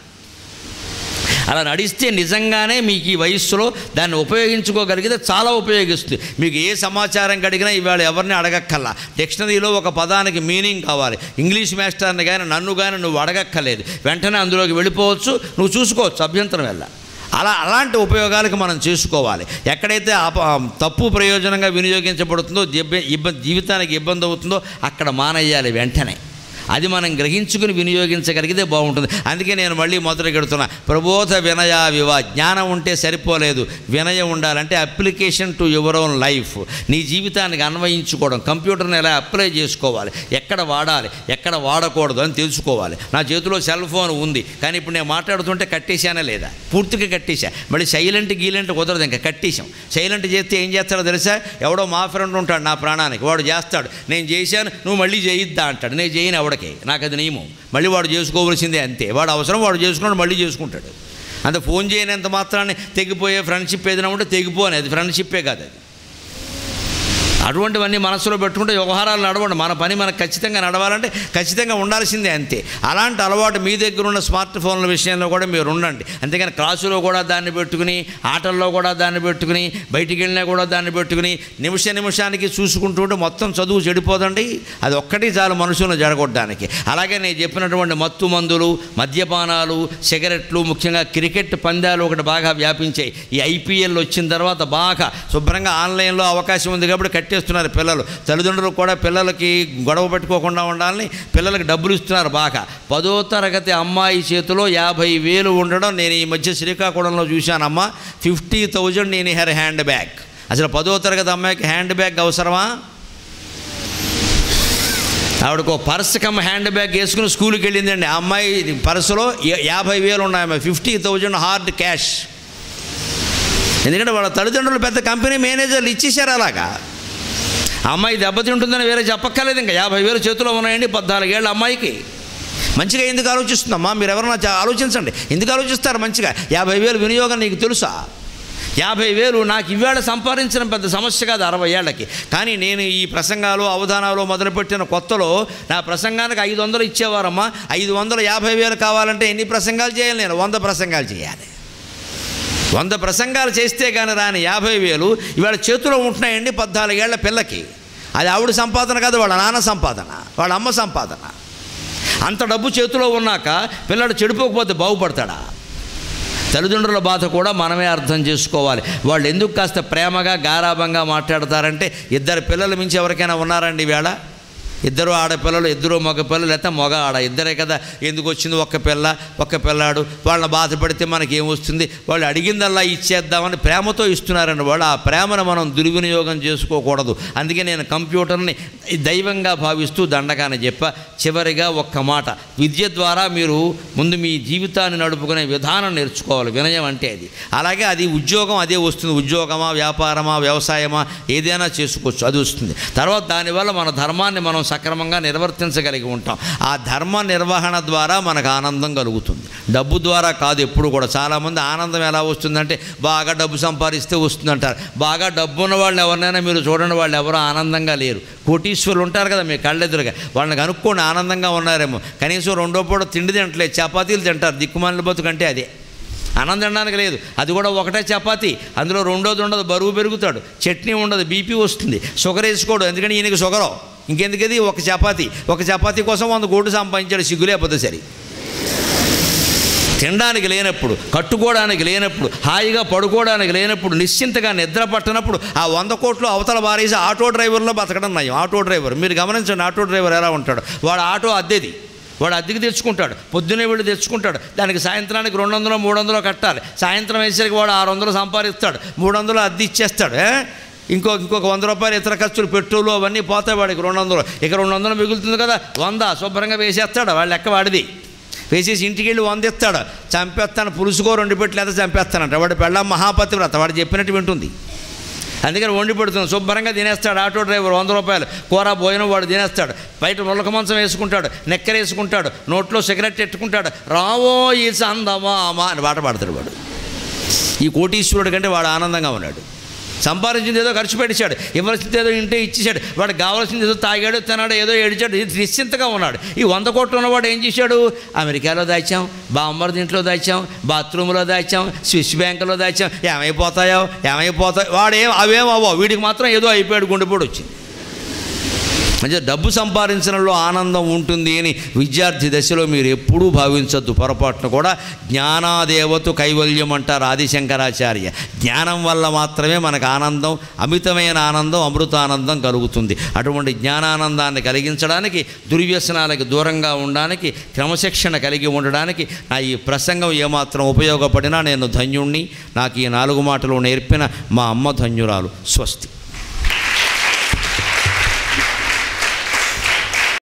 అలా నడిస్తే నిజంగానే మీకు ఈ వయస్సులో దాన్ని ఉపయోగించుకోగలిగితే చాలా ఉపయోగిస్తుంది మీకు ఏ సమాచారం కడిగినా ఇవాళ ఎవరిని అడగక్కల్లా డిక్షనరీలో ఒక పదానికి మీనింగ్ కావాలి ఇంగ్లీష్ మాస్టర్ని కానీ నన్ను కానీ నువ్వు అడగక్కర్లేదు వెంటనే అందులోకి వెళ్ళిపోవచ్చు నువ్వు చూసుకోవచ్చు అభ్యంతరం వెళ్ళ అలా అలాంటి ఉపయోగాలకు మనం చేసుకోవాలి ఎక్కడైతే అప తప్పు ప్రయోజనంగా వినియోగించబడుతుందో దిబ్బ- ఇబ్బంది జీవితానికి ఇబ్బంది అవుతుందో అక్కడ మానేయాలి వెంటనే అది మనం గ్రహించుకుని వినియోగించగలిగితే బాగుంటుంది అందుకే నేను మళ్ళీ మొదలు పెడుతున్నా ప్రబోధ వినయ వివా జ్ఞానం ఉంటే సరిపోలేదు వినయం ఉండాలంటే application to your own life నీ జీవితానికి అన్వయించుకోవడం కంప్యూటర్ని ఎలా అప్లై చేసుకోవాలి ఎక్కడ వాడాలి ఎక్కడ వాడకూడదు అని తెలుసుకోవాలి నా చేతిలో సెల్ ఫోన్ ఉంది కానీ ఇప్పుడు నేను మాట్లాడుతుంటే కట్టేశానా లేదా పూర్తిగా కట్టేశా మళ్ళీ సైలెంట్ గీలెంట్ కుదరదు ఇంకా కట్టేశాం సైలెంట్ చేస్తే ఏం చేస్తాడో తెలుసా ఎవడో మా ఫ్రెండ్ ఉంటాడు నా ప్రాణానికి వాడు చేస్తాడు నేను చేశాను నువ్వు మళ్ళీ చేయిద్దా అంటాడు నేను చేయను ఎవడికి నాకు అది నియమం మళ్ళీ వాడు చేసుకోవలసిందే అంతే వాడు అవసరం వాడు చేసుకున్నాడు మళ్ళీ చేసుకుంటాడు అంత ఫోన్ చేయనంత మాత్రాన్ని తెగిపోయే ఫ్రెండ్షిప్ ఏదైనా ఉంటే తెగిపోని అది ఫ్రెండ్షిప్పే కాదు అది అటువంటివన్నీ మనసులో పెట్టుకుంటే వ్యవహారాలు నడవండి మన పని మనకు ఖచ్చితంగా నడవాలంటే ఖచ్చితంగా ఉండాల్సిందే అంతే అలాంటి అలవాటు మీ దగ్గర ఉన్న స్మార్ట్ ఫోన్ల విషయంలో కూడా మీరు ఉండండి అంతేగాని క్లాసులో కూడా దాన్ని పెట్టుకుని ఆటల్లో కూడా దాన్ని పెట్టుకుని బయటికి వెళ్ళినా కూడా దాన్ని పెట్టుకుని నిమిష నిమిషానికి చూసుకుంటూ ఉంటే మొత్తం చదువు చెడిపోదండి అది ఒక్కటి చాలు మనుషులను జడగొట్టడానికి అలాగే నేను చెప్పినటువంటి మత్తు మందులు మద్యపానాలు సిగరెట్లు ముఖ్యంగా క్రికెట్ పందాలు ఒకటి బాగా వ్యాపించాయి ఈ ఐపీఎల్ వచ్చిన తర్వాత బాగా శుభ్రంగా ఆన్లైన్లో అవకాశం ఉంది కాబట్టి కట్టేస్తున్నారు పిల్లలు తల్లిదండ్రులు కూడా పిల్లలకి గొడవ పెట్టుకోకుండా ఉండాలని పిల్లలకి డబ్బులు ఇస్తున్నారు బాగా పదో తరగతి అమ్మాయి చేతిలో యాభై వేలు ఉండడం నేను ఈ మధ్య శ్రీకాకుళంలో చూశానమ్మా ఫిఫ్టీ థౌజండ్ నేను హెర్ హ్యాండ్ బ్యాగ్ అసలు పదో తరగతి అమ్మాయికి హ్యాండ్ బ్యాగ్ అవసరమా ఆవిడకు ఓ పర్స్ కమ్ హ్యాండ్ బ్యాగ్ వేసుకుని స్కూల్కి వెళ్ళిందండి ఆ అమ్మాయి పర్సులో యా- యాభై వేలు ఉన్నాయి ఫిఫ్టీ థౌజండ్ హార్డ్ క్యాష్ ఎందుకంటే వాళ్ళ తల్లిదండ్రులు పెద్ద కంపెనీ మేనేజర్లు ఇచ్చేశారు అలాగా ఆ అమ్మాయి దెబ్బతింటుందని వేరే చెప్పక్కర్లేదు ఇంకా యాభై వేలు చేతిలో ఉన్నాయండి పద్నాలుగేళ్ళ అమ్మాయికి మంచిగా ఎందుకు ఆలోచిస్తుందమ్మా మీరు ఎవరన్నా చా- ఆలోచించండి ఎందుకు ఆలోచిస్తారు మంచిగా యాభై వేలు వినియోగం నీకు తెలుసా యాభై వేలు నాకు ఇవాళ సంపాదించడం పెద్ద సమస్య కాదు అరవై ఏళ్ళకి కానీ నేను ఈ ప్రసంగాలు అవధానాలు మొదలుపెట్టిన కొత్తలో నా ప్రసంగానికి ఐదు వందలు ఇచ్చేవారమ్మా ఐదు వందలు యాభై వేలు కావాలంటే ఎన్ని ప్రసంగాలు చేయాలి నేను వంద ప్రసంగాలు చేయాలి వంద ప్రసంగాలు చేస్తే కానీ రాని యాభై వేలు ఇవాళ చేతిలో ఉంటున్నాయండి పద్నాలుగేళ్ల పిల్లకి అది ఆవిడ సంపాదన కాదు వాళ్ళ నాన్న సంపాదన వాళ్ళ అమ్మ సంపాదన అంత డబ్బు చేతిలో ఉన్నాక పిల్లడు చెడిపోకపోతే బాగుపడతాడా తల్లిదండ్రుల బాధ కూడా మనమే అర్థం చేసుకోవాలి వాళ్ళు ఎందుకు కాస్త ప్రేమగా గారాభంగా మాట్లాడతారంటే ఇద్దరు పిల్లలు మించి ఎవరికైనా ఉన్నారండి ఈవేళ ఇద్దరు ఆడపిల్లలు ఇద్దరు మగ పిల్లలు లేకపోతే మగ ఆడ ఇద్దరే కదా ఎందుకు వచ్చింది ఒక్క పిల్ల ఒక్క పిల్లాడు వాళ్ళని బాధపడితే మనకి ఏమొస్తుంది వాళ్ళు అడిగిందల్లా ఇచ్చేద్దామని ప్రేమతో ఇస్తున్నారండి వాళ్ళు ఆ ప్రేమను మనం దుర్వినియోగం చేసుకోకూడదు అందుకే నేను కంప్యూటర్ని దైవంగా భావిస్తూ దండగానే చెప్ప చివరిగా ఒక్క మాట విద్య ద్వారా మీరు ముందు మీ జీవితాన్ని నడుపుకునే విధానం నేర్చుకోవాలి వినయం అంటే అది అలాగే అది ఉద్యోగం అదే వస్తుంది ఉద్యోగమా వ్యాపారమా వ్యవసాయమా ఏదైనా చేసుకోవచ్చు అది వస్తుంది తర్వాత దానివల్ల మన ధర్మాన్ని మనం సక్రమంగా నిర్వర్తించగలిగి ఉంటాం ఆ ధర్మ నిర్వహణ ద్వారా మనకు ఆనందం కలుగుతుంది డబ్బు ద్వారా కాదు ఎప్పుడు కూడా చాలామంది ఆనందం ఎలా వస్తుందంటే బాగా డబ్బు సంపాదిస్తే వస్తుందంటారు బాగా డబ్బు ఉన్న వాళ్ళు ఎవరినైనా మీరు చూడండి వాళ్ళు ఎవరు ఆనందంగా లేరు కోటీశ్వరులు ఉంటారు కదా మీ కళ్ళెదురుగా వాళ్ళని కనుక్కోండి ఆనందంగా ఉన్నారేమో కనీసం రెండో పూట తిండి తింటలేదు చపాతీలు తింటారు దిక్కుమాలిన బతుకంటే అదే అన్నం తినడానికి లేదు అది కూడా ఒకటే చపాతి అందులో రెండోది ఉండదు బరువు పెరుగుతాడు చట్నీ ఉండదు బీపీ వస్తుంది షుగర్ వేసుకోడు ఎందుకంటే ఈయనకి షుగరు ఇంకెందుకది ఒక చపాతి ఒక చపాతీ కోసం వంద కోట్లు సంపాదించాడు సిగ్గులేకపోతే సరి తినడానికి లేనప్పుడు కట్టుకోవడానికి లేనప్పుడు హాయిగా పడుకోవడానికి లేనప్పుడు నిశ్చింతగా నిద్ర పట్టనప్పుడు ఆ వంద కోట్లు అవతల బారేసి ఆటో డ్రైవర్లో బతకడం నయం ఆటో డ్రైవర్ మీరు గమనించండి ఆటో డ్రైవర్ ఎలా ఉంటాడు వాడు ఆటో అద్దెది వాడు అద్దెకి తెచ్చుకుంటాడు పొద్దునే వెళ్ళి తెచ్చుకుంటాడు దానికి సాయంత్రానికి రెండు వందలు మూడు వందలు కట్టాలి సాయంత్రం వేసరికి వాడు ఆరు వందలు సంపాదిస్తాడు మూడు వందలు అద్దె ఇచ్చేస్తాడు ఏ? ఇంకో ఇంకొక వంద రూపాయలు ఇతర ఖర్చులు పెట్రోలు అవన్నీ పోతాయి వాడికి రెండు వందలు ఇక రెండు వందలు మిగులుతుంది కదా వంద శుభ్రంగా వేసేస్తాడు వాళ్ళ లెక్క వాడిది వేసేసి ఇంటికి వెళ్ళి వందిస్తాడు చంపేస్తాను పులుసుకో రెండు పెట్టి లేదా చంపేస్తానంట వాడు పెళ్ళం మహాపతివ్రత వాడు చెప్పినట్టు వింటుంది అందుకని వండి పెడుతుంది శుభ్రంగా తినేస్తాడు ఆటో డ్రైవర్ వంద రూపాయలు కూర భోజనం వాడు తినేస్తాడు బయట ములక మంచం వేసుకుంటాడు నెక్కర వేసుకుంటాడు నోట్లో సిగరెట్ ఎట్టుకుంటాడు రావో ఈ సందమామా అని పాట పాడతాడు వాడు ఈ కోటీశ్వరుడు కంటే వాడు ఆనందంగా ఉన్నాడు సంపాదించింది ఏదో ఖర్చు పెట్టేశాడు ఇవ్వాల్సింది ఏదో ఇంటే ఇచ్చేశాడు వాడికి కావాల్సింది ఏదో తాగాడు తిన్నాడు ఏదో ఏడిచాడు ఇది నిశ్చింతగా ఉన్నాడు ఈ వంద కోట్లు ఉన్నవాడు ఏం చేశాడు అమెరికాలో దాచాం బాంబర్ దీంట్లో దాచాం బాత్రూంలో దాచాం స్విస్ బ్యాంకులో దాచాం ఏమైపోతాయో ఏమైపోతాయో వాడు ఏం అవేం అవ్వవు వీడికి మాత్రం ఏదో అయిపోయాడు గుండెపోటు వచ్చింది అంటే డబ్బు సంపాదించడంలో ఆనందం ఉంటుంది అని విద్యార్థి దశలో మీరు ఎప్పుడూ భావించొద్దు పొరపాటును కూడా జ్ఞానాదేవతు కైవల్యం అంటారు ఆదిశంకరాచార్య జ్ఞానం వల్ల మాత్రమే మనకు ఆనందం అమితమైన ఆనందం అమృతానందం కలుగుతుంది అటువంటి జ్ఞానానందాన్ని కలిగించడానికి దుర్వ్యసనాలకు దూరంగా ఉండడానికి క్రమశిక్షణ కలిగి ఉండడానికి నా ఈ ప్రసంగం ఏమాత్రం ఉపయోగపడినా నేను ధన్యుణ్ణి నాకు ఈ నాలుగు మాటలు నేర్పిన మా అమ్మ ధన్యురాలు స్వస్తి